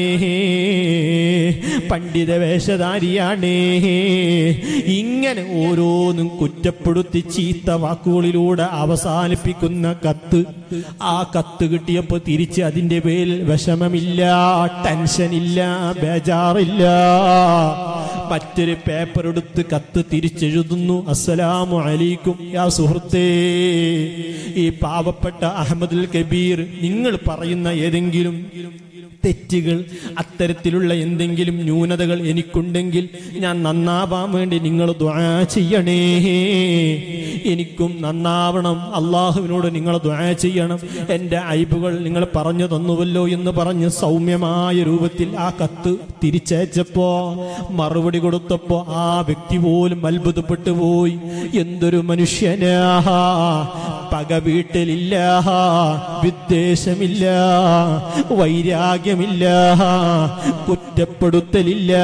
പണ്ഡിത വേഷധാരിയാണേ ഇങ്ങനെ ഓരോന്നും കുറ്റപ്പെടുത്തി ചീത്ത വാക്കുകളിലൂടെ അവസാനിപ്പിക്കുന്ന കത്ത് ആ കത്ത് കിട്ടിയപ്പോ തിരിച്ച് അതിന്റെ പേരിൽ വിഷമമില്ല ടെൻഷനില്ല ബേജാറില്ല മറ്റൊരു പേപ്പർ എടുത്ത് കത്ത് തിരിച്ചെഴുതുന്നു അസ്സലാമു അലൈക്കും യാ സുഹൃത്തേ ഈ പാവപ്പെട്ട അഹമ്മദുൽ കബീർ നിങ്ങൾ പറയുന്ന ഏതെങ്കിലും തെറ്റുകൾ അത്തരത്തിലുള്ള എന്തെങ്കിലും ന്യൂനതകൾ എനിക്കുണ്ടെങ്കിൽ ഞാൻ നന്നാവാൻ വേണ്ടി നിങ്ങൾ ദ്വാ ചെയ്യണേ എനിക്കും നന്നാവണം അള്ളാഹുവിനോട് നിങ്ങൾ ദ്വാ ചെയ്യണം എൻ്റെ അയബുകൾ നിങ്ങൾ പറഞ്ഞു തന്നുവല്ലോ എന്ന് പറഞ്ഞ് സൗമ്യമായ രൂപത്തിൽ ആ കത്ത് തിരിച്ചയച്ചപ്പോ മറുപടി കൊടുത്തപ്പോ ആ വ്യക്തി പോലും അത്ഭുതപ്പെട്ടു പോയി എന്തൊരു മനുഷ്യനാ പക വീട്ടിലില്ല വിദ്വേഷമില്ല വൈരാഗ്യമില്ല കുറ്റപ്പെടുത്തലില്ല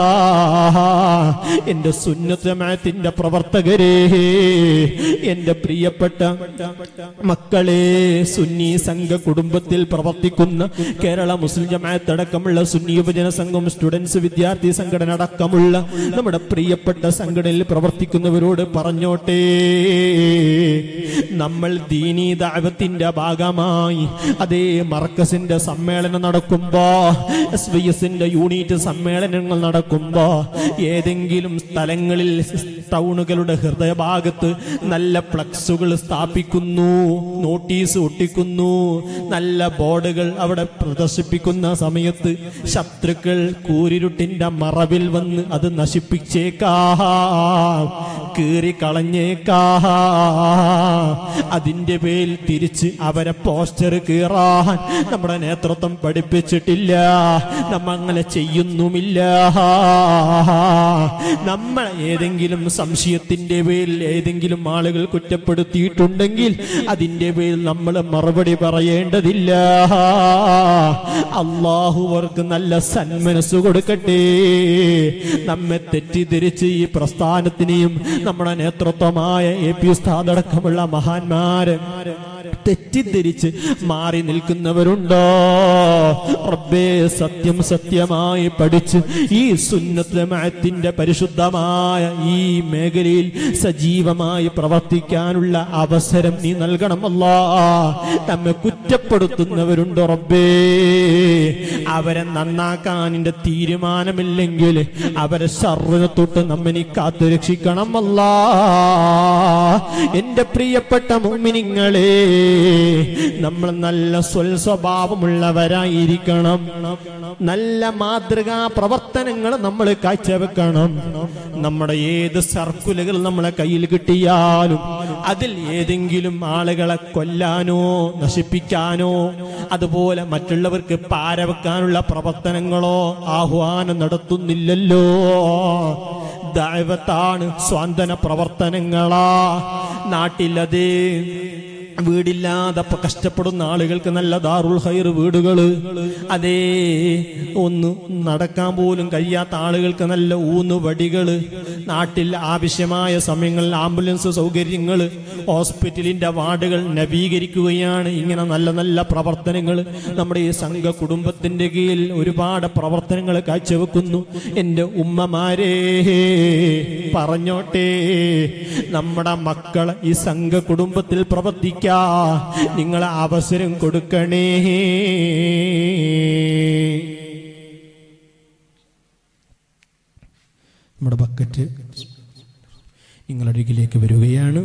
എന്റെ സുന്നത്തമാത്തിന്റെ പ്രവർത്തകരെ എന്റെ പ്രിയപ്പെട്ട മക്കളെ സുന്നി സംഘ കുടുംബത്തിൽ പ്രവർത്തിക്കുന്ന കേരള മുസ്ലിം ജമാഅത്ത് അടക്കമുള്ള സുന്നി യുവജന സംഘം സ്റ്റുഡൻസ് വിദ്യാർത്ഥി സംഘടന അടക്കമുള്ള നമ്മുടെ പ്രിയപ്പെട്ട സംഘടനയിൽ പ്രവർത്തിക്കുന്നവരോട് പറഞ്ഞോട്ടെ നമ്മൾ ദീനീ ദാവത്തിന്റെ ഭാഗമായി അതേ മർക്കസിന്റെ സമ്മേളനം നടക്കുമ്പോ എസ് വി എസിന്റെ യൂണിറ്റ് സമ്മേളനങ്ങൾ നടക്കുമ്പോ ഏതെങ്കിലും സ്ഥലങ്ങളിൽ ടൗണുകളുടെ ഹൃദയഭാഗത്ത് നല്ല ഫ്ലക്സുകൾ സ്ഥാപിക്കുന്നു നോട്ടീസ് ഒട്ടിക്കുന്നു നല്ല ബോർഡുകൾ അവിടെ പ്രദർശിപ്പിക്കുന്ന സമയത്ത് ശത്രുക്കൾ കൂരിരുട്ടിന്റെ മറവിൽ വന്ന് അത് നശിപ്പിച്ചേക്കാ കീറി കളഞ്ഞേക്കാ അതിന്റെ പേരിൽ തിരിച്ച് അവരെ പോസ്റ്റർ കീറാൻ നമ്മുടെ നേതൃത്വം പഠിപ്പിച്ചിട്ടില്ല നമ്മ അങ്ങനെ ചെയ്യുന്നുമില്ല നമ്മൾ ഏതെങ്കിലും സംശയത്തിന്റെ പേരിൽ ഏതെങ്കിലും ആളുകൾ കുറ്റപ്പെടുത്തിയിട്ടുണ്ടെങ്കിൽ അതിന്റെ പേരിൽ നമ്മൾ മറുപടി പറയേണ്ടതില്ല അള്ളാഹു അവർക്ക് നല്ല സന്മനസ് കൊടുക്കട്ടെ നമ്മെ തെറ്റിദ്ധരിച്ച് ഈ പ്രസ്ഥാനത്തിനെയും നമ്മുടെ നേതൃത്വമായ എ പി ഉസ്താദ് അടക്കമുള്ള മഹാന്മാര് തെറ്റിദ്ധരിച്ച് മാറി നിൽക്കുന്നവരുണ്ടോ റബ്ബേ സത്യം സത്യമായി പഠിച്ച് ഈ സുന്നത്തമാത്തിന്റെ പരിശുദ്ധമായ ഈ മേഖലയിൽ സജീവമായി പ്രവർത്തിക്കാനുള്ള അവസരം നീ നൽകണമല്ല നമ്മെ കുറ്റപ്പെടുത്തുന്നവരുണ്ടോ റബ്ബേ അവരെ നന്നാക്കാൻ നിന്റെ തീരുമാനമില്ലെങ്കിൽ അവരെ സർവ്വനെ തൊട്ട് നമ്മെ നീ കാത്തു രക്ഷിക്കണമല്ല എന്റെ പ്രിയപ്പെട്ട മുമിനിങ്ങളെ നമ്മൾ നല്ല സ്വൽ സ്വഭാവമുള്ളവരായിരിക്കണം നല്ല മാതൃകാ പ്രവർത്തനങ്ങൾ നമ്മൾ കാഴ്ചവെക്കണം നമ്മുടെ ഏത് സർക്കുലുകൾ നമ്മളെ കയ്യിൽ കിട്ടിയാലും അതിൽ ഏതെങ്കിലും ആളുകളെ കൊല്ലാനോ നശിപ്പിക്കാനോ അതുപോലെ മറ്റുള്ളവർക്ക് പാരവെക്കാനുള്ള പ്രവർത്തനങ്ങളോ ആഹ്വാനം നടത്തുന്നില്ലല്ലോ ദൈവത്താണ് സ്വാന്തന പ്രവർത്തനങ്ങളാ നാട്ടിലതേ വീടില്ലാതെ പ- കഷ്ടപ്പെടുന്ന ആളുകൾക്ക് നല്ല ദാറുൽ ഹൈർ വീടുകള് അതേ ഒന്ന് നടക്കാൻ പോലും കഴിയാത്ത ആളുകൾക്ക് നല്ല ഊന്നുവടികള് നാട്ടിൽ ആവശ്യമായ സമയങ്ങളിൽ ആംബുലൻസ് സൗകര്യങ്ങൾ ഹോസ്പിറ്റലിന്റെ വാർഡുകൾ നവീകരിക്കുകയാണ് ഇങ്ങനെ നല്ല നല്ല പ്രവർത്തനങ്ങൾ നമ്മുടെ ഈ സംഘ കുടുംബത്തിന്റെ കീഴിൽ ഒരുപാട് പ്രവർത്തനങ്ങൾ കാഴ്ചവെക്കുന്നു എൻ്റെ ഉമ്മമാരെ പറഞ്ഞോട്ടെ നമ്മുടെ മക്കളെ ഈ സംഘ കുടുംബത്തിൽ പ്രവർത്തിക്കാൻ നിങ്ങൾ അവസരം കൊടുക്കണേ നമ്മുടെ ബക്കറ്റ് നിങ്ങളടുക്കിലേക്ക് വരികയാണ്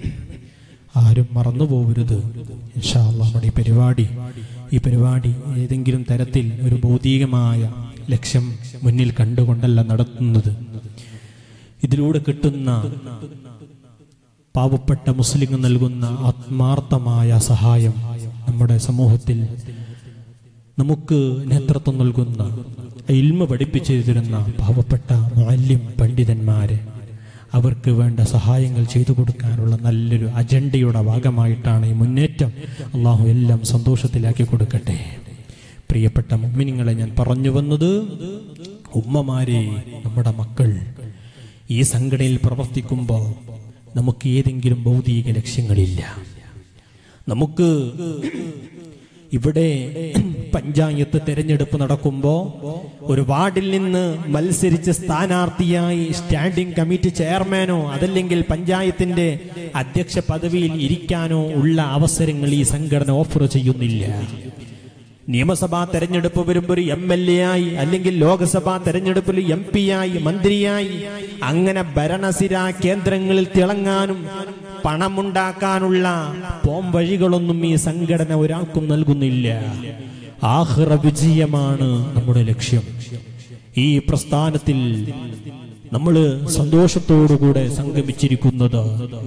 ആരും മറന്നു പോകരുത് ഇൻഷാ അല്ലാ നമ്മുടെ ഈ പരിപാടി ഈ പരിപാടി ഏതെങ്കിലും തരത്തിൽ ഒരു ഭൗതികമായ ലക്ഷ്യം മുന്നിൽ കണ്ടുകൊണ്ടല്ല നടത്തുന്നത് ഇതിലൂടെ കിട്ടുന്ന പാവപ്പെട്ട മുസ്ലിങ്ങൾ നൽകുന്ന ആത്മാർത്ഥമായ സഹായം നമ്മുടെ സമൂഹത്തിൽ നമുക്ക് നേതൃത്വം നൽകുന്ന ഇൽമ പഠിപ്പിച്ചു തരുന്ന പാവപ്പെട്ട മാല്യം പണ്ഡിതന്മാരെ അവർക്ക് വേണ്ട സഹായങ്ങൾ ചെയ്തു കൊടുക്കാനുള്ള നല്ലൊരു അജണ്ടയുടെ ഭാഗമായിട്ടാണ് ഈ മുന്നേറ്റം അള്ളാഹു എല്ലാം സന്തോഷത്തിലാക്കി കൊടുക്കട്ടെ പ്രിയപ്പെട്ട മുമ്മിനിങ്ങളെ ഞാൻ പറഞ്ഞു വന്നത് ഉമ്മമാരെ നമ്മുടെ മക്കൾ ഈ സംഘടനയിൽ പ്രവർത്തിക്കുമ്പോൾ നമുക്ക് ഏതെങ്കിലും ഭൗതിക ലക്ഷ്യങ്ങളില്ല നമുക്ക് ഇവിടെ പഞ്ചായത്ത് തെരഞ്ഞെടുപ്പ് നടക്കുമ്പോ ഒരു വാർഡിൽ നിന്ന് മത്സരിച്ച് സ്ഥാനാർത്ഥിയായി സ്റ്റാൻഡിംഗ് കമ്മിറ്റി ചെയർമാനോ അതല്ലെങ്കിൽ പഞ്ചായത്തിന്റെ അധ്യക്ഷ പദവിയിൽ ഇരിക്കാനോ ഉള്ള അവസരങ്ങൾ ഈ സംഘടന ഓഫർ ചെയ്യുന്നില്ല നിയമസഭാ തെരഞ്ഞെടുപ്പ് വരുമ്പോൾ ഒരു എം എൽ എ ആയി അല്ലെങ്കിൽ ലോക്സഭാ തെരഞ്ഞെടുപ്പിൽ എം പി ആയി മന്ത്രിയായി അങ്ങനെ ഭരണസിര കേന്ദ്രങ്ങളിൽ തിളങ്ങാനും പണമുണ്ടാക്കാനുള്ള പോം വഴികളൊന്നും ഈ സംഘടന ഒരാൾക്കും നൽകുന്നില്ല ആഹ്റ വിജയമാണ് നമ്മുടെ ലക്ഷ്യം ഈ പ്രസ്ഥാനത്തിൽ നമ്മൾ സന്തോഷത്തോടുകൂടെ സംഗമിച്ചിരിക്കുന്നത്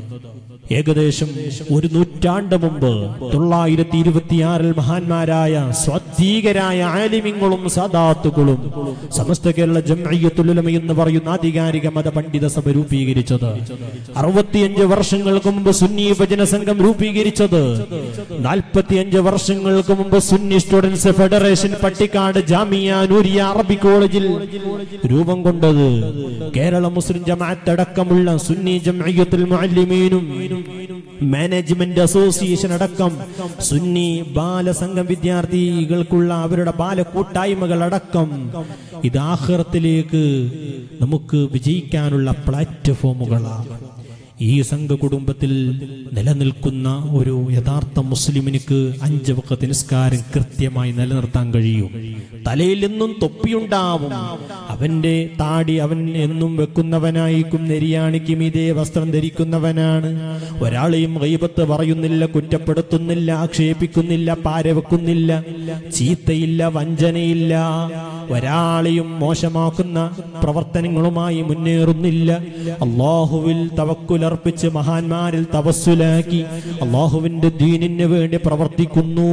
ഏകദേശം ഒരു നൂറ്റാണ്ട് മുമ്പ് തൊള്ളായിരത്തി ഇരുപത്തിയാറിൽ മഹാന്മാരായ സ്വാധീകരായ ആലിമ്യങ്ങളും സാദാത്തുകളും സമസ്ത കേരള ജംഅയ്യത്തുലുലമ എന്ന് പറയുന്ന ആധികാരിക മത പണ്ഡിത സഭ രൂപീകരിച്ചത് അറുപത്തിയഞ്ച് വർഷങ്ങൾക്ക് മുമ്പ് സുന്നി ഭജന സംഘം രൂപീകരിച്ചത് നാൽപ്പത്തിയഞ്ച് വർഷങ്ങൾക്ക് മുമ്പ് സുന്നി സ്റ്റുഡൻസ് ഫെഡറേഷൻ പട്ടിക്കാട് ജാമിയ നൂരിയ അറബി കോളേജിൽ രൂപം കൊണ്ടത് കേരള മുസ്ലിം ജമാഅത്ത് അടക്കമുള്ള സുന്നി ജംഅയ്യത്തുൽ മുഅല്ലിമീനും മാനേജ്മെന്റ് അസോസിയേഷൻ അടക്കം സുന്നി ബാലസംഘം വിദ്യാർത്ഥികൾക്കുള്ള അവരുടെ ബാല കൂട്ടായ്മകൾ അടക്കം ഇത് ആഹ്റത്തിലേക്ക് നമുക്ക് വിജയിക്കാനുള്ള പ്ലാറ്റ്ഫോമുകളാണ് ഈ സംഘ കുടുംബത്തിൽ നിലനിൽക്കുന്ന ഒരു യഥാർത്ഥ മുസ്ലിമിനിക്ക് അഞ്ച് വക്കത്ത് നിസ്കാരം കൃത്യമായി നിലനിർത്താൻ കഴിയും തലയിൽ എന്നും തൊപ്പിയുണ്ടാവും അവന്റെ താടി അവൻ എന്നും വെക്കുന്നവനായിരിക്കും നെരിയാണിക്കും ഇതേ വസ്ത്രം ധരിക്കുന്നവനാണ് ഒരാളെയും ഗൈബത്ത് പറയുന്നില്ല കുറ്റപ്പെടുത്തുന്നില്ല ആക്ഷേപിക്കുന്നില്ല പാരവെക്കുന്നില്ല ചീത്തയില്ല വഞ്ചനയില്ല ഒരാളെയും മോശമാക്കുന്ന പ്രവർത്തനങ്ങളുമായി മുന്നേറുന്നില്ല അള്ളാഹുവിൽ തവക്കുലർപ്പിച്ച് മഹാന്മാരിൽ തവസ്സുലാക്കി അള്ളാഹുവിന്റെ ദീനിന് വേണ്ടി പ്രവർത്തിക്കുന്നു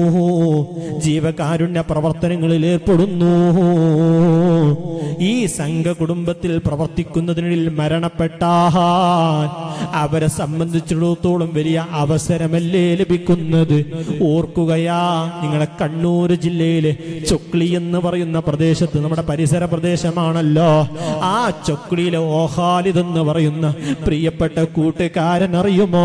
ജീവകാരുണ്യ പ്രവർത്തനങ്ങളിൽ ഏർപ്പെടുന്നു ഈ സംഘ കുടുംബത്തിൽ പ്രവർത്തിക്കുന്നതിനിടയിൽ മരണപ്പെട്ടാൽ അവരെ സംബന്ധിച്ചിടത്തോളം വലിയ അവസരമല്ലേ ലഭിക്കുന്നത് ഓർക്കുകയാ നിങ്ങളെ കണ്ണൂർ ജില്ലയിലെ ചൊക്ലി എന്ന് പറയുന്ന പ്രദേശത്ത് നമ്മുടെ പരിസര പ്രദേശമാണല്ലോ ആ ചൊക്ലിയിലെ ഓഹാലിദ് എന്ന് പറയുന്ന പ്രിയപ്പെട്ട കൂട്ടുകാരൻ അറിയുമോ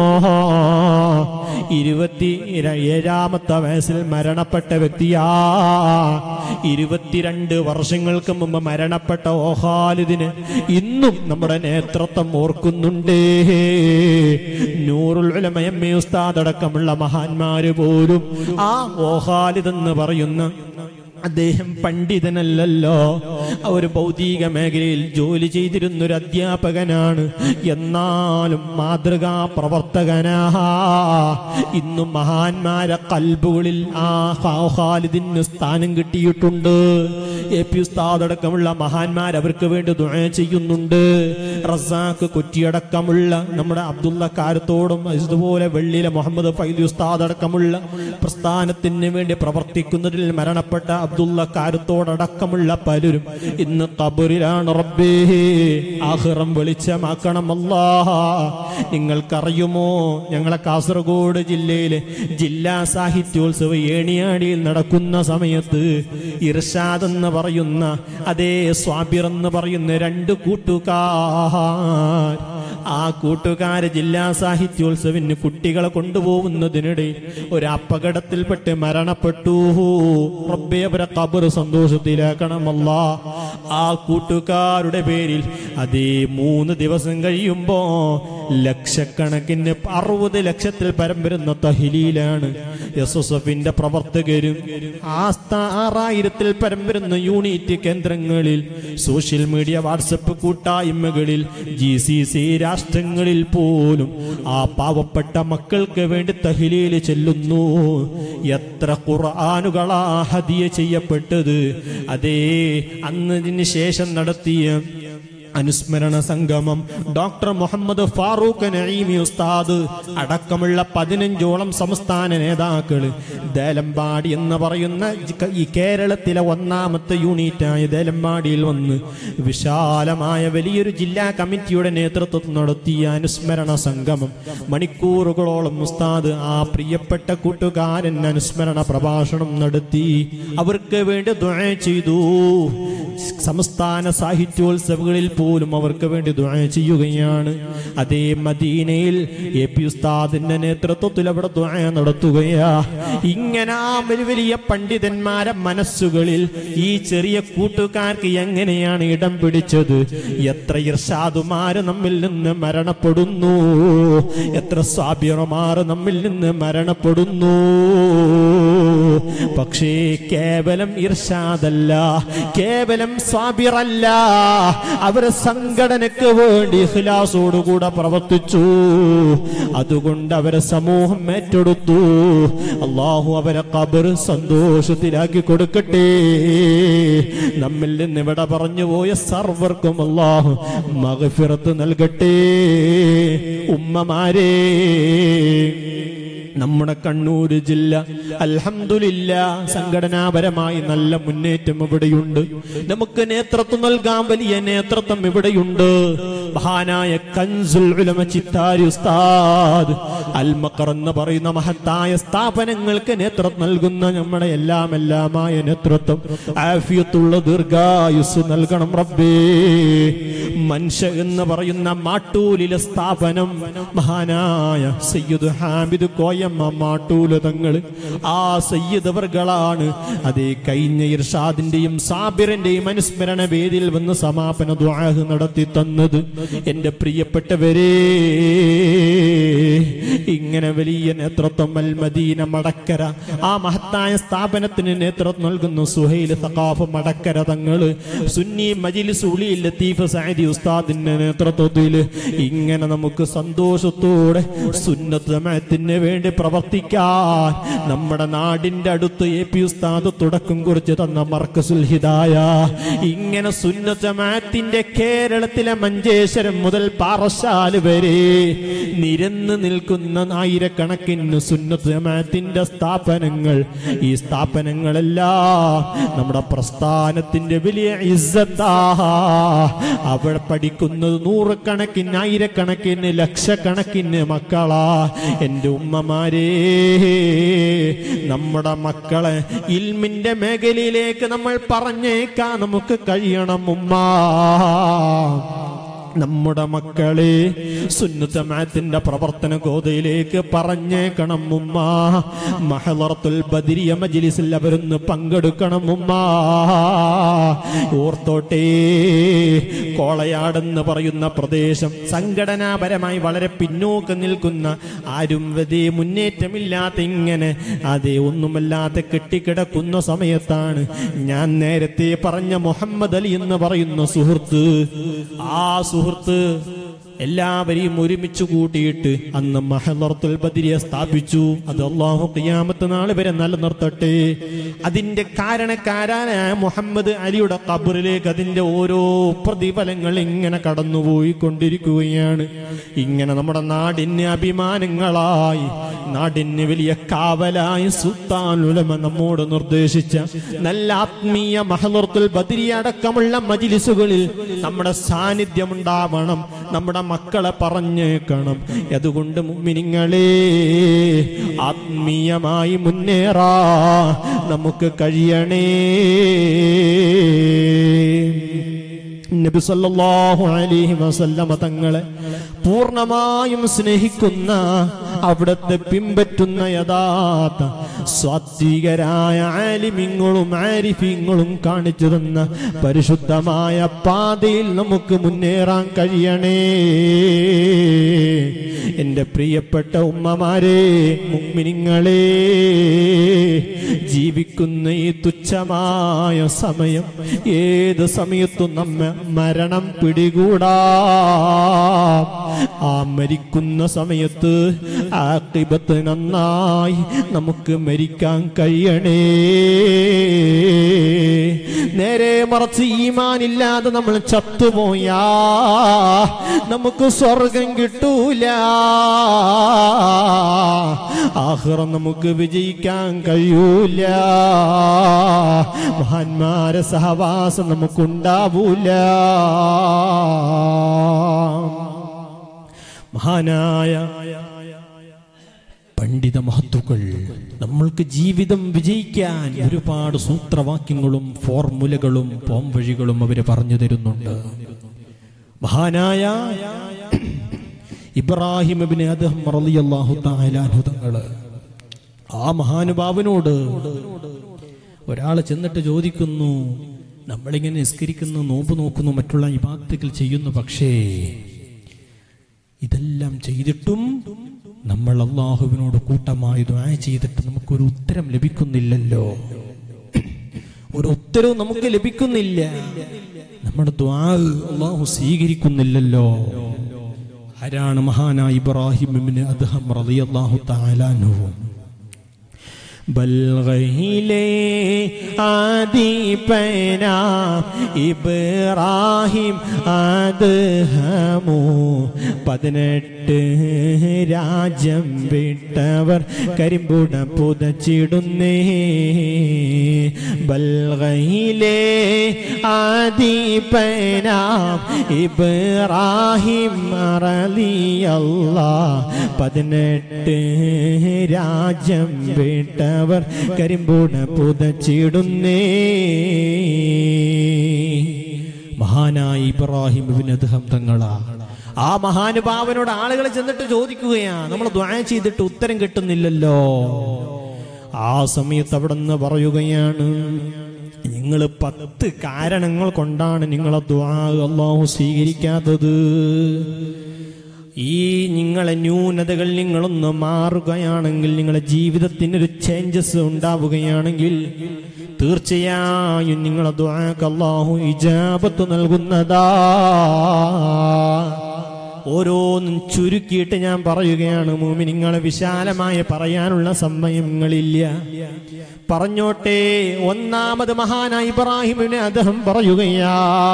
ഇരുപത്തി ഇര- ഏഴാമത്തെ വയസ്സിൽ മരണപ്പെട്ട വ്യക്തിയാ ഇരുപത്തിരണ്ട് വർഷങ്ങൾക്ക് മുമ്പ് മരണപ്പെട്ട ഓഹാലിദിന് ഇന്നും നമ്മുടെ നേതൃത്വം ഓർക്കുന്നുണ്ടേ നൂറുൽ ഉലമയമ്മ ഉസ്താദ് അടക്കമുള്ള മഹാന്മാര് പോലും ആ ഓഹാലിദ് എന്ന് പറയുന്ന അദ്ദേഹം പണ്ഡിതനല്ലല്ലോ ഒരു ഭൗതിക മേഖലയിൽ ജോലി ചെയ്തിരുന്ന ഒരു അധ്യാപകനാണ് എന്നാലും മാതൃകാ പ്രവർത്തകനാ ഇന്നും മഹാന്മാരെ കൽബുകളിൽ ആ ഖാലിദിന് സ്ഥാനം കിട്ടിയിട്ടുണ്ട് എ പി ഉസ്താദ് അടക്കമുള്ള മഹാന്മാർ അവർക്ക് വേണ്ടി ദുആ ചെയ്യുന്നുണ്ട് റസാഖ് കുറ്റിയടക്കമുള്ള നമ്മുടെ അബ്ദുള്ള കാരത്തോടും ഇതുപോലെ വെള്ളിയിലെ മുഹമ്മദ് ഫൈദി ഉസ്താദ് അടക്കമുള്ള പ്രസ്ഥാനത്തിന് വേണ്ടി പ്രവർത്തിക്കുന്നതിൽ മരണപ്പെട്ട അബ്ദുള്ള കാരത്തോടടക്കമുള്ള പലരും ഇന്ന് കബറിലാണ് റബ്ബേ ആഹിറം വെളിച്ചമാക്കണം അല്ലാ നിങ്ങൾക്കറിയുമോ ഞങ്ങളെ കാസർഗോഡ് ജില്ലയിലെ ജില്ലാ സാഹിത്യോത്സവ ഏണിയാടിയിൽ നടക്കുന്ന സമയത്ത് ഇർഷാദ് എന്ന് പറയുന്ന അതേ സ്വാബിർ എന്ന് പറയുന്ന രണ്ട് കൂട്ടുകാർ ആ കൂട്ടുകാര് ജില്ലാ സാഹിത്യോത്സവിന് കുട്ടികളെ കൊണ്ടുപോകുന്നതിനിടെ ഒരു അപകടത്തിൽപ്പെട്ട് മരണപ്പെട്ടു റബ്ബേ അവരെ കബർ സന്തോഷത്തിലാക്കണമല്ല ആ കൂട്ടുകാരുടെ പേരിൽ അതേ മൂന്ന് ദിവസം കഴിയുമ്പോ ലക്ഷക്കണക്കിന് അറുപത് ലക്ഷത്തിൽ പരം വരുന്ന തഹിലിയിലാണ് എസ് എസ് എഫിന്റെ പ്രവർത്തകരും ആസ്ഥ ആറായിരത്തിൽ പരം വരുന്ന യൂണിറ്റ് കേന്ദ്രങ്ങളിൽ സോഷ്യൽ മീഡിയ വാട്സപ്പ് കൂട്ടായ്മകളിൽ ജി സി സി രാഷ്ട്രങ്ങളിൽ പോലും ആ പാവപ്പെട്ട മക്കൾക്ക് വേണ്ടി തഹിലയിൽ ചെല്ലുന്നു എത്ര ഖുർആാനുകളാ ഹദിയ ചെയ്യപ്പെട്ടത് അതേ അന്നതിന് ശേഷം നടത്തിയ അനുസ്മരണ സംഗമം ഡോക്ടർ മുഹമ്മദ് ഫാറൂഖ് നഈമി ഉസ്താദ് അടക്കമുള്ള പതിനഞ്ചോളം സംസ്ഥാന നേതാക്കള് ദേലമ്പാടി എന്ന് പറയുന്ന ജി- ഈ കേരളത്തിലെ ഒന്നാമത്തെ യൂണിറ്റായ ദേലമ്പാടിയിൽ വന്ന് വിശാലമായ വലിയൊരു ജില്ലാ കമ്മിറ്റിയുടെ നേതൃത്വത്തിൽ നടത്തിയ അനുസ്മരണ സംഗമം മണിക്കൂറുകളോളം ഉസ്താദ് ആ പ്രിയപ്പെട്ട കൂട്ടുകാരൻ അനുസ്മരണ പ്രഭാഷണം നടത്തി അവർക്ക് വേണ്ടി ദുആ ചെയ്തു സംസ്ഥാന സാഹിത്യോത്സവങ്ങളിൽ പോലും അവർക്ക് വേണ്ടി ദുആ ചെയ്യുകയാണ് അതേ മദീനയിൽ എ പി ഉസ്താദിന്റെ നേതൃത്വത്തിൽ അവിടെ ദുആ നടത്തുകയാ ഇങ്ങനെ ആ വലിയ വലിയ പണ്ഡിതന്മാരെ മനസ്സുകളിൽ ഈ ചെറിയ കൂട്ടുകാർക്ക് എങ്ങനെയാണ് ഇടം പിടിച്ചത് എത്ര ഇർഷാദുമാര് നമ്മിൽ നിന്ന് മരണപ്പെടുന്നു എത്ര സ്വാബിറമാർ നമ്മിൽ നിന്ന് മരണപ്പെടുന്നു പക്ഷേ കേവലം ഇർഷാദല്ല കേവലം സ്വാബിറല്ല അവര് സംഘടനയ്ക്ക് വേണ്ടി ഇഖ്ലാസോടുകൂടെ പ്രവർത്തിച്ചു അതുകൊണ്ട് അവരെ സമൂഹം ഏറ്റെടുത്തു അള്ളാഹു അവരെ കബർ സന്തോഷത്തിലാക്കി കൊടുക്കട്ടെ നമ്മിൽ നിന്ന് ഇവിടെ പറഞ്ഞു പോയ സർവർക്കും അള്ളാഹു മകഫിറത്ത് നൽകട്ടെ ഉമ്മമാരേ നമ്മുടെ കണ്ണൂർ ജില്ല അൽഹംദുലില്ല സംഘടനാപരമായി നല്ല മുന്നേറ്റം ഇവിടെയുണ്ട് നമുക്ക് നേതൃത്വം നൽകാൻ വലിയ നേതൃത്വം ഇവിടെയുണ്ട് മഹാനായ കൻസുൽ ഉലമ ചിത്താരി ഉസ്താദ് അൽ മഖർ എന്ന് പറയുന്ന മഹത്തായ സ്ഥാപനങ്ങൾക്ക് നേതൃത്വം നൽകുന്ന നമ്മുടെ എല്ലാം എല്ലാമായ നേതൃത്വം ആഫിയത്തുള്ള ദീർഘായുസ് നൽകണം റബ്ബേ മനുഷ്യ എന്ന് പറയുന്ന മാട്ടൂലിലെ സ്ഥാപനം മഹാനായ സയ്യിദ് ഹാമിദ് കോയമ്മ മാട്ടൂല് തങ്ങൾ ആ സയ്യിദ് അവർകളാണ് അതേ കഴിഞ്ഞ ഇർഷാദിന്റെയും സാബിറിന്റെയും അനുസ്മരണ വേദിയിൽ വന്ന് സമാപന ദ്വാഹ് നടത്തി തന്നത് എന്റെ പ്രിയപ്പെട്ടവരെ ഇങ്ങനെ വലിയ നേതൃത്വം അൽ മദീന മടക്കര ആ മഹത്തായ സ്ഥാപനത്തിന് നേതൃത്വം നൽകുന്നു സുഹൈൽ സഖാഫ് മടക്കര തങ്ങള് സുന്നി മജിലിസ് ഉളിയിൽ ലത്തീഫ് സഅദി ഉസ്താദിന്റെ നേതൃത്വത്തിൽ ഇങ്ങനെ നമുക്ക് സന്തോഷത്തോടെ സുന്നത്ത് ജമാഅത്തിന് വേണ്ടി പ്രവർത്തിക്കാൻ നമ്മുടെ നാടിന്റെ അടുത്ത് എ പി ഉസ്താദ് തുടക്കം കുറിച്ച് തന്ന മർക്കസുൽ ഹിദായ ഇങ്ങനെ സുന്നത്ത് ജമാഅത്തിന്റെ കേരളത്തിലെ മഞ്ചേശ്വരം മുതൽ പാറശാല് വരെ നിരന്ന് നിൽക്കുന്ന ആയിരക്കണക്കിന് സുന്നത്ത് ജമാഅത്തിന്റെ സ്ഥാപനങ്ങൾ ഈ സ്ഥാപനങ്ങളെല്ലാം നമ്മുടെ പ്രസ്ഥാനത്തിന്റെ വലിയ ഇസ്സത്താ അവിടെ പഠിക്കുന്നത് നൂറുകണക്കിന് ആയിരക്കണക്കിന് ലക്ഷക്കണക്കിന് മക്കളാ എൻ്റെ ഉമ്മമാരേ നമ്മുടെ മക്കളെ ഇൽമിന്റെ മേഖലയിലേക്ക് നമ്മൾ പറഞ്ഞേക്കാൻ നമുക്ക് കഴിയണം ഉമ്മ നമ്മുടെ മക്കളെ സുന്നത്തമാത്തിന്റെ പ്രവർത്തന ഗോതയിലേക്ക് പറഞ്ഞേക്കണം ഉമ്മ മഹലറത്തുൽ ബദിരിയ മജിലിസിൽ അവരൊന്ന് പങ്കെടുക്കണം ഉമ്മ ഓർത്തോട്ടേ കോളയാടെന്ന് പറയുന്ന പ്രദേശം സംഘടനാപരമായി വളരെ പിന്നോക്കം നിൽക്കുന്ന ആരും വതേ മുന്നേറ്റമില്ലാത്ത ഇങ്ങനെ അതേ ഒന്നുമല്ലാതെ കെട്ടിക്കിടക്കുന്ന സമയത്താണ് ഞാൻ നേരത്തെ പറഞ്ഞ മുഹമ്മദ് അലി എന്ന് പറയുന്ന സുഹൃത്ത് ആ സുഹൃത്ത് എല്ലാവരെയും ഒരുമിച്ച് കൂട്ടിയിട്ട് അന്ന് മഹലർത്തുൽ ബദിരിയെ സ്ഥാപിച്ചു അത് അള്ളാഹു ഖിയാമത്ത് നാൾ വരെ നിലനിർത്തട്ടെ അതിന്റെ കാരണക്കാരായ മുഹമ്മദ് അലിയുടെ ഖബറിലേക്ക് അതിന്റെ ഓരോ പ്രതിഫലങ്ങൾ ഇങ്ങനെ കടന്നുപോയി കൊണ്ടിരിക്കുകയാണ് ഇങ്ങനെ നമ്മുടെ നാടിന് അഭിമാനങ്ങളായി നാടിന് വലിയ കാവലായി സുൽത്താൻ ഉലമ നമ്മോട് നിർദ്ദേശിച്ച നല്ല ആത്മീയ മഹലർത്തുൽ ബദിരി അടക്കമുള്ള മജിലിസുകളിൽ നമ്മുടെ സാന്നിധ്യം ഉണ്ടാവണം നമ്മുടെ മക്കളെ പറഞ്ഞേക്കണം അതുകൊണ്ട് മുമ്മിനിങ്ങളെ ആത്മീയമായി മുന്നേറാ നമുക്ക് കഴിയണേ നബി സല്ലല്ലാഹു അലൈഹി വസല്ലമ തങ്ങളെ പൂർണ്ണമായും സ്നേഹിക്കുന്ന അവിടുത്തെ പിൻപറ്റുന്ന യഥാർത്ഥ സ്വാത്വികരായ ആലിമിങ്ങളും ആരിഫിങ്ങളും കാണിച്ചു തന്ന പരിശുദ്ധമായ പാതയിൽ നമുക്ക് മുന്നേറാൻ കഴിയണേ എന്റെ പ്രിയപ്പെട്ട ഉമ്മമാരെ മുമ്മിനിങ്ങളെ ജീവിക്കുന്ന ഈ തുച്ഛമായ സമയം ഏത് സമയത്തും നമ്മെ മരണം പിടികൂടാ ആ മരിക്കുന്ന സമയത്ത് ആക്കിബത്ത് നന്നായി നമുക്ക് മരിക്കാൻ കഴിയണേ നേരെ മറച്ച് ഈമാനില്ലാതെ നമ്മൾ ചത്തുപോയാ നമുക്ക് സ്വർഗം കിട്ടൂല ആഹ്റം നമുക്ക് വിജയിക്കാൻ കഴിയൂല മഹാന്മാരെ സഹവാസം നമുക്കുണ്ടാവൂല മഹാനായ പണ്ഡിത മഹത്തുക്കൾ നമ്മൾക്ക് ജീവിതം വിജയിക്കാൻ ഒരുപാട് സൂത്രവാക്യങ്ങളും ഫോർമുലകളും പോംവഴികളും അവര് പറഞ്ഞു തരുന്നുണ്ട് മഹാനായ ഇബ്രാഹിം ഇബ്നു അദ്ഹം റളിയല്ലാഹു തആല അൻഹു തങ്ങള് ആ മഹാനുഭാവനോട് ഒരാൾ ചെന്നിട്ട് ചോദിക്കുന്നു നമ്മളിങ്ങനെ നിസ്കരിക്കുന്നു നോമ്പ് നോക്കുന്നു മറ്റുള്ള ഇബാദത്തുകൾ ചെയ്യുന്നു പക്ഷേ ഇതെല്ലാം ചെയ്തിട്ടും നമ്മൾ അള്ളാഹുവിനോട് കൂട്ടമായി ദ്വാ ചെയ്തിട്ട് നമുക്കൊരു ഉത്തരം ലഭിക്കുന്നില്ലല്ലോ ഒരു ഉത്തരവും നമുക്ക് ലഭിക്കുന്നില്ല നമ്മുടെ ദ്വാ അള്ളാഹു സ്വീകരിക്കുന്നില്ലല്ലോ ആരാണ് മഹാനായ ഇബ്രാഹിം ഇബ്നു അദ്ഹം റളിയല്ലാഹു തആല അൻഹു ബൽഗയിലെ ആദിപന ഇബ്രാഹിം ആദ്ഹമു പതിനെട്ട് രാജ്യം വിട്ടവർ കരിമ്പുട പുതച്ചിടുന്നേ ബൽഗയിലെ ആദിപന ഇബ്രാഹിം റളിയല്ല പതിനെട്ട് രാജ്യം വിട്ടവർ കരിമ്പുട പുതച്ചിടുന്നേ മഹാനായ ഇബ്രാഹിം ഇബ്നു അദ്ഹം തങ്ങളാ ആ മഹാനുഭാവനോട് ആളുകൾ ചെന്നിട്ട് ചോദിക്കുകയാ നമ്മൾ ദ്വാ ചെയ്തിട്ട് ഉത്തരം കിട്ടുന്നില്ലല്ലോ ആ സമയത്ത് അവിടെ നിന്ന് പറയുകയാണ് നിങ്ങൾ പത്ത് കാരണങ്ങൾ കൊണ്ടാണ് നിങ്ങളെ ദ്വാ അള്ളാഹു സ്വീകരിക്കാത്തത് ഈ നിങ്ങളെ ന്യൂനതകൾ നിങ്ങളൊന്ന് മാറുകയാണെങ്കിൽ നിങ്ങളെ ജീവിതത്തിനൊരു ചേഞ്ചസ് ഉണ്ടാവുകയാണെങ്കിൽ തീർച്ചയായും നിങ്ങളെ ദ്വാക്ക് അള്ളാഹു ഇജാബത്ത് നൽകുന്നതാ ഓരോന്നും ചുരുക്കിയിട്ട് ഞാൻ പറയുകയാണ് മൂമി നിങ്ങളെ വിശാലമായ പറയാനുള്ള സമയങ്ങളില്ല പറഞ്ഞോട്ടെ ഒന്നാമത് മഹാനായ ഇബ്രാഹിമിനെ അദ്ദേഹം പറയുകയാ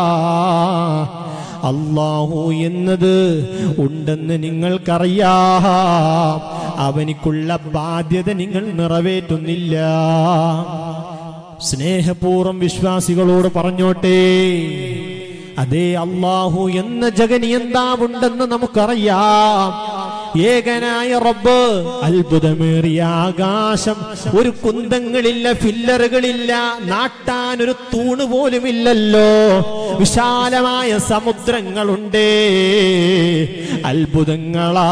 അള്ളാഹു എന്നത് ഉണ്ടെന്ന് നിങ്ങൾക്കറിയാം അവനിക്കുള്ള ബാധ്യത നിങ്ങൾ നിറവേറ്റുന്നില്ല സ്നേഹപൂർവ്വം വിശ്വാസികളോട് പറഞ്ഞോട്ടെ അതേ അള്ളാഹു എന്ന ജഗനിയന്താവുണ്ടെന്ന് നമുക്കറിയാം ഏകനായ റബ്ബ് അത്ഭുതമേറിയ ആകാശം ഒരു കുന്തങ്ങളില്ല ഫില്ലറുകളില്ല നാട്ടാൻ ഒരു തൂണ് പോലുമില്ലല്ലോ വിശാലമായ സമുദ്രങ്ങളുണ്ട് അത്ഭുതങ്ങളാ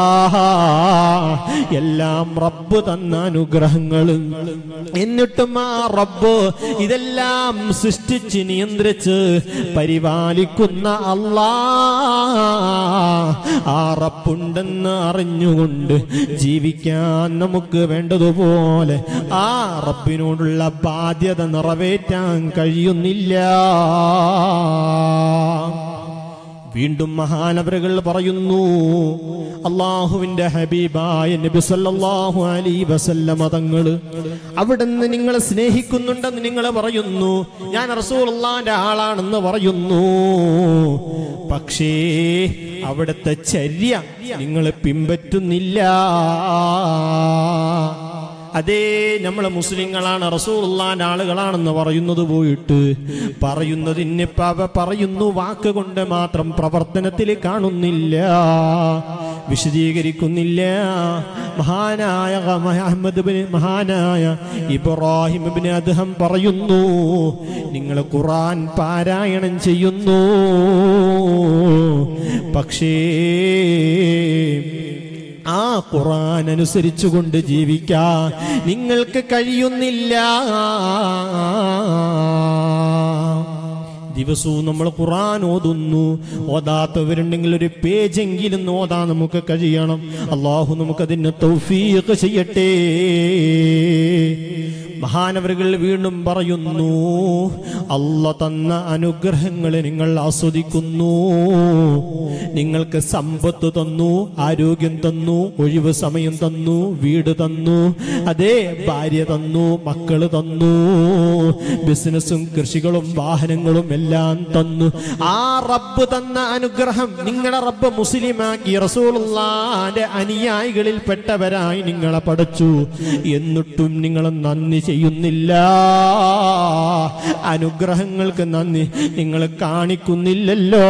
എല്ലാം റബ്ബ് തന്ന അനുഗ്രഹങ്ങൾ എന്നിട്ടും ആ റബ്ബ് ഇതെല്ലാം സൃഷ്ടിച്ച് നിയന്ത്രിച്ച് പരിപാലിക്കുന്ന അല്ലാ ആ റബ്ബുണ്ടെന്ന് അറിഞ്ഞുകൊണ്ട് ജീവിക്കാൻ നമുക്ക് വേണ്ടതുപോലെ ആ റബ്ബിനോടുള്ള ബാധ്യത നിറവേറ്റാൻ കഴിയുന്നില്ല വീണ്ടും മഹാനവറുകൾ പറയുന്നു അള്ളാഹുവിന്റെ ഹബീബായ നബി സല്ലല്ലാഹു അലൈഹി വസല്ലമ തങ്ങള് അവിടുന്ന് നിങ്ങളെ സ്നേഹിക്കുന്നുണ്ടെന്ന് നിങ്ങൾ പറയുന്നു ഞാൻ റസൂലുള്ളാന്റെ ആളാണെന്ന് പറയുന്നു പക്ഷേ അവിടുത്തെ ചര്യ നിങ്ങൾ പിൻപറ്റുന്നില്ല അതേ നമ്മൾ മുസ്ലിങ്ങളാണ് റസൂലുള്ളാന്റെ ആളുകളാണെന്ന് പറയുന്നത് പോയിട്ട് പറയുന്നതിന് പവ പറയുന്നു വാക്കുകൊണ്ട് മാത്രം പ്രവർത്തനത്തിൽ കാണുന്നില്ല വിശദീകരിക്കുന്നില്ല മഹാനായ അഹമ്മദ് ബിൻ മഹാനായ ഇബ്രാഹിം ബിൻ അദ്ദേഹം പറയുന്നു നിങ്ങൾ ഖുറാൻ പാരായണം ചെയ്യുന്നു പക്ഷേ ആ ഖുറാൻ അനുസരിച്ചുകൊണ്ട് ജീവിക്കാൻ നിങ്ങൾക്ക് കഴിയുന്നില്ല ദിവസവും നമ്മൾ ഖുറാൻ ഓതുന്നു ഓതാത്തവരുണ്ടെങ്കിൽ ഒരു പേജെങ്കിലും ഓതാൻ നമുക്ക് കഴിയണം അള്ളാഹു നമുക്കതിന് തൗഫീഖ് ചെയ്യട്ടെ മഹാനവറുകൾ വീണ്ടും പറയുന്നു അല്ല തന്ന അനുഗ്രഹങ്ങളെ നിങ്ങൾ ആസ്വദിക്കുന്നു നിങ്ങൾക്ക് സമ്പത്ത് തന്നു ആരോഗ്യം തന്നു ഒഴിവ് സമയം തന്നു വീട് തന്നു അതേ ഭാര്യ തന്നു മക്കള് തന്നു ബിസിനസ്സും കൃഷികളും വാഹനങ്ങളും എല്ലാം തന്നു ആ റബ്ബ് തന്ന അനുഗ്രഹം നിങ്ങളെ റബ്ബ് മുസ്ലിമാക്കി റസൂലുള്ളാന്റെ അനുയായികളിൽ പെട്ടവരായി നിങ്ങളെ പഠിച്ചു എന്നിട്ടും നിങ്ങൾ നന്ദി ചെയ്യുന്നില്ല അനുഗ്രഹങ്ങൾക്ക് നന്ദി നിങ്ങൾ കാണിക്കുന്നില്ലല്ലോ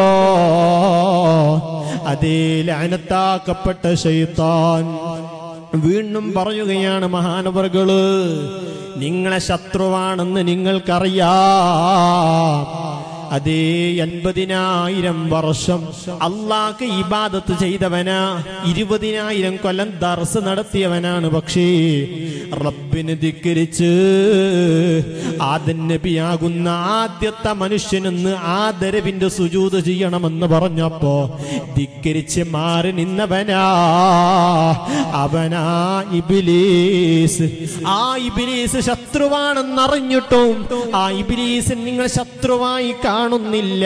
അതേ ലാനത്താക്കപ്പെട്ട ശൈത്താൻ വീണ്ടും പറയുകയാണ് മഹാനവറുകള് നിങ്ങളെ ശത്രുവാണെന്ന് നിങ്ങൾക്കറിയാം അതേ എൺപതിനായിരം വർഷം അള്ളാഹ്ക്ക് ഇബാദത്ത് ചെയ്തവനാ ഇരുപതിനായിരം കൊല്ലം ദർസ് നടത്തിയവനാണ് പക്ഷേ റബ്ബിന് ധിക്കരിച്ച് ആദൻ നബിയാകുന്ന ആദ്യത്തെ മനുഷ്യനെന്ന് ആദരവിന്റെ സുജൂത് ചെയ്യണമെന്ന് പറഞ്ഞപ്പോ ധിക്കരിച്ച് മാറി നിന്നവനാ അവനാ ഇബിലീസ് ആ ഇബിലീസ് ശത്രുവാണെന്നറിഞ്ഞിട്ടും ആ ഇബിലീസ് നിങ്ങൾ ശത്രുവായി കാണുന്നില്ല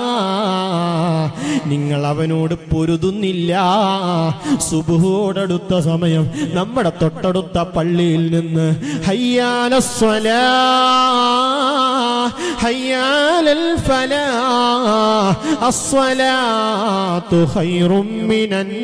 നിങ്ങൾ അവനോട് പൊരുതുന്നില്ല സുബുഹോടടുത്ത സമയം നമ്മുടെ തൊട്ടടുത്ത പള്ളിയിൽ നിന്ന് ഹയ്യാല സ്വലാ ഹയ്യാലൽ ഫലാ അസ്വലാത്തു ഖൈറും മിനൻ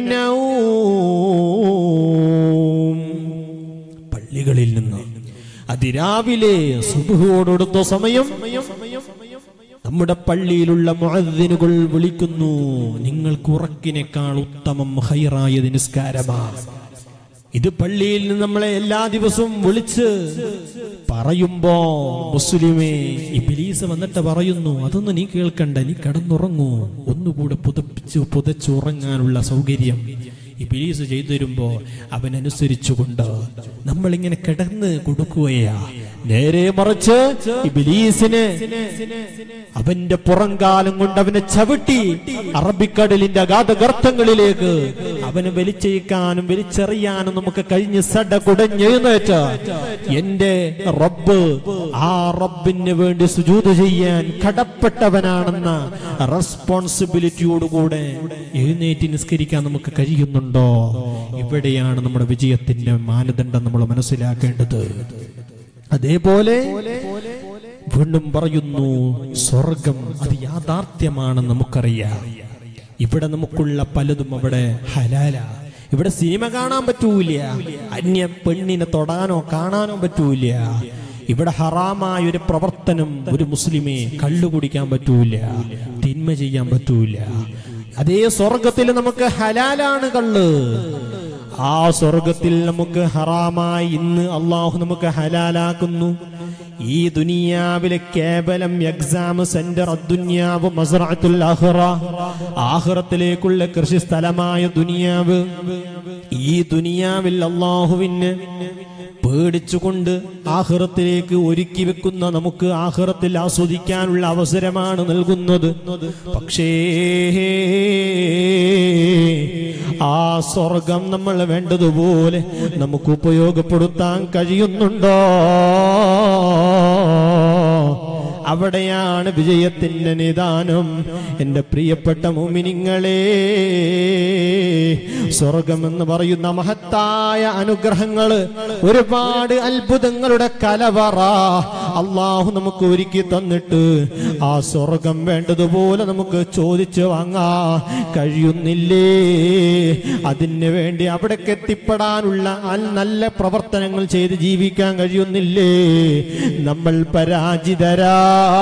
നൗം പള്ളികളിൽ നിന്ന് അതിരാവിലെ സുബുഹോടടുത്ത സമയം നമ്മുടെ പള്ളിയിലുള്ള മുഅദ്ദിനുകൾ വിളിക്കുന്നു നിങ്ങൾക്ക് ഉറക്കിനേക്കാൾ ഉത്തമം ഹൈറായത് നിസ്കാരമാണ് ഇത് പള്ളിയിൽ നിന്ന് നമ്മളെ എല്ലാ ദിവസവും വിളിച്ച് പറയുമ്പോ മുസ്ലിമേ ഇബിലീസ് വന്നിട്ട് പറയുന്നു അതൊന്നും നീ കേൾക്കണ്ട നീ കിടന്നുറങ്ങൂ ഒന്നുകൂടെ പുതപ്പിച്ച് പുതച്ചുറങ്ങാനുള്ള സൗകര്യം ഇബിലീസ് ചെയ്തു തരുമ്പോ അവനനുസരിച്ചുകൊണ്ട് നമ്മളിങ്ങനെ കിടന്ന് കൊടുക്കുകയാ നേരെ മറിച്ച് ഇബിലീസിന് അവന്റെ പുറംകാലം കൊണ്ട് അവനെ ചവിട്ടി അറബിക്കടലിന്റെ അഗാധ ഗർത്തങ്ങളിലേക്ക് അവന് വലിച്ചയക്കാനും വലിച്ചെറിയാനും നമുക്ക് കഴിഞ്ഞ് സട കുടഞ്ഞെഴുന്നേറ്റ് എന്റെ റബ്ബ് ആ റബ്ബിന് വേണ്ടി സുജൂത് ചെയ്യാൻ കടപ്പെട്ടവനാണെന്ന റെസ്പോൺസിബിലിറ്റിയോടുകൂടെ എഴുന്നേറ്റ് നിസ്കരിക്കാൻ നമുക്ക് കഴിയുന്നുണ്ടോ ഇവിടെയാണ് നമ്മുടെ വിജയത്തിന്റെ മാനദണ്ഡം നമ്മൾ മനസ്സിലാക്കേണ്ടത് അതേപോലെ വീണ്ടും പറയുന്നു സ്വർഗം അത് യാഥാർത്ഥ്യമാണെന്ന് നമുക്കറിയാം ഇവിടെ നമുക്കുള്ള പലതും അവിടെ ഹലാല ഇവിടെ സിനിമ കാണാൻ പറ്റൂല അന്യ പെണ്ണിനെ തൊടാനോ കാണാനോ പറ്റൂല ഇവിടെ ഹറാമായ ഒരു പ്രവർത്തനം ഒരു മുസ്ലിമെ കള്ളു കുടിക്കാൻ പറ്റൂല തിന്മ ചെയ്യാൻ പറ്റൂല അതേ സ്വർഗത്തിൽ നമുക്ക് ഹലാലാണ് കള്ള് ആ സ്വർഗത്തിൽ നമുക്ക് ഹറാമായി ഇന്ന് അള്ളാഹു നമുക്ക് ഹലാലാക്കുന്നു ഈ ദുനിയാവിലെ കേവലം എക്സാം സെന്റർ അദ്ദുന്യാവ് മസ്റഅത്തുൽ ആഖിറ ആഖിറത്തിലേക്കുള്ള കൃഷി സ്ഥലമായ ദുനിയാവ് ഈ ദുനിയാവിൽ അള്ളാഹുവിന് പേടിച്ചുകൊണ്ട് ആഹ്റത്തിലേക്ക് ഒരുക്കി വെക്കുന്ന നമുക്ക് ആഹ്റത്തിൽ ആസ്വദിക്കാനുള്ള അവസരമാണ് നൽകുന്നത് പക്ഷേ ആ സ്വർഗം നമ്മൾ വേണ്ടതുപോലെ നമുക്ക് ഉപയോഗപ്പെടുത്താൻ കഴിയുന്നുണ്ടോ അവിടെയാണ് വിജയത്തിന്റെ നിദാനം എന്റെ പ്രിയപ്പെട്ട മുമിനിങ്ങളെ സ്വർഗമെന്ന് പറയുന്ന മഹത്തായ അനുഗ്രഹങ്ങള് ഒരുപാട് അത്ഭുതങ്ങളുടെ കലവറ അള്ളാഹു നമുക്ക് ഒരുക്കി തന്നിട്ട് ആ സ്വർഗം വേണ്ടതുപോലെ നമുക്ക് ചോദിച്ചു വാങ്ങാ കഴിയുന്നില്ലേ അതിന് വേണ്ടി അവിടേക്ക് എത്തിപ്പെടാനുള്ള ആ നല്ല പ്രവർത്തനങ്ങൾ ചെയ്ത് ജീവിക്കാൻ കഴിയുന്നില്ലേ നമ്മൾ പരാജിതരാ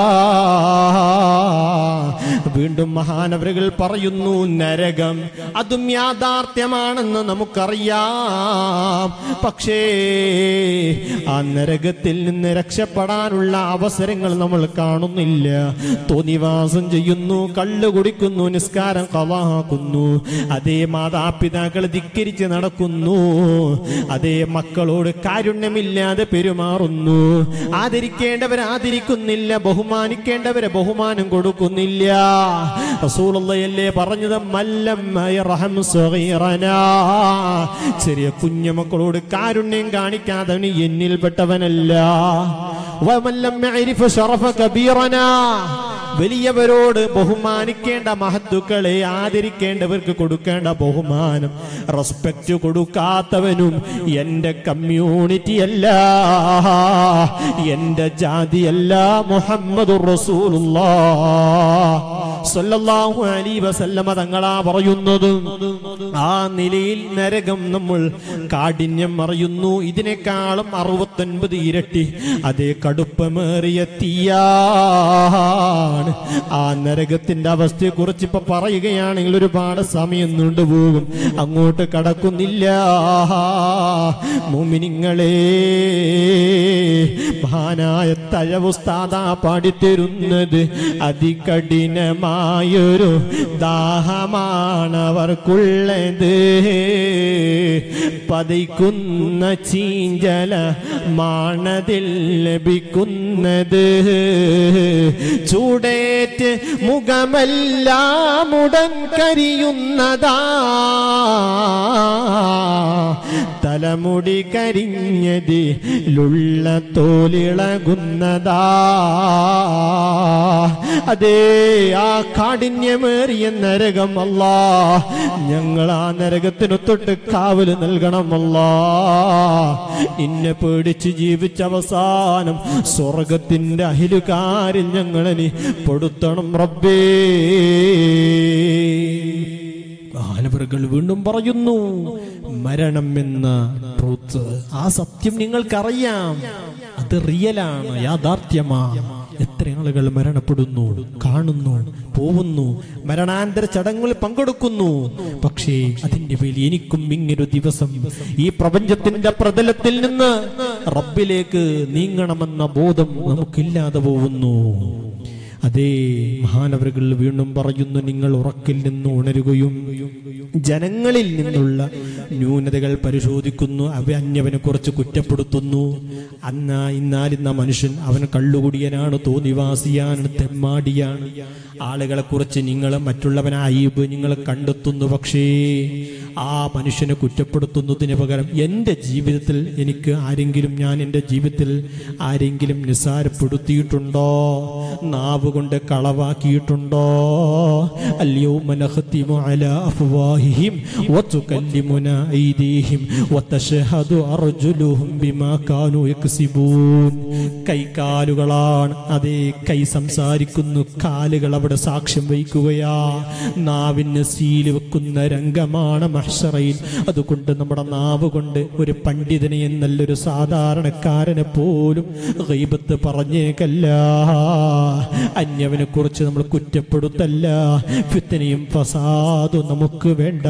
വീണ്ടും മഹാനവരുകൾ പറയുന്നു നരകം അതും യാഥാർത്ഥ്യമാണെന്ന് നമുക്കറിയാം പക്ഷേ ആ നരകത്തിൽ നിന്ന് രക്ഷപ്പെടാനുള്ള അവസരങ്ങൾ നമ്മൾ കാണുന്നില്ല തോന്നിവാസം ചെയ്യുന്നു കള്ളു കുടിക്കുന്നു നിസ്കാരം കവാക്കുന്നു അതേ മാതാപിതാക്കൾ ധിക്കരിച്ച് നടക്കുന്നു അതേ മക്കളോട് കാരുണ്യമില്ലാതെ പെരുമാറുന്നു ആദരിക്കേണ്ടവരെ ആദരിക്കുന്നില്ല ബഹുമാനിക്കേണ്ടവരെ ബഹുമാനം കൊടുക്കുന്നില്ല റസൂലുള്ളയല്ലേ പറഞ്ഞത് മല്ലം യർഹം സഗീറനാ. ചെറിയ കുഞ്ഞുമക്കളോട് കാരുണ്യം കാണിക്കാത്തവന് എന്നിൽപ്പെട്ടവനല്ല വമല്ലം യഅരിഫ് ശറഫ കബീറനാ. വലിയവരോട് ബഹുമാനിക്കേണ്ട മഹത്തുക്കളെ ആദരിക്കേണ്ടവർക്ക് കൊടുക്കേണ്ട ബഹുമാനം റെസ്പെക്റ്റ് കൊടുക്കാത്തവനും എന്റെ കമ്മ്യൂണിറ്റി അല്ല എന്റെ ജാതിയല്ല മുഹമ്മദ് സല്ലല്ലാഹു അലൈഹി വസല്ലമ തങ്ങളാ പറയുന്നത് ആ നിലയിൽ നരകം നമ്മൾ കാഠിന്യം അറിയുന്നു ഇതിനേക്കാളും അറുപത്തൊൻപത് ഇരട്ടി അതേ കടുപ്പമേറിയ തീയാണ് ആ നരകത്തിന്റെ അവസ്ഥയെ കുറിച്ച് ഇപ്പൊ പറയുകയാണെങ്കിൽ ഒരുപാട് സമയം നീണ്ടുപോകും അങ്ങോട്ട് കടക്കുന്നില്ല മുമിനിങ്ങളെ മഹാനായ തഴവുസ്താദ പാടിത്തരുന്നത് അതികഠിനമായൊരു ദാഹമാണവർക്കുള്ളത് പതിക്കുന്ന ചീഞ്ചല മാണതിൽ ലഭിക്കുന്നത് ചൂടേറ്റ് മുഖമെല്ലാം ഉടൻ കരിയുന്നതാ തലമുടി കരിഞ്ഞതിലുള്ള തോലിളകുന്നതാ അതേ ആ കാഠിന്യമേറിയ നരകം അല്ലാ ഞങ്ങൾ ആ നരകത്തിനു തൊട്ട് കാവല് നൽകണമല്ലാ ഇന്നെ പേടിച്ച് ജീവിച്ച അവസാനം സ്വർഗത്തിന്റെ അഹിലുകാരിൽ ഞങ്ങളെ പെടുത്തണം റബ്ബേ മഹാനവറുകൾ വീണ്ടും പറയുന്നു മരണം എന്ന ട്രൂത്ത് ആ സത്യം നിങ്ങൾക്കറിയാം അത് റിയലാണ് യാഥാർത്ഥ്യമാ എത്ര ആളുകൾ മരണപ്പെടുന്നു കാണുന്നു പോവുന്നു മരണാന്തര ചടങ്ങുകളിൽ പങ്കെടുക്കുന്നു പക്ഷേ അതിന്റെ പേരിൽ എനിക്കും ഇങ്ങനൊരു ദിവസം ഈ പ്രപഞ്ചത്തിന്റെ പ്രതലത്തിൽ നിന്ന് റബ്ബിലേക്ക് നീങ്ങണമെന്ന ബോധം നമുക്കില്ലാതെ പോകുന്നു അതേ മഹാനവറുകൾ വീണ്ടും പറയുന്നു നിങ്ങൾ ഉറക്കിൽ നിന്ന് ഉണരുകയും ജനങ്ങളിൽ നിന്നുള്ള ന്യൂനതകൾ പരിശോധിക്കുന്നു അവ അന്യവനെ കുറിച്ച് കുറ്റപ്പെടുത്തുന്നു അന്ന ഇന്നാലിന്ന മനുഷ്യൻ അവൻ കള്ളുകുടിയനാണ് തോന്നിവാസിയാണ് തെമ്മാടിയാണ് ആളുകളെ കുറിച്ച് നിങ്ങൾ മറ്റുള്ളവനെ അയ്യബ് നിങ്ങൾ കണ്ടെത്തുന്നു പക്ഷേ ആ മനുഷ്യനെ കുറ്റപ്പെടുത്തുന്നതിന് പകരം എൻ്റെ ജീവിതത്തിൽ എനിക്ക് ആരെങ്കിലും ഞാൻ എൻ്റെ ജീവിതത്തിൽ ആരെങ്കിലും നിസാരപ്പെടുത്തിയിട്ടുണ്ടോ നാവ് കൊണ്ട് കളവാക്കിയിട്ടുണ്ടോ اليوم نختم على أفواههم وتكلمنا أيديهم وتشهد أرجلهم بما كانوا يكسبون കൈകാലുകളാണ് അതേ കൈ സംസാരിക്കുന്നു കാലുകൾ അവിടെ അവിടെ സാക്ഷ്യം വഹിക്കുകയാ നാവിന് സീല് വെക്കുന്ന രംഗമാണ് മഹ്ഷറയിൽ അതുകൊണ്ട് നമ്മുടെ നാവ് കൊണ്ട് ഒരു പണ്ഡിതനെ എന്നല്ലൊരു സാധാരണക്കാരനെ പോലും ഗൈബത്ത് പറഞ്ഞേക്കല്ല അന്യവനെ കുറിച്ച് നമ്മൾ കുറ്റപ്പെടുത്തല്ല ഫിത്തനയും ഫസാദും നമുക്ക് വേണ്ട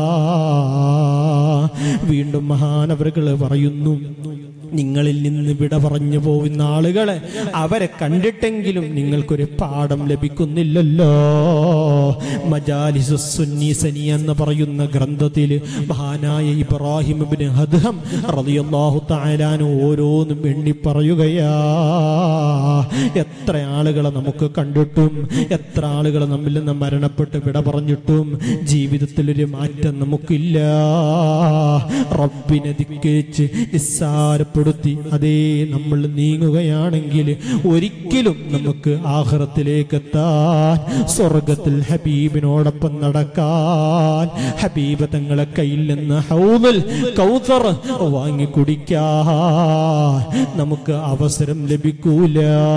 വീണ്ടും മഹാനവറുകൾ പറയുന്നു നിങ്ങളിൽ നിന്ന് വിട പറഞ്ഞു പോകുന്ന ആളുകളെ അവരെ കണ്ടിട്ടെങ്കിലും നിങ്ങൾക്കൊരു പാഠം ലഭിക്കുന്നില്ലല്ലോ മജാലിസു സുന്നി സനി എന്ന് പറയുന്ന ഗ്രന്ഥത്തിൽ മഹാനായ ഇബ്രാഹിം ഇബ്നു ഹദ്ഹം റളിയല്ലാഹു തആലാൻ ഓരോന്നും എണ്ണി പറയുകയാ എത്ര ആളുകളെ നമുക്ക് കണ്ടിട്ടും എത്ര ആളുകൾ നമ്മിൽ നിന്ന് മരണപ്പെട്ട് വിട പറഞ്ഞിട്ടും ജീവിതത്തിൽ ഒരു മാറ്റം നമുക്കില്ല റബ്ബിനെ ധിക്കരിച്ച് നിസ്സാരപ്പെടുത്തി അതേ നമ്മൾ നീങ്ങുകയാണെങ്കിൽ ഒരിക്കലും നമുക്ക് ആഹ്റത്തിലേക്ക് എത്താൻ സ്വർഗത്തിൽ ഹബീബിനോടൊപ്പം നടക്കാൻ ഹബീബ് തങ്ങളെ കയ്യിൽ നിന്ന് ഹൗദൽ കൗസർ വാങ്ങി കുടിക്കാൻ നമുക്ക് അവസരം ലഭിക്കൂല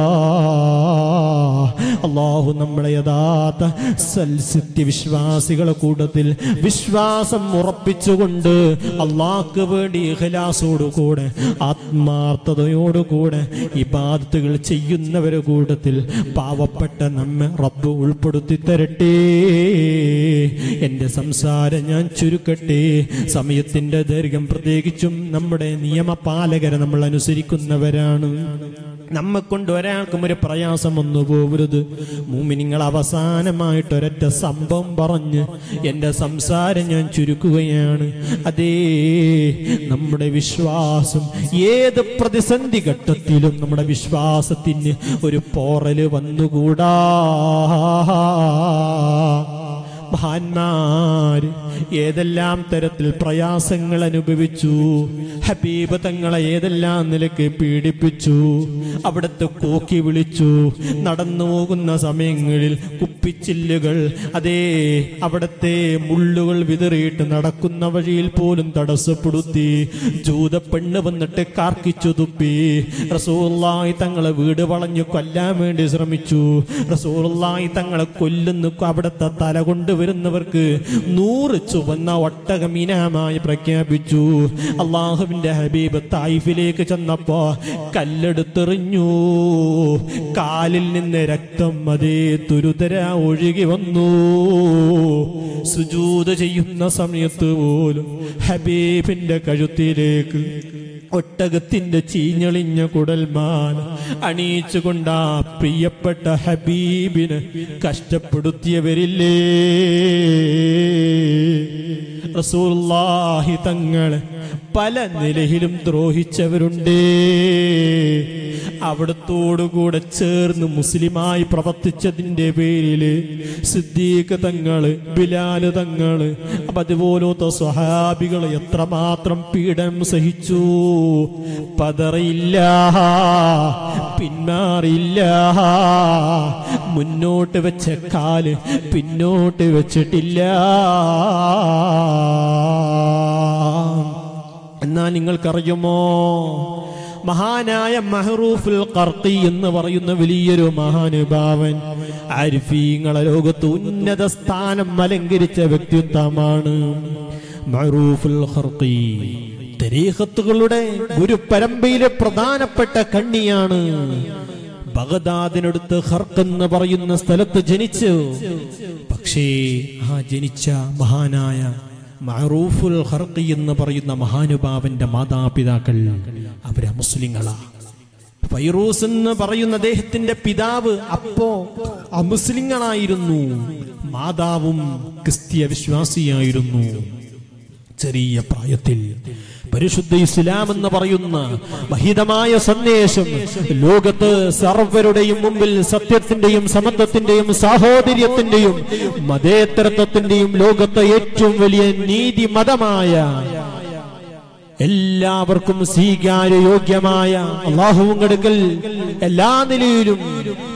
അള്ളാഹു നമ്മളെ യഥാർത്ഥ സൽസത്യ വിശ്വാസികളെ കൂട്ടത്തിൽ വിശ്വാസം ഉറപ്പിച്ചുകൊണ്ട് അള്ളാഹ്ക്ക് വേണ്ടി ഇഖലാസോടുകൂടെ ആത്മാർത്ഥതയോടുകൂടെ ഇബാദത്തുകൾ ചെയ്യുന്നവരെ കൂട്ടത്തിൽ പാവപ്പെട്ട നമ്മെ റബ്ബ് ഉൾപ്പെടുത്തി തരട്ടെ എന്റെ സംസാരം ഞാൻ ചുരുക്കട്ടെ സമയത്തിന്റെ ദൈർഘ്യം പ്രത്യേകിച്ചും നമ്മുടെ നിയമപാലകരെ നമ്മൾ അനുസരിക്കുന്നവരാണ് നമ്മെ കൊണ്ട് ഒരാൾക്കും ഒരു പ്രയാസം വന്നു പോകരുത് മൂമിനിങ്ങൾ അവസാനമായിട്ട് ഒരൊറ്റ സംഭവം പറഞ്ഞ് എൻ്റെ സംസാരം ഞാൻ ചുരുക്കുകയാണ് അതേ നമ്മുടെ വിശ്വാസം ഏത് പ്രതിസന്ധി ഘട്ടത്തിലും നമ്മുടെ വിശ്വാസത്തിന് ഒരു പോറല് വന്നുകൂടാ മഹാന്മാര് ഏതെല്ലാം തരത്തിൽ പ്രയാസങ്ങൾ അനുഭവിച്ചു ഹബീബ് തങ്ങളെ ഏതെല്ലാം നിലക്ക് പീഡിപ്പിച്ചു അവിടുത്തെ കോക്കി വിളിച്ചു നടന്നു പോകുന്ന സമയങ്ങളിൽ കുപ്പിച്ചില്ലുകൾ അതേ അവിടത്തെ മുള്ളുകൾ വിതറിയിട്ട് നടക്കുന്ന വഴിയിൽ പോലും തടസ്സപ്പെടുത്തി ജൂത പെണ്ണ് വന്നിട്ട് കാർക്കിച്ചു തുപ്പി റസൂള്ളായി തങ്ങളെ വീട് വളഞ്ഞു കൊല്ലാൻ വേണ്ടി ശ്രമിച്ചു റസൂള്ളായി തങ്ങളെ കൊല്ലുന്നു അവിടുത്തെ തല കൊണ്ടുവരുന്നവർക്ക് നൂറ് ചുവന്ന ഒട്ടകമീനമായി പ്രഖ്യാപിച്ചു അള്ളാഹുവിന്റെ ഹബീബ് തായിഫിലേക്ക് ചെന്നപ്പോ കല്ലെടുത്തെറിഞ്ഞു കാലിൽ നിന്ന് രക്തം അതേ തുരുതര ഒഴുകി വന്നു സുജൂത് ചെയ്യുന്ന സമയത്ത് പോലും ഹബീബിന്റെ കഴുത്തിലേക്ക് ഒട്ടകത്തിന്റെ ചീഞ്ഞളിഞ്ഞ കുടൽമാല അണിയിച്ചുകൊണ്ട് ആ പ്രിയപ്പെട്ട ഹബീബിനെ കഷ്ടപ്പെടുത്തിയവരില്ലേ റസൂലുള്ളാഹി തങ്ങളെ പല നിലയിലും ദ്രോഹിച്ചവരുണ്ടേ അവിടത്തോടുകൂടെ ചേർന്ന് മുസ്ലിമായി പ്രവർത്തിച്ചതിന്റെ പേരില് സിദ്ദീഖ് തങ്ങള് ബിലാല് തങ്ങള് അപ്പൊ അതുപോലത്തെ സ്വഹാബികൾ എത്രമാത്രം പീഡനം സഹിച്ചു പതറിയില്ല പിന്മാറിയില്ല മുന്നോട്ട് വെച്ച കാല് പിന്നോട്ട് വെച്ചിട്ടില്ല എന്നാ നിങ്ങൾക്കറിയുമോ മഹാനായ മഹറൂഫുൽ ഖർത്തി എന്ന് പറയുന്ന വലിയൊരു മഹാനുഭാവൻ ആരിഫീങ്ങളെ ലോകത്ത് ഉന്നത സ്ഥാനം അലങ്കരിച്ച വ്യക്തിത്വമാണ് മഹറൂഫുൽ ഖർത്തി തരീഖത്തുകളുടെ ഒരു പരമ്പയിലെ പ്രധാനപ്പെട്ട കണ്ണിയാണ് ബഗദാദിനടുത്ത് ഹർക്ക് എന്ന് പറയുന്ന സ്ഥലത്ത് ജനിച്ചു പക്ഷേ ആ ജനിച്ച മഹാനായ മഅറൂഫുൽ ഹർക്കി എന്ന് പറയുന്ന മഹാനുഭാവന്റെ മാതാപിതാക്കൾ അവരെ മുസ്ലിങ്ങളാ ഫൈറൂസ് എന്ന് പറയുന്ന അദ്ദേഹത്തിന്റെ പിതാവ് അപ്പോ അമുസ്ലിങ്ങളായിരുന്നു മാതാവും ക്രിസ്തീയ വിശ്വാസിയായിരുന്നു ചെറിയ പ്രായത്തിൽ പരിശുദ്ധ ഇസ്ലാം എന്ന് പറയുന്ന മഹിതമായ സന്ദേശം ലോകത്ത് സർവരുടെയും മുമ്പിൽ സത്യത്തിന്റെയും സമത്വത്തിന്റെയും സാഹോദര്യത്തിന്റെയും മതേതരത്വത്തിന്റെയും ലോകത്തെ ഏറ്റവും വലിയ നീതി മതമായ എല്ലാവർക്കും സ്വീകാര്യോഗ്യമായ അള്ളാഹുവും കടുക്കൽ എല്ലാ നിലയിലും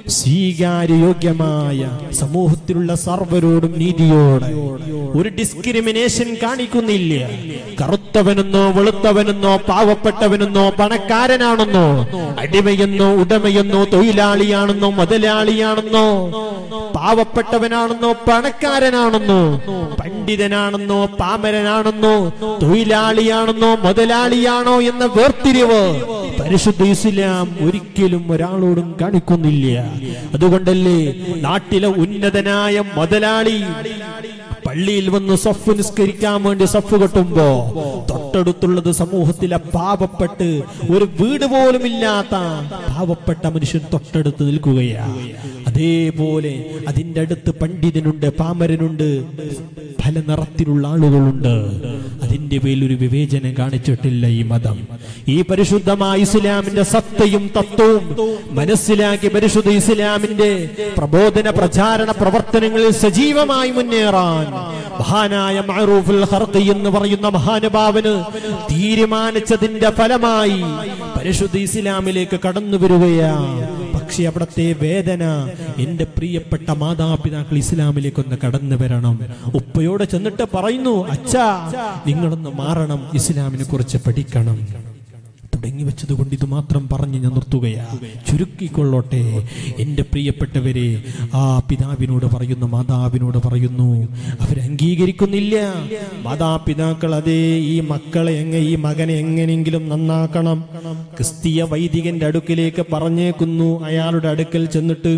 സ്വീകാര്യയോഗ്യമായ സമൂഹത്തിലുള്ള സർവരോടും നീതിയോടെ ഒരു ഡിസ്ക്രിമിനേഷൻ കാണിക്കുന്നില്ല കറുത്തവനെന്നോ വെളുത്തവനെന്നോ പാവപ്പെട്ടവനെന്നോ പണക്കാരനാണെന്നോ അടിമയെന്നോ ഉടമയെന്നോ തൊഴിലാളിയാണെന്നോ മുതലാളിയാണെന്നോ പാവപ്പെട്ടവനാണെന്നോ പണക്കാരനാണെന്നോ പണ്ഡിതനാണെന്നോ പാമരനാണെന്നോ തൊഴിലാളിയാണെന്നോ മുതലാളിയാണോ എന്ന വേർതിരിവ് പരിശുദ്ധ ഇസ്ലാം ഒരിക്കലും ഒരാളോടും കാണിക്കുന്നില്ല അതുകൊണ്ടല്ലേ നാട്ടിലെ ഉന്നതനായ മുതലാളി പള്ളിയിൽ വന്ന് സഫ് നിസ്കരിക്കാൻ വേണ്ടി സഫ് കെട്ടുമ്പോ തൊട്ടടുത്തുള്ളത് സമൂഹത്തിലെ പാവപ്പെട്ട് ഒരു വീട് പോലും ഇല്ലാത്ത പാവപ്പെട്ട മനുഷ്യൻ തൊട്ടടുത്ത് നിൽക്കുകയാ അതേപോലെ അതിന്റെ അടുത്ത് പണ്ഡിതനുണ്ട് പാമരനുണ്ട് പല നിറത്തിലുള്ള ആളുകളുണ്ട് അതിന്റെ പേരിൽ ഒരു വിവേചനം കാണിച്ചിട്ടില്ല ഈ മതം ഈ പരിശുദ്ധമായ ഇസ്ലാമിന്റെ സത്തയും തത്വവും മനസ്സിലാക്കി പരിശുദ്ധ ഇസ്ലാമിന്റെ പ്രബോധന പ്രചാരണ പ്രവർത്തനങ്ങളിൽ സജീവമായി മുന്നേറാൻ മഹാനായ മഅറൂഫുൽ ഹർഖി എന്ന് പറയുന്ന മഹാനുഭാവന് തീരുമാനിച്ചതിന്റെ ഫലമായി പരിശുദ്ധ ഇസ്ലാമിലേക്ക് കടന്നു വരികയാ പക്ഷെ അവിടത്തെ വേദന എന്റെ പ്രിയപ്പെട്ട മാതാപിതാക്കൾ ഇസ്ലാമിലേക്കൊന്ന് കടന്നു വരണം ഉപ്പയോട് ചെന്നിട്ട് പറയുന്നു അച്ഛാ നിങ്ങളൊന്ന് മാറണം ഇസ്ലാമിനെ കുറിച്ച് പഠിക്കണം തുടങ്ങി വെച്ചത് കൊണ്ട് ഇത് മാത്രം പറഞ്ഞ് ഞാൻ നിർത്തുകയാ ചുരുക്കിക്കൊള്ളോട്ടെ എൻ്റെ പ്രിയപ്പെട്ടവരെ ആ പിതാവിനോട് പറയുന്നു മാതാവിനോട് പറയുന്നു അവർ അംഗീകരിക്കുന്നില്ല മാതാപിതാക്കൾ അതേ ഈ മക്കളെ എങ്ങനെ ഈ മകനെ എങ്ങനെയെങ്കിലും നന്നാക്കണം ക്രിസ്തീയ വൈദികന്റെ അടുക്കിലേക്ക് പറഞ്ഞേക്കുന്നു അയാളുടെ അടുക്കൽ ചെന്നിട്ട്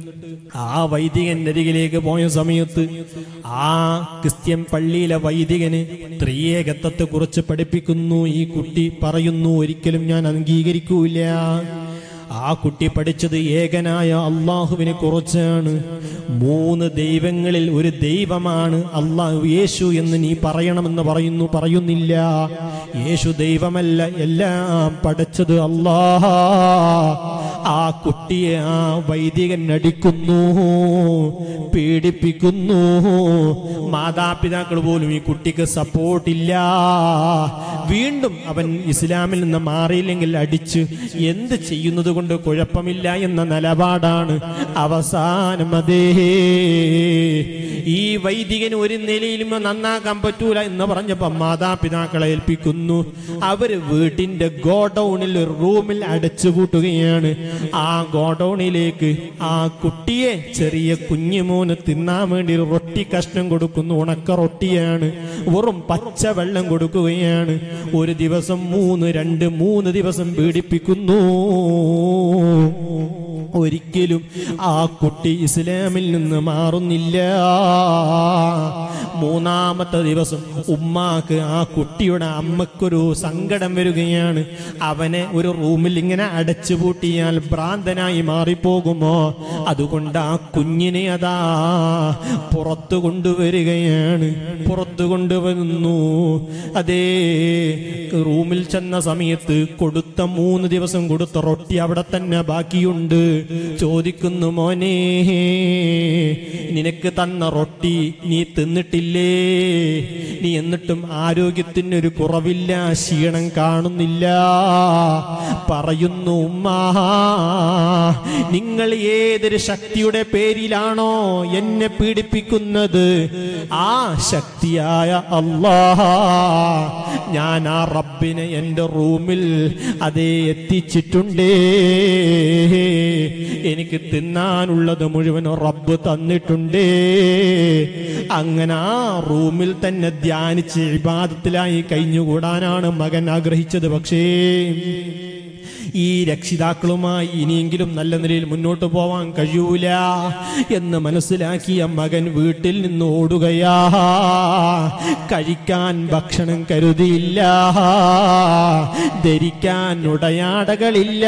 ആ വൈദികന്റെ അരികിലേക്ക് പോയ സമയത്ത് ആ ക്രിസ്ത്യൻ പള്ളിയിലെ വൈദികന് ത്രിയേകത്വത്തെ കുറിച്ച് പഠിപ്പിക്കുന്നു ഈ കുട്ടി പറയുന്നു ഒരിക്കലും ഞാൻ അംഗീകരിക്കൂല ആ കുട്ടി പഠിച്ചത് ഏകനായ അള്ളാഹുവിനെ കുറിച്ചാണ് മൂന്ന് ദൈവങ്ങളിൽ ഒരു ദൈവമാണ് അള്ളാഹു യേശു എന്ന് നീ പറയണമെന്ന് പറയുന്നു പറയുന്നില്ല യേശു ദൈവമല്ല എല്ലാം പഠിച്ചത് അള്ളാഹ ആ കുട്ടിയെ ആ വൈദികൻ അടിക്കുന്നു പീഡിപ്പിക്കുന്നു മാതാപിതാക്കൾ പോലും ഈ കുട്ടിക്ക് സപ്പോർട്ടില്ല വീണ്ടും അവൻ ഇസ്ലാമിൽ നിന്ന് മാറിയില്ലെങ്കിൽ അടിച്ച് എന്ത് ചെയ്യുന്നത് കൊണ്ട് കുഴപ്പമില്ല എന്ന നിലപാടാണ് അവസാനം അതേ ഈ വൈദികന് ഒരു നിലയിലും നന്നാക്കാൻ പറ്റൂല എന്ന് പറഞ്ഞപ്പോ മാതാപിതാക്കളെ ഏൽപ്പിക്കുന്നു അവര് വീട്ടിന്റെ ഗോഡൌണിൽ ഒരു റൂമിൽ അടച്ചുപൂട്ടുകയാണ് ആ ഗോഡൌണിലേക്ക് ആ കുട്ടിയെ ചെറിയ കുഞ്ഞുമോന് തിന്നാൻ വേണ്ടി ഒരു റൊട്ടി കഷ്ണം കൊടുക്കുന്നു ഉണക്ക റൊട്ടിയാണ് വെറും പച്ച വെള്ളം കൊടുക്കുകയാണ് ഒരു ദിവസം മൂന്ന് രണ്ട് മൂന്ന് ദിവസം പീഡിപ്പിക്കുന്നു ഒരിക്കലും ആ കുട്ടി ഇസ്ലാമിൽ നിന്ന് മാറുന്നില്ല മൂന്നാമത്തെ ദിവസം ഉമ്മാക്ക് ആ കുട്ടിയുടെ അമ്മക്കൊരു സങ്കടം വരികയാണ് അവനെ ഒരു റൂമിൽ ഇങ്ങനെ അടച്ചുപൂട്ടിയാൽ ഭ്രാന്തനായി മാറിപ്പോകുമോ അതുകൊണ്ട് ആ കുഞ്ഞിനെ അതാ പുറത്തു കൊണ്ടുവരികയാണ് പുറത്തു കൊണ്ടുവരുന്നു അതേ റൂമിൽ ചെന്ന സമയത്ത് കൊടുത്ത മൂന്ന് ദിവസം കൊടുത്ത റൊട്ടി അവിടെ തന്നെ ബാക്കിയുണ്ട് ചോദിക്കുന്നു മോനെ നിനക്ക് തന്ന റൊട്ടി നീ തിന്നിട്ടില്ലേ നീ എന്നിട്ടും ആരോഗ്യത്തിനൊരു കുറവില്ല ക്ഷീണം കാണുന്നില്ല പറയുന്നു ഉമ്മാ നിങ്ങൾ ഏതൊരു ശക്തിയുടെ പേരിലാണോ എന്നെ പീഡിപ്പിക്കുന്നത് ആ ശക്തിയായ അല്ലാ ഞാൻ ആ റബ്ബിനെ എൻ്റെ റൂമിൽ അതേ എത്തിച്ചിട്ടുണ്ടേ എനിക്ക് തിന്നാനുള്ളത് മുഴുവൻ റബ്ബ് തന്നിട്ടുണ്ടേ അങ്ങനെ ആ റൂമിൽ തന്നെ ധ്യാനിച്ച് ഇബാദത്തിലായി കഴിഞ്ഞുകൂടാനാണ് മകൻ ആഗ്രഹിച്ചത് പക്ഷേ ഈ രക്ഷിതാക്കളുമായി ഇനിയെങ്കിലും നല്ല നിലയിൽ മുന്നോട്ട് പോവാൻ കഴിയൂല എന്ന് മനസ്സിലാക്കിയ മകൻ വീട്ടിൽ നിന്ന് ഓടുകയാ കഴിക്കാൻ ഭക്ഷണം കരുതിയില്ല ധരിക്കാൻ ഉടയാടകളില്ല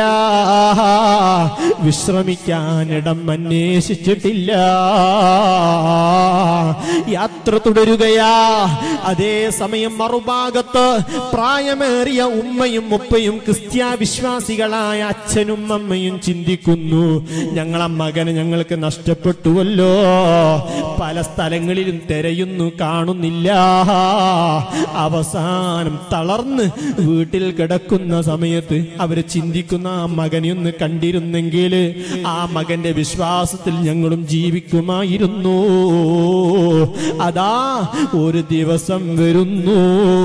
വിശ്രമിക്കാൻ ഇടം അന്വേഷിച്ചിട്ടില്ല യാത്ര തുടരുകയാ അതേ സമയം മറുഭാഗത്ത് പ്രായമേറിയ ഉമ്മയും ഉപ്പയും ക്രിസ്ത്യ വിശ്വാസികളായ അച്ഛനും അമ്മയും ചിന്തിക്കുന്നു ഞങ്ങളെ മകനെ ഞങ്ങൾക്ക് നഷ്ടപ്പെട്ടുവല്ലോ പല സ്ഥലങ്ങളിലും തെരയുന്നു കാണുന്നില്ല അവസാനം തളർന്ന് വീട്ടിൽ കിടക്കുന്ന സമയത്ത് അവര് ചിന്തിക്കുന്ന ആ മകനെ ഒന്ന് കണ്ടിരുന്നെങ്കിൽ ആ മകന്റെ വിശ്വാസത്തിൽ ഞങ്ങളും ജീവിക്കുമായിരുന്നു അതാ ഒരു ദിവസം വരുന്നു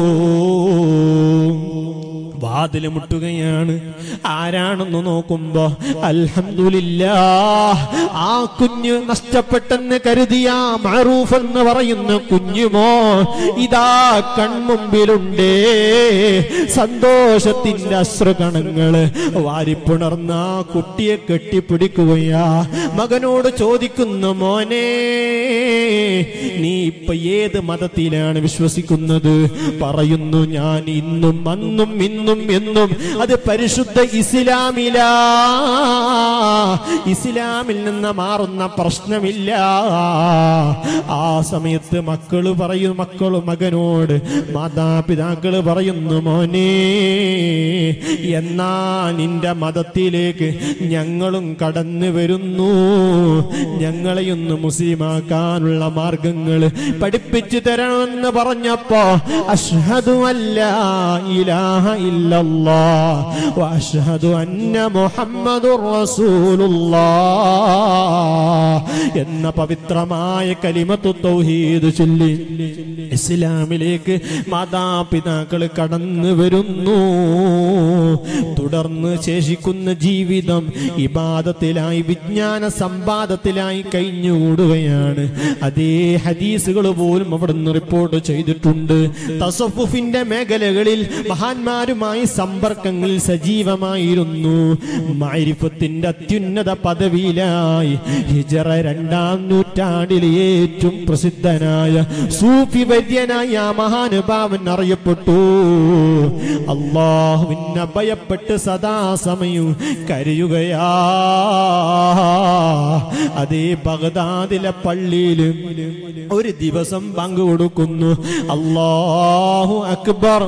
വാതില് മുട്ടുകയാണ് ആരാണെന്ന് നോക്കുമ്പോ അൽഹംദുലില്ലാ ആ കുഞ്ഞ് നഷ്ടപ്പെട്ടെന്ന് കരുതിയ മറൂഫ് എന്ന് പറയുന്ന കുഞ്ഞുമോ ഇതാ കൺമുമ്പിലുണ്ടേ സന്തോഷത്തിന്റെ അശ്രുകണങ്ങള് വാരിപ്പുണർന്ന ആ കുട്ടിയെ കെട്ടിപ്പിടിക്കുകയാ മകനോട് ചോദിക്കുന്നു മോനെ നീ ഇപ്പൊ ഏത് മതത്തിലാണ് വിശ്വസിക്കുന്നത് പറയുന്നു ഞാൻ ഇന്നും അന്നും ഇന്നും എന്നും അത് പരിശുദ്ധ ഇസ്ലാമിലാ ഇസ്ലാമിൽ നിന്ന് മാറുന്ന പ്രശ്നമില്ല ആ സമയത്ത് മക്കള് പറയും മക്കള് മകനോട് മാതാപിതാക്കള് പറയുന്നു മോനെ എന്നാ നിന്റെ മതത്തിലേക്ക് ഞങ്ങളും കടന്നു വരുന്നു ഞങ്ങളെയൊന്ന് മുസ്ലിമാക്കാനുള്ള മാർഗങ്ങൾ പഠിപ്പിച്ചു തരണമെന്ന് പറഞ്ഞപ്പോ അഷ്ഹദു അല്ല ഇലാഹ ഇല്ലല്ലാ വഅഷ്ഹദു അന്ന മുഹമ്മദുർ റസൂലുള്ളാഹ് എന്ന പവിത്രമായ കലിമത്തു തൗഹീദ് ചൊല്ലി ഇസ്ലാമിലേക്ക് മാതാപിതാക്കൾ കടന്നു വരുന്നു തുടർന്ന് ശേഷിക്കുന്ന ജീവിതം ഇബാദത്തിലായി വിജ്ഞാന സമ്പാദത്തിലായി കഴിഞ്ഞുകൂടുകയാണ് അതേ ഹദീസുകൾ പോലും അവിടുന്ന് റിപ്പോർട്ട് ചെയ്തിട്ടുണ്ട് തസഫുഫിന്റെ മേഖലകളിൽ മഹാന്മാരുമായി സമ്പർക്കങ്ങളിൽ സജീവമായിരുന്നു മാരിഫത്തിന്റെ അത്യുന്നത പദവിയിലായി ഹിജറ രണ്ടാം നൂറ്റാണ്ടിലെ ഏറ്റവും പ്രസിദ്ധനായ സൂഫി വൈദ്യനായ ആ മഹാനുഭാവൻ അറിയപ്പെട്ടു അള്ളാഹുവിനെ ഭയപ്പെട്ട് സദാസമയം കരയുകയാ അതേ ബഗദാദിലെ പള്ളിയിൽ ഒരു ദിവസം പങ്കു കൊടുക്കുന്നു അള്ളാഹു അക്ബർ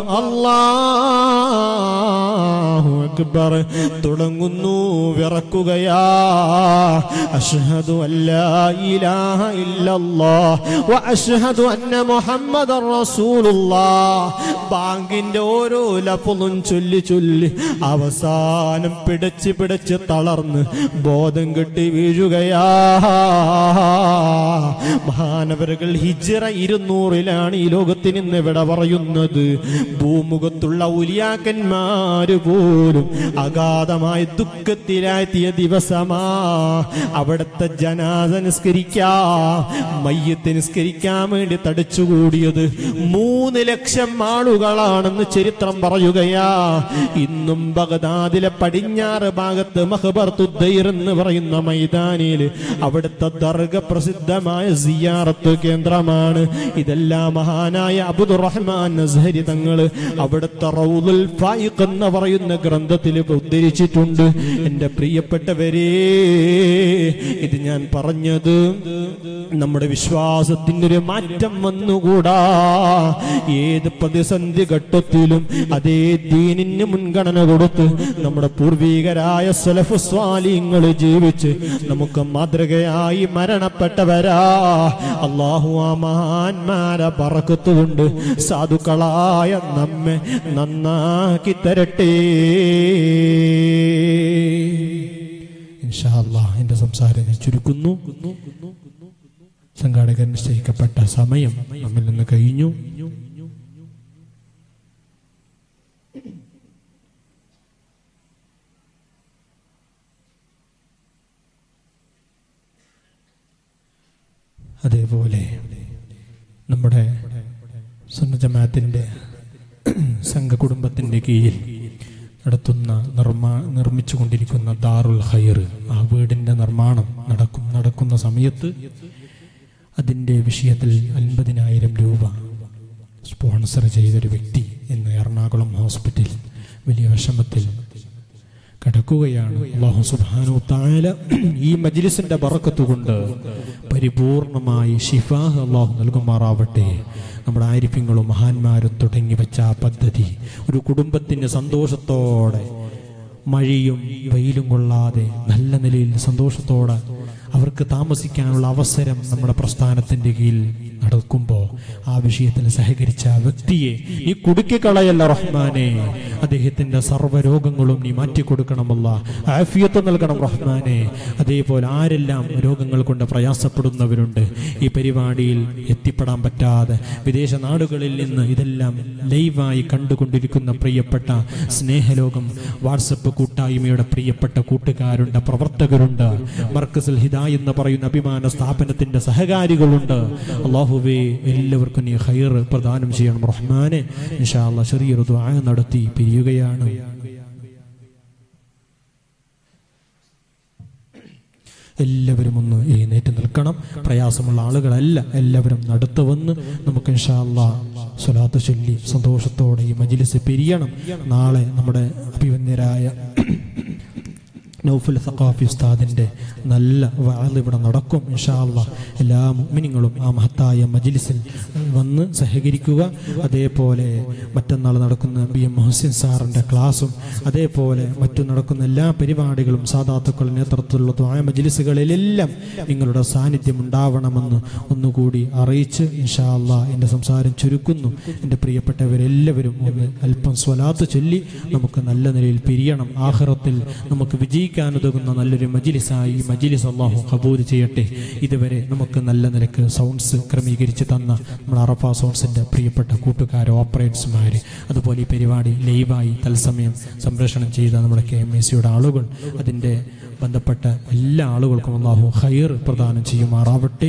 അള്ളാഹു അക്ബർ തുടങ്ങുന്നു വിറക്കുകയാ അഷ്ഹദു അല്ലാ ഇലാഹ ഇല്ലല്ലാഹ് വ അഷ്ഹദു അന്ന മുഹമ്മദർ റസൂലുള്ളാഹ് ബാങ്കിന്റെ ഓരോ ലഫ്ളും ചൊല്ലി ചൊല്ലി അവസാനം പിടച്ച് പിടച്ച് തളർന്ന് ബോധം കെട്ടി വീഴുകയാ മഹാനവരുകൾ ഹിജ്റ ഇരുന്നൂറിലാണ് ഈ ലോകത്തിന് ഇന്ന് ഇവിടെ പറയുന്നത് ഭൂമുഖത്തുള്ള ഉലിയാക്കന്മാര് പോലും അഗാധമായ ദുഃഖത്തിലായെത്തിയ ദിവസമാ അവിടുത്തെ ജനാസ നിസ്കരിക്കാ മയ്യത്ത് നിസ്കരിക്കാൻ വേണ്ടി തടിച്ചുകൂടിയത് മൂന്ന് ലക്ഷം ആളുകളാണെന്ന് ചരിത്രം പറയുകയാ ഇന്നും ബഗദാദിലെ പടിഞ്ഞാറ് ഭാഗത്ത് മഹബർ തുദ്ദൈർ എന്ന് പറയുന്ന മൈതാനിയിൽ അവിടുത്തെ ദർഗ പ്രസിദ്ധമായ സിയാറത്ത് കേന്ദ്രമാണ് ഇതെല്ലാം മഹാനായ അബുദുറഹ്മാൻ നസ്ഹരി തങ്ങള് അവിടുത്തെ റൗദുൽ ഫായിഖ് എന്ന് പറയുന്ന ഗ്രന്ഥത്തിൽ ഉദ്ധരിച്ചിട്ടുണ്ട് എന്റെ പ്രിയപ്പെട്ടവരെ ഇത് ഞാൻ പറഞ്ഞത് നമ്മുടെ വിശ്വാസത്തിനൊരു മാറ്റം വന്നുകൂടാ ഏത് പ്രതിസന്ധി ഘട്ടത്തിലും അതേ ദീനിന് മുൻഗണന കൊടുത്ത് നമ്മുടെ പൂർവീകരായ സലഫു സ്വാലിങ്ങൾ ജീവിച്ച് നമുക്ക് മാതൃകയായി മരണപ്പെട്ടവരാ അള്ളാഹു ആ മഹാന്മാരെ പറക്കത്തുകൊണ്ട് സാധുക്കളായ നമ്മെ നന്നാക്കി തരട്ടെ ഇൻഷാ അല്ലാഹ് എന്റെ സംസാരം ഞാൻ ചുരുക്കുന്നു സംഘാടകൻ നിശ്ചയിക്കപ്പെട്ട സമയം നമ്മിൽ നിന്ന് കഴിഞ്ഞു അതേപോലെ നമ്മുടെ സുന്നജമാത്തിന്റെ സംഘകുടുംബത്തിന്റെ കീഴിൽ നടത്തുന്ന നിർമ്മാ നിർമ്മിച്ചുകൊണ്ടിരിക്കുന്ന ദാറുൽ ഹൈർ ആ വീടിന്റെ നിർമ്മാണം നടക്കും നടക്കുന്ന സമയത്ത് അതിന്റെ വിഷയത്തിൽ അൻപതിനായിരം രൂപ സ്പോൺസർ ചെയ്തൊരു വ്യക്തി ഇന്ന് എറണാകുളം ഹോസ്പിറ്റൽ വലിയ വിഷമത്തിൽ കിടക്കുകയാണ് അള്ളാഹു സുബ്ഹാനഹു താല ഈ മജ്ലിസിന്റെ ബറക്കത്ത് കൊണ്ട് പരിപൂർണമായി ഷിഫാഹ് അള്ളാഹു നൽകുമാറാവട്ടെ നമ്മുടെ ആരിഫ്യങ്ങളും മഹാന്മാരും തുടങ്ങി വെച്ച ആ പദ്ധതി ഒരു കുടുംബത്തിന് സന്തോഷത്തോടെ മഴയും വെയിലും കൊള്ളാതെ നല്ല നിലയിൽ സന്തോഷത്തോടെ അവർക്ക് താമസിക്കാനുള്ള അവസരം നമ്മുടെ പ്രസ്ഥാനത്തിന്റെ കീഴിൽ നടക്കുമ്പോൾ ആ വിഷയത്തിൽ സഹകരിച്ച ആ വ്യക്തിയെ നീ കുടുക്കിക്കളയല്ല റഹ്മാനെ അദ്ദേഹത്തിന്റെ സർവ്വരോഗങ്ങളും നീ മാറ്റിക്കൊടുക്കണമല്ല ആഫിയത്ത് നൽകണം റഹ്മാനെ അതേപോലെ ആരെല്ലാം രോഗങ്ങൾ കൊണ്ട് പ്രയാസപ്പെടുന്നവരുണ്ട് ഈ പരിപാടിയിൽ എത്തിപ്പെടാൻ പറ്റാതെ വിദേശ നാടുകളിൽ നിന്ന് ഇതെല്ലാം ലൈവായി കണ്ടുകൊണ്ടിരിക്കുന്ന പ്രിയപ്പെട്ട സ്നേഹലോകം വാട്സപ്പ് കൂട്ടായ്മയുടെ പ്രിയപ്പെട്ട കൂട്ടുകാരുണ്ട് പ്രവർത്തകരുണ്ട് മർക്കസിൽ ഹിദാ എന്ന് പറയുന്ന അഭിമാന സ്ഥാപനത്തിന്റെ സഹകാരികളുണ്ട് അള്ളാഹുവേ എല്ലാവർക്കും നീ ഹൈർ പ്രദാനം ചെയ്യണം റഹ്മാനെ ഇൻഷാ അല്ലാ ചെറിയൊരു ദ്വാ നടത്തി പിരിയുകയാണ് എല്ലാവരും ഒന്ന് എഴുന്നേറ്റ് നിൽക്കണം പ്രയാസമുള്ള ആളുകളല്ല എല്ലാവരും നടുത്ത് വന്ന് നമുക്ക് ഇൻഷാല്ല സ്വലാത്ത് ചൊല്ലി സന്തോഷത്തോടെ ഈ മജിലിസ് പിരിയണം നാളെ നമ്മുടെ അഭിവന്യരായ നൗഫൽ സഖാഫി ഉസ്താദിന്റെ നല്ല വാൾ ഇവിടെ നടക്കും ഇൻഷാല്ല എല്ലാ മുഅ്മിനീങ്ങളും ആ മഹത്തായ മജ്ലിസിൽ വന്ന് സഹകരിക്കുക അതേപോലെ മറ്റന്നാൾ നടക്കുന്ന ബി എം മൊഹസിൻ സാറിന്റെ ക്ലാസ്സും അതേപോലെ മറ്റു നടക്കുന്ന എല്ലാ പരിപാടികളും സാധാത്തുക്കൾ നേതൃത്വത്തിലുള്ള ദ്വായ മജ്ലിസുകളിലെല്ലാം നിങ്ങളുടെ സാന്നിധ്യം ഉണ്ടാവണമെന്ന് ഒന്നുകൂടി അറിയിച്ച് ഇൻഷാല്ല എൻ്റെ സംസാരം ചുരുക്കുന്നു എൻ്റെ പ്രിയപ്പെട്ടവരെല്ലാവരും ഒന്ന് അല്പം സ്വലാത്ത് ചൊല്ലി നമുക്ക് നല്ല നിലയിൽ പിരിയണം ആഹ്റത്തിൽ നമുക്ക് വിജയിക്കാനുതകുന്ന നല്ലൊരു മജിലിസായി ഈ മജിലിസ് അള്ളാഹു കബൂൽ ചെയ്യട്ടെ ഇതുവരെ നമുക്ക് നല്ല നിലക്ക് സൗണ്ട്സ് ക്രമീകരിച്ച് തന്ന നമ്മൾ അറഫ സൗണ്ട്സിന്റെ പ്രിയപ്പെട്ട കൂട്ടുകാർ ഓപ്പറേറ്റർമാർ അതുപോലെ ഈ പരിപാടി ലൈവായി തത്സമയം സംപ്രേഷണം ചെയ്ത നമ്മുടെ കെ എം എ സിയുടെ ആളുകൾ അതിൻ്റെ ബന്ധപ്പെട്ട എല്ലാ ആളുകൾക്കും അള്ളാഹു ഹൈർ പ്രദാനം ചെയ്യുമാറാവട്ടെ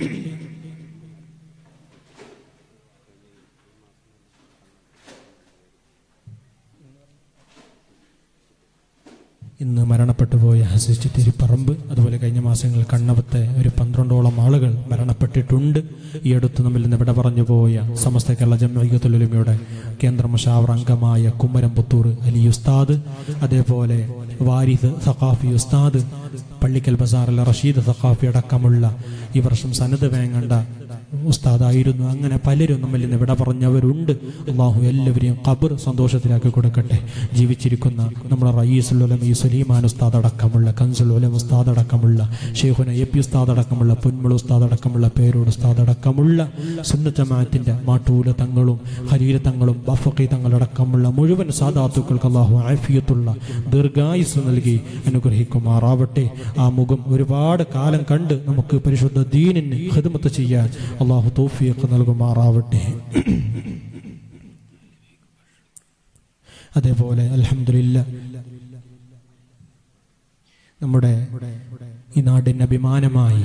ഇന്ന് മരണപ്പെട്ടു പോയ ഹസിച്ച് തിരിപ്പറമ്പ് അതുപോലെ കഴിഞ്ഞ മാസങ്ങളിൽ കണ്ണവത്തെ ഒരു പന്ത്രണ്ടോളം ആളുകൾ മരണപ്പെട്ടിട്ടുണ്ട് ഈ അടുത്ത് നമ്മിൽ നിന്ന് വിട പറഞ്ഞു പോയ സമസ്ത കേരള ജമ്മിയത്തുലുമയുടെ കേന്ദ്ര മഷാവർ അംഗമായ കുമ്മരം പുത്തൂർ അലി ഉസ്താദ് അതേപോലെ വാരിദ് സഖാഫി ഉസ്താദ് പള്ളിക്കൽ ബസാറിലെ റഷീദ് സഖാഫി അടക്കമുള്ള ഈ വർഷം സനത് വേങ്ങണ്ട ഉസ്താദായിരുന്നു അങ്ങനെ പലരും നമ്മിൽ നിന്ന് വിട പറഞ്ഞവരുണ്ട് അള്ളാഹു എല്ലാവരെയും ഖബർ സന്തോഷത്തിലാക്കി കൊടുക്കട്ടെ ജീവിച്ചിരിക്കുന്ന നമ്മുടെ റയീസുൽ ഉലമ ഈ സുലൈമാൻ ഉസ്താദ് അടക്കമുള്ള കൻസുൽ ഉലം ഉസ്താദ് അടക്കമുള്ള ഷെയ്ഖുന എ പി ഉസ്താദ് അടക്കമുള്ള പൊന്മുൾ ഉസ്താദ് അടക്കമുള്ള പേരോട് ഉസ്താദ് അടക്കമുള്ള സുന്ന ജമാഅത്തിന്റെ മാട്ടൂല തങ്ങളും ഹരീര തങ്ങളും ബഫക്കി തങ്ങളടക്കമുള്ള മുഴുവൻ സാദാത്തുക്കൾക്ക് അള്ളാഹു ആഫിയത്തുള്ള ദീർഘായുസ് നൽകി അനുഗ്രഹിക്കുമാറാവട്ടെ ആ മുഖം ഒരുപാട് കാലം കണ്ട് നമുക്ക് പരിശുദ്ധ ദീനിന് ഹിദ്മത്ത് ചെയ്യാൻ അള്ളാഹു തൗഫീഖ് നൽകുമാറാവട്ടെ അതേപോലെ അൽഹംദുലില്ല നമ്മുടെ ഈ നാടിന് അഭിമാനമായി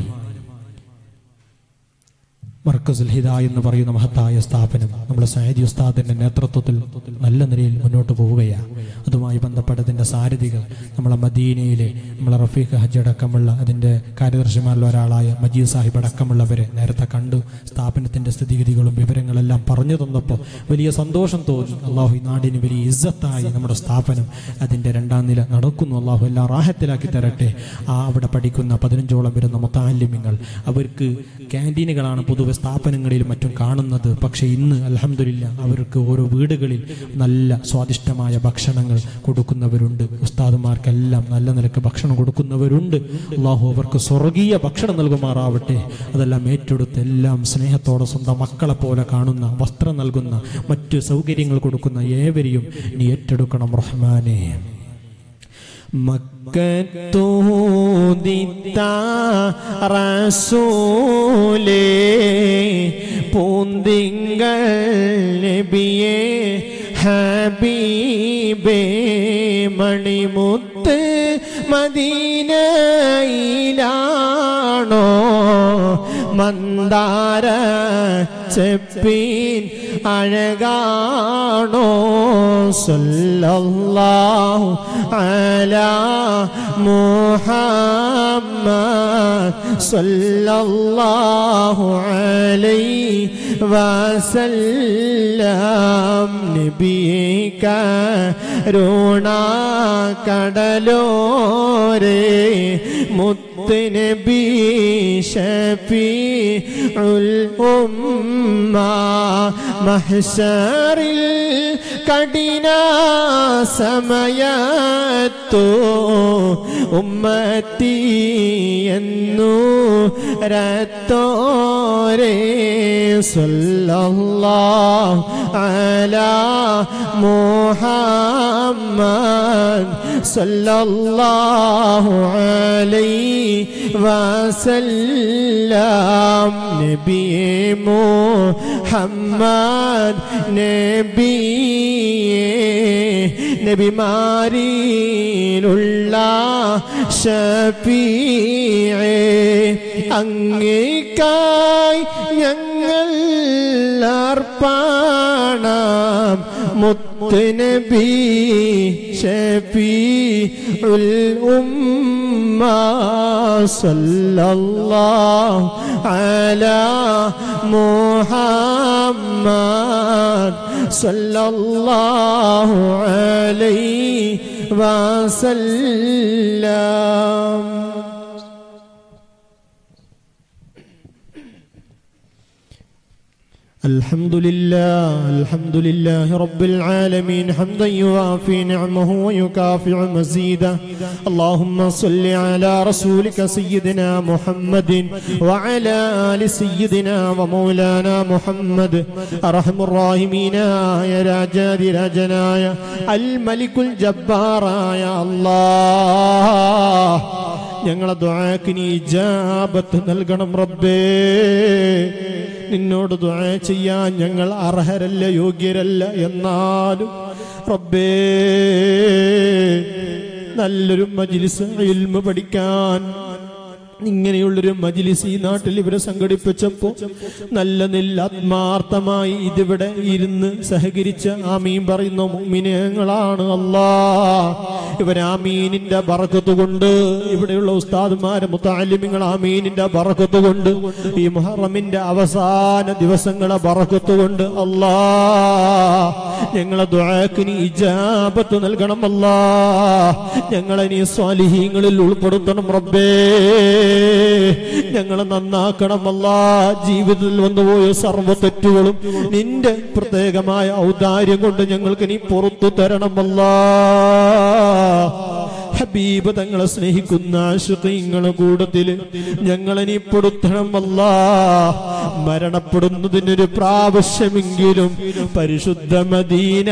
മർക്കസുൽ ഹിദ എന്ന് പറയുന്ന മഹത്തായ സ്ഥാപനം നമ്മുടെ സൈദി ഉസ്താദിന്റെ നേതൃത്വത്തിൽ നല്ല നിലയിൽ മുന്നോട്ട് പോവുകയാണ് അതുമായി ബന്ധപ്പെട്ടതിന്റെ സാരഥികൾ നമ്മളെ മദീനയിലെ നമ്മളെ റഫീഖ് ഹജ്ജ് അടക്കമുള്ള അതിന്റെ കാര്യദർശിമാരിൽ ഒരാളായ മജീദ് സാഹിബ് അടക്കമുള്ളവരെ നേരത്തെ കണ്ടു സ്ഥാപനത്തിന്റെ സ്ഥിതിഗതികളും വിവരങ്ങളെല്ലാം പറഞ്ഞു തന്നപ്പോൾ വലിയ സന്തോഷം തോന്നി അള്ളാഹു ഈ നാടിന് വലിയ ഇസ്സത്തായി നമ്മുടെ സ്ഥാപനം അതിന്റെ രണ്ടാം നില നടക്കുന്നു അള്ളാഹു എല്ലാം റാഹത്തിലാക്കി തരട്ടെ ആ അവിടെ പഠിക്കുന്ന പതിനഞ്ചോളം വരുന്ന മുത്താലിമ്യങ്ങൾ അവർക്ക് ക്യാൻറ്റീനുകളാണ് പൊതുവെ സ്ഥാപനങ്ങളിലും മറ്റും കാണുന്നത് പക്ഷേ ഇന്ന് അലഹമില്ല അവർക്ക് ഓരോ വീടുകളിൽ നല്ല സ്വാദിഷ്ടമായ ഭക്ഷണങ്ങൾ കൊടുക്കുന്നവരുണ്ട് ഉസ്താദുമാർക്കെല്ലാം നല്ല നിലക്ക് ഭക്ഷണം കൊടുക്കുന്നവരുണ്ട് അള്ളാഹു അവർക്ക് സ്വർഗീയ ഭക്ഷണം നൽകുമാറാവട്ടെ അതെല്ലാം ഏറ്റെടുത്ത് എല്ലാം സ്നേഹത്തോടെ സ്വന്തം മക്കളെ പോലെ കാണുന്ന വസ്ത്രം നൽകുന്ന മറ്റു സൗകര്യങ്ങൾ കൊടുക്കുന്ന ഏവരെയും നീ ഏറ്റെടുക്കണം റഹ്മാനെ മക്കത്തോദിത്ത റസൂലേ പൂന്തിങ്കൾ നബിയേ ഹബീബേ മണിമുത്ത് മദീനയിലാണോ മന്ദാര ചെപ്പീൻ അഴകാണോ صلى الله على محمد صلى الله عليه وسلم نبيك رونا കടലോരേ മുത്തുനബി ഷഫീഉൽ ഉമ്മ മഹ്ശറിൽ കഠിന സമയത്തോ ഉമ്മത്തി എന്നു രത്തോരേ സല്ലല്ലാഹു അലാ മുഹമ്മദ് സല്ലല്ലാഹു അലൈഹി വസല്ലം നബിയെ മുഹമ്മദ് നബിയെ നബിമാരിലുള്ള ഷഫീഴേ അങ്ങേക്കായി ഞങ്ങൾ അർപ്പണം മുത്തുനബി ഷഫീഉൽ ഉമ്മ സല്ലല്ലാഹു അലാ മുഹമ്മദ് സല്ലല്ലാഹു അലൈഹി വസല്ലം الحمد لله الحمد لله رب العالمين حمدا يوافي نعمه ويكافئ مزيدا اللهم صل على رسولك سيدنا محمد وعلى آل سيدنا ومولانا محمد أرحم الراحمين يا راجاد راجنايا الملك الجبار يا الله ഞങ്ങളെ ദ്വാക്ക് നീ ഇജാബത്ത് നൽകണം റബ്ബേ നിന്നോട് ദ്വാ ചെയ്യാൻ ഞങ്ങൾ അർഹരല്ല യോഗ്യരല്ല എന്നാലും റബ്ബേ നല്ലൊരു മജിലിസ് ഇൽമ പഠിക്കാൻ ഇങ്ങനെയുള്ളൊരു മജിലിസ് ഈ നാട്ടിൽ ഇവരെ സംഘടിപ്പിച്ചപ്പോ നല്ല നെല്ല് ആത്മാർത്ഥമായി ഇതിവിടെ ഇരുന്ന് സഹകരിച്ച ആമീൻ പറയുന്ന മുമിനങ്ങളാണ് അല്ലാ ഇവർ ആമീനിന്റെ ബറക്കത്ത് കൊണ്ട് ഇവിടെയുള്ള ഉസ്താദുമാരെ മുത്താലിമിങ്ങൾ ആമീനിന്റെ ബറക്കത്ത് കൊണ്ട് ഈ മുഹറമിന്റെ അവസാന ദിവസങ്ങളെ ബറക്കത്ത് കൊണ്ട് അല്ലാ ഞങ്ങളെ ദുആക്ക് നീ ഇജാബത്ത് നൽകണം അല്ലാ ഞങ്ങളെ നീ സ്വാലിഹീങ്ങളിൽ ഉൾപ്പെടുത്തണം റബ്ബേ ഞങ്ങളെ നന്നാക്കണമല്ല ജീവിതത്തിൽ വന്നുപോയ സർവ്വ തെറ്റുകളും നിന്റെ പ്രത്യേകമായ ഔദാര്യം കൊണ്ട് ഞങ്ങൾക്ക് നീ പുറത്തു തരണമല്ല ഹബീബ് തങ്ങളെ സ്നേഹിക്കുന്ന ആശുഖീങ്ങളെ കൂടത്തിൽ ഞങ്ങളെ നീ പെടുത്തണമല്ല മരണപ്പെടുന്നതിനൊരു പ്രാവശ്യമെങ്കിലും പരിശുദ്ധ മദീന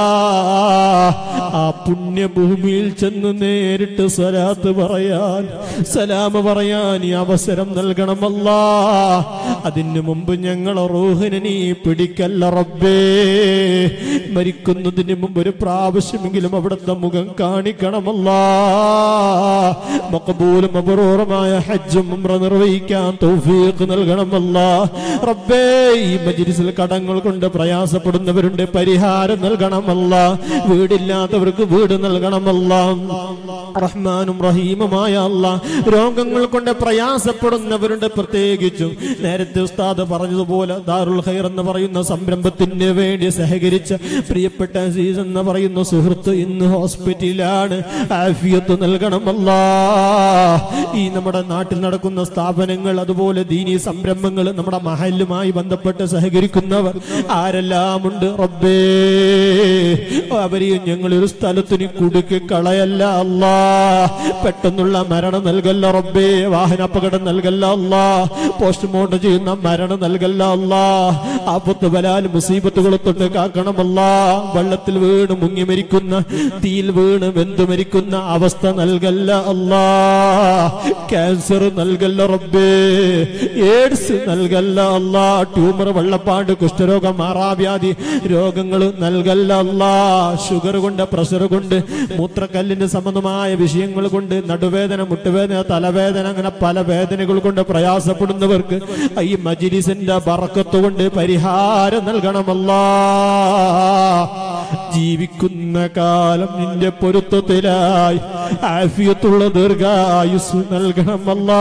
ആ പുണ്യഭൂമിയിൽ ചെന്ന് നേരിട്ട് സ്വലാത്ത് പറയാൻ സലാമ പറയാൻ ഈ അവസരം നൽകണമല്ല അതിനു മുമ്പ് ഞങ്ങളെ റൂഹിനെ നീ പിടിക്കല്ല റബ്ബേ മരിക്കുന്നതിന് മുമ്പ് ഒരു പ്രാവശ്യമെങ്കിലും അവിടുത്തെ മുഖം കാണിക്കണമല്ല മക്കബൂലും അപൂർവമായ ഹജ്ജും ഉംറ നിർവഹിക്കാൻ തൗഫീഖ് നൽകണമല്ല റബ്ബേ ഈ മജ്ലിസിൽ കടങ്ങൾ കൊണ്ട് പ്രയാസപ്പെടുന്നവരുണ്ട് പരിഹാരം നൽകണമല്ല വീടില്ലാത്തവർക്ക് വീട് നൽകണമല്ല റഹ്മാനും റഹീമുമായ അല്ല രോഗങ്ങൾ കൊണ്ട് പ്രയാസപ്പെടുന്നവരുണ്ട് പ്രത്യേകിച്ചും നേരത്തെ ഉസ്താദ് പറഞ്ഞതുപോലെ ദാറുൽ ഖൈർ എന്ന് പറയുന്ന സംരംഭത്തിന് വേണ്ടി സഹകരിച്ച പ്രിയപ്പെട്ട അസീസ് എന്ന് പറയുന്ന സുഹൃത്ത് ഇന്ന് ഹോസ്പിറ്റലിലാണ് ആഫിയത്ത് നൽകണമല്ല ഈ നമ്മുടെ നാട്ടിൽ നടക്കുന്ന സ്ഥാപനങ്ങൾ അതുപോലെ ദീനീ സംരംഭങ്ങൾ നമ്മുടെ മഹലുമായി ബന്ധപ്പെട്ട് സഹകരിക്കുന്നവർ ആരെല്ലാമുണ്ട് റബ്ബേ അവരെയും ഞങ്ങളൊരു സ്ഥലത്തിന് കുടുക്കി കളയല്ല അല്ലാ പെട്ടെന്നുള്ള മരണം നൽകല്ല റബ്ബേ വാഹന അപകടം നൽകല്ല അല്ലാ പോസ്റ്റ്മോർട്ടം ചെയ്യുന്ന മരണം നൽകല്ല അല്ലാ ആപത്ത് ബലാൽ മുസീബത്തുകൾ തൊട്ട് കാക്കണമല്ല വെള്ളത്തിൽ വീണ് മുങ്ങി മരിക്കുന്ന തീയിൽ വീണ് വെന്തു മരിക്കുന്ന അവസ്ഥ നൽകല്ല അല്ലാ ക്യാൻസർ നൽകല്ല റബ്ബേ എയ്ഡ്സ് നൽകല്ല അല്ലാ ട്യൂമർ വെള്ളപ്പാട് കുഷ്ഠരോഗം മാറാവ്യാധി രോഗങ്ങൾ നൽകല്ല അല്ലാ ഷുഗർ കൊണ്ട് പ്രഷർ കൊണ്ട് മൂത്രക്കല്ലിന് സംബന്ധമായ വിഷയങ്ങൾ കൊണ്ട് നടുവേദന മുട്ടുവേദന തലവേദന അങ്ങനെ പല വേദനകൾ കൊണ്ട് പ്രയാസപ്പെടുന്നവർക്ക് ഈ മജിലിസിന്റെ ബറക്കത്ത് കൊണ്ട് പരിഹാരം നൽകണമല്ലാ ജീവിക്കുന്ന കാലം നിന്റെ പൊരുത്തത്തിലായി ആഫിയത്തുള്ള ദീർഘായുസ് നൽകണമല്ലാ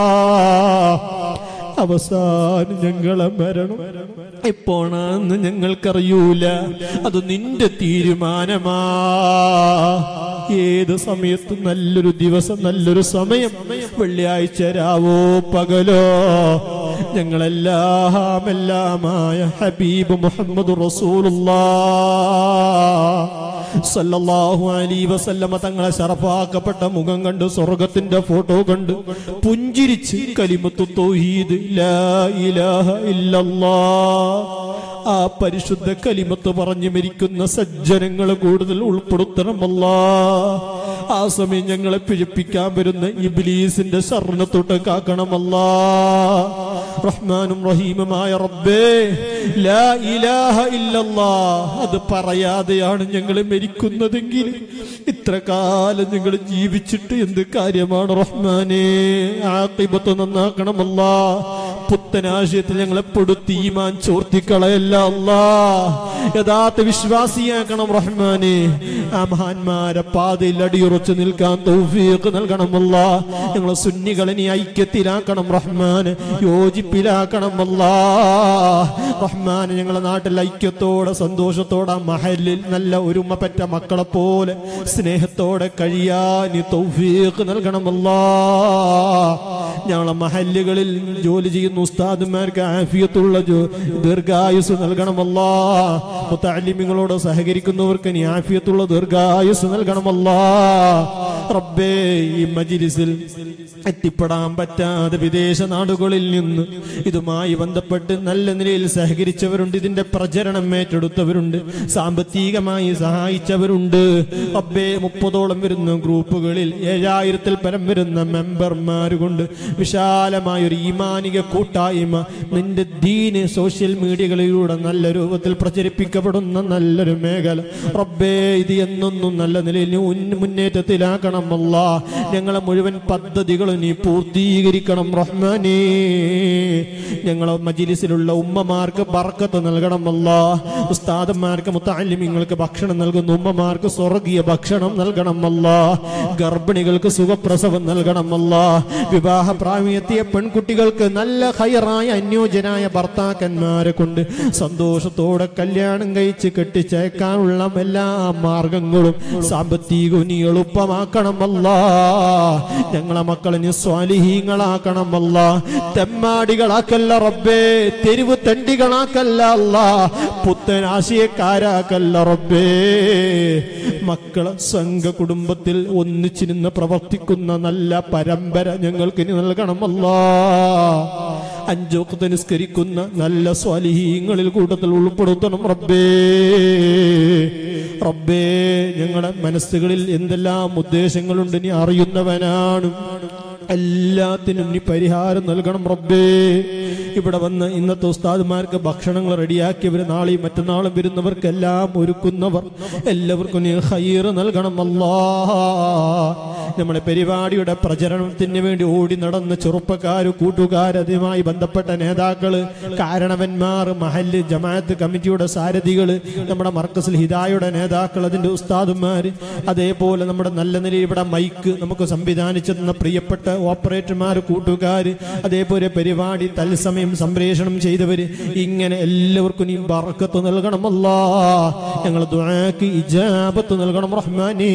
അവസാനം ഞങ്ങളെ മരണം എപ്പോഴാന്ന് ഞങ്ങൾക്കറിയൂല അത് നിന്റെ തീരുമാനമാ ഏത് സമയത്ത് നല്ലൊരു ദിവസം നല്ലൊരു സമയം വെള്ളിയാഴ്ച രാവോ പകലോ ഞങ്ങളെല്ലാം എല്ലാമായ ഹബീബ് മുഹമ്മദ് റസൂലുള്ളാ സല്ലല്ലാഹു അലൈഹി വസല്ലമ തങ്ങളെ ശറഫാക്കപ്പെട്ട മുഖം കണ്ട് സ്വർഗത്തിന്റെ ഫോട്ടോ കണ്ട് പുഞ്ചിരിച്ച് കലിമത്തു തൗഹീദ് ലാ ഇലാഹ ഇല്ലല്ലാഹ് ആ പരിശുദ്ധ കലിമത്ത് പറഞ്ഞു മരിക്കുന്ന സജ്ജനങ്ങളെ കൂടുതൽ ഉൾപ്പെടുത്തണമല്ല ആ സമയം ഞങ്ങളെ പിഴപ്പിക്കാൻ വരുന്ന ഇബിലീസിന്റെ ശർണ തൊട്ട് കാക്കണമല്ല റഹ്മാനും റഹീമുമായ റബ്ബേ ലാ ഇലാഹ ഇല്ലല്ലാ അത് പറയാതെയാണ് ഞങ്ങൾ മരിക്കുന്നതെങ്കിൽ ഇത്ര കാലം ഞങ്ങൾ ജീവിച്ചിട്ട് എന്ത് കാര്യമാണ് റഹ്മാനെ ആക്കിബത്ത് നന്നാക്കണമല്ല പുത്തനാശയത്തിൽ ഞങ്ങളെ പെടുത്തി ഈമാൻ ചോർത്തിക്കളയല്ല അല്ലാ യഥാർത്ഥ വിശ്വാസിയാക്കണം റഹ്മാനെ ആ മഹാന്മാരെ പാതയിൽ അടിയുറച്ചു നിൽക്കാൻ തൗഫീഖ് നൽകണമല്ല ഞങ്ങളെ സുന്നികളെ നീ ഐക്യത്തിലാക്കണം റഹ്മാൻ യോജിപ്പിലാക്കണമല്ല റഹ്മാൻ ഞങ്ങളെ നാട്ടിൽ ഐക്യത്തോടെ സന്തോഷത്തോടെ ആ മഹലിൽ നല്ല ഒരുമ പറ്റ മക്കളെ പോലെ സ്നേഹത്തോടെ കഴിയാൻ നീ തൗഫീഖ് നൽകണമല്ലാ ഞങ്ങളെ മഹല്ലുകളിൽ ജോലി ചെയ്യുന്ന ഉസ്താദുമാർക്ക് ആഫിയത്തുള്ള ജോ- ദീർഘായുസ് നൽകണമല്ലാ മുത്താലിമിങ്ങളോട് സഹകരിക്കുന്നവർക്ക് നീ ആഫിയത്തുള്ള ദീർഘായുസ് നൽകണമല്ലാ റബ്ബേ ഈ മജിലിസിൽ എത്തിപ്പെടാൻ പറ്റാതെ വിദേശ നാടുകളിൽ നിന്ന് ഇതുമായി ബന്ധപ്പെട്ട് നല്ല നിലയിൽ സഹകരിച്ചവരുണ്ട് ഇതിന്റെ പ്രചരണം ഏറ്റെടുത്തവരുണ്ട് സാമ്പത്തികമായി സഹായിച്ചവരുണ്ട് റബ്ബേ മുപ്പതോളം വരുന്ന ഗ്രൂപ്പുകളിൽ ഏഴായിരത്തിൽ പരം വരുന്ന മെമ്പർമാർ കൊണ്ട് വിശാലമായ ഒരു ഈമാനിക കൂട്ടായ്മ നിന്റെ ദീന് സോഷ്യൽ മീഡിയകളിലൂടെ നല്ല രൂപത്തിൽ പ്രചരിപ്പിക്കപ്പെടുന്ന നല്ലൊരു മേഖല റബ്ബേ ഇത് എന്നൊന്നും നല്ല നിലയിൽ നീ ഉന്ന- മുന്നേറ്റത്തിലാക്കണമല്ല ഞങ്ങളെ മുഴുവൻ പദ്ധതികളും നീ പൂർത്തീകരിക്കണം റഹ്മാനേ ഞങ്ങളെ മജിലിസിലുള്ള ഉമ്മമാർക്ക് ബർക്കത്ത് നൽകണമല്ല ഉസ്താദന്മാർക്ക് മുത്താലിമ്യങ്ങൾക്ക് ഭക്ഷണം നൽകുന്ന ഉമ്മമാർക്ക് സ്വർഗീയ ഭക്ഷണം നൽകണമല്ല ഗർഭിണികൾക്ക് സുഖപ്രസവം നൽകണമല്ല വിവാഹ പ്രാവീണ്യത്തിയ പെൺകുട്ടികൾക്ക് നല്ല ഹയറായ അന്യോജ്യനായ ഭർത്താക്കന്മാരെ കൊണ്ട് സന്തോഷത്തോടെ കല്യാണം കഴിച്ച് കെട്ടിച്ചേക്കാനുള്ള എല്ലാ മാർഗങ്ങളും സാമ്പത്തികവും നീ എളുപ്പമാക്കണമല്ല ഞങ്ങളെ മക്കളെ നീ സ്വാലിഹീങ്ങളാക്കണമല്ല തെമ്മാടികളാക്കല്ല റബ്ബേ തെരുവ് തണ്ടികളാക്കല്ല അല്ല പുത്തൻ ആശയക്കാരാക്കല്ല റബ്ബേ മക്കളെ സംഘ കുടുംബത്തിൽ ഒന്നിച്ചിരുന്ന് പ്രവർത്തിക്കുന്ന നല്ല പരമ്പര ഞങ്ങൾക്ക് ഇനി നൽകണമല്ല അഞ്ചോക്കത്ത് നിസ്കരിക്കുന്ന നല്ല സ്വാലിഹീങ്ങളിൽ കൂട്ടത്തിൽ ഉൾപ്പെടുത്തണം റബ്ബേ റബ്ബേ ഞങ്ങളുടെ മനസ്സുകളിൽ എന്തെല്ലാം ഉദ്ദേശങ്ങളുണ്ട് നീ അറിയുന്നവനാണ് എല്ലാത്തിനും നീ പരിഹാരം നൽകണം റബ്ബേ ഇവിടെ വന്ന് ഇന്നത്തെ ഉസ്താദുമാർക്ക് ഭക്ഷണങ്ങൾ റെഡിയാക്കിയവർ നാളെയും മറ്റന്നാളും വരുന്നവർക്കെല്ലാം ഒരുക്കുന്നവർ എല്ലാവർക്കും നീ ഹൈറ് നൽകണം അല്ലാ നമ്മുടെ പരിപാടിയുടെ പ്രചരണത്തിന് വേണ്ടി ഓടി നടന്ന ചെറുപ്പക്കാര് കൂട്ടുകാർ അതുമായി ബന്ധപ്പെട്ട നേതാക്കള് കാരണവന്മാർ മഹല്ല് ജമാഅത്ത് കമ്മിറ്റിയുടെ സാരഥികള് നമ്മുടെ മർക്കസിൽ ഹിദായുടെ നേതാക്കൾ അതിന്റെ ഉസ്താദുമാര് അതേപോലെ നമ്മുടെ നല്ല നിലയിൽ ഇവിടെ മൈക്ക് നമുക്ക് സംവിധാനിച്ചു തന്ന പ്രിയപ്പെട്ട ഓപ്പറേറ്റർമാർ കൂട്ടുകാർ അതേപോലെ പരിപാടി തത്സമയം സംപ്രേഷണം ചെയ്തവര് ഇങ്ങനെ എല്ലാവർക്കും നീ ബർക്കത്ത് നൽകണമല്ല ഞങ്ങൾ ദുആക്ക് ഇജാബത്ത് നൽകണം റഹ്മാനേ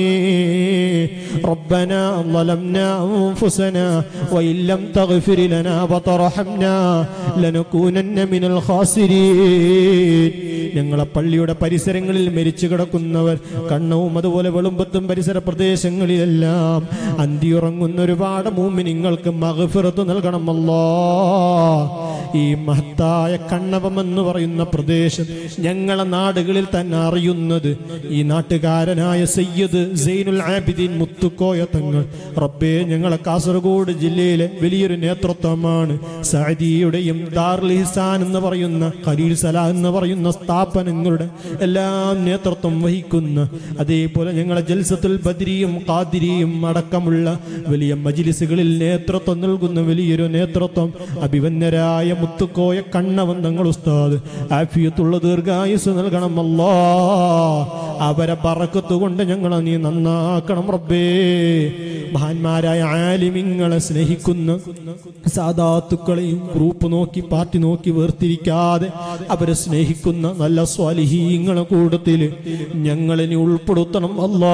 ربنا ظلمنا أنفسنا وإن لم تغفر لنا وترحمنا لنكونن من الخاسرين ഞങ്ങളെ പള്ളിയുടെ പരിസരങ്ങളിൽ മരിച്ചു കിടക്കുന്നവർ കണ്ണവും അതുപോലെ വെളുമ്പത്തും പരിസര പ്രദേശങ്ങളിലെല്ലാം അന്തിയുറങ്ങുന്ന ഒരുപാട് മൂമിനിങ്ങൾക്ക് മകഫിറത്ത് നൽകണമല്ലോ ഈ മഹത്തായ കണ്ണവം എന്ന് പറയുന്ന പ്രദേശം ഞങ്ങളെ നാടുകളിൽ തന്നെ അറിയുന്നത് ഈ നാട്ടുകാരനായ സയ്യദ് സൈനുൽ ആബിദീൻ മുത്തുക്കോയ തങ്ങൾ റബ്ബേ ഞങ്ങളെ കാസർഗോഡ് ജില്ലയിലെ വലിയൊരു നേതൃത്വമാണ് സഅദിയുടെയും ദാറുൽ ഇഹ്സാൻ എന്ന് പറയുന്ന ഖലീൽ സലാ എന്ന് പറയുന്ന സ്ഥാപനങ്ങളുടെ എല്ലാം നേതൃത്വം വഹിക്കുന്ന അതേപോലെ ഞങ്ങളെ ജൽസത്തുൽ ബദ്രിയും ഖാദിരിയും അടക്കമുള്ള വലിയ മജിലിസുകളിൽ നേതൃത്വം നൽകുന്ന വലിയൊരു നേതൃത്വം അഭിവന്യരായ മുത്തുക്കോയ കണ്ണവൻ തങ്ങൾ ഉസ്താദ് ആഫിയത്തുള്ള ദീർഘായുസ് നൽകണമല്ലോ അവരെ പറക്കത്ത് കൊണ്ട് ഞങ്ങളെ നീ നന്നാക്കണം റബ്ബേ മഹാന്മാരായ ആലിമിങ്ങളെ സ്നേഹിക്കുന്ന സാധാത്തുക്കളെയും ഗ്രൂപ്പ് നോക്കി പാർട്ടി നോക്കി വേർതിരിക്കാതെ അവരെ സ്നേഹിക്കുന്ന നല്ല സ്വാലിഹീങ്ങളെ കൂട്ടത്തിൽ ഞങ്ങളെ നീ ഉൾപ്പെടുത്തണം അല്ലാ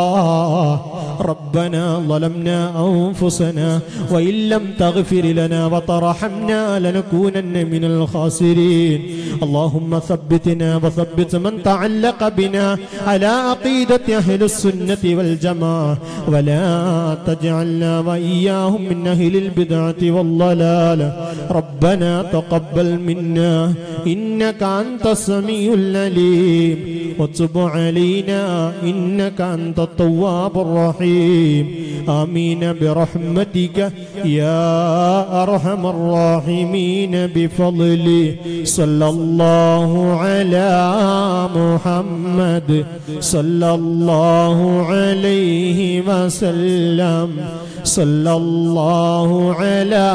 ربنا ظلمنا أنفسنا وإن لم تغفر لنا وترحمنا لنكونن من الخاسرين اللهم ثبتنا وثبت من تعلق بنا على عقيدة أهل السنة والجماعة ولا تجعلنا وإياهم من أهل البدعة والضلالة ربنا تقبل منا إنك أنت السميع العليم وتب علينا إنك أنت التواب الرحيم آمين برحمتك يا أرحم الراحمين بفضله صلى الله على محمد صلى الله عليه وسلم صلى الله على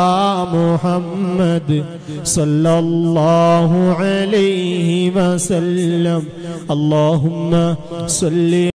محمد صلى الله عليه وسلم اللهم صل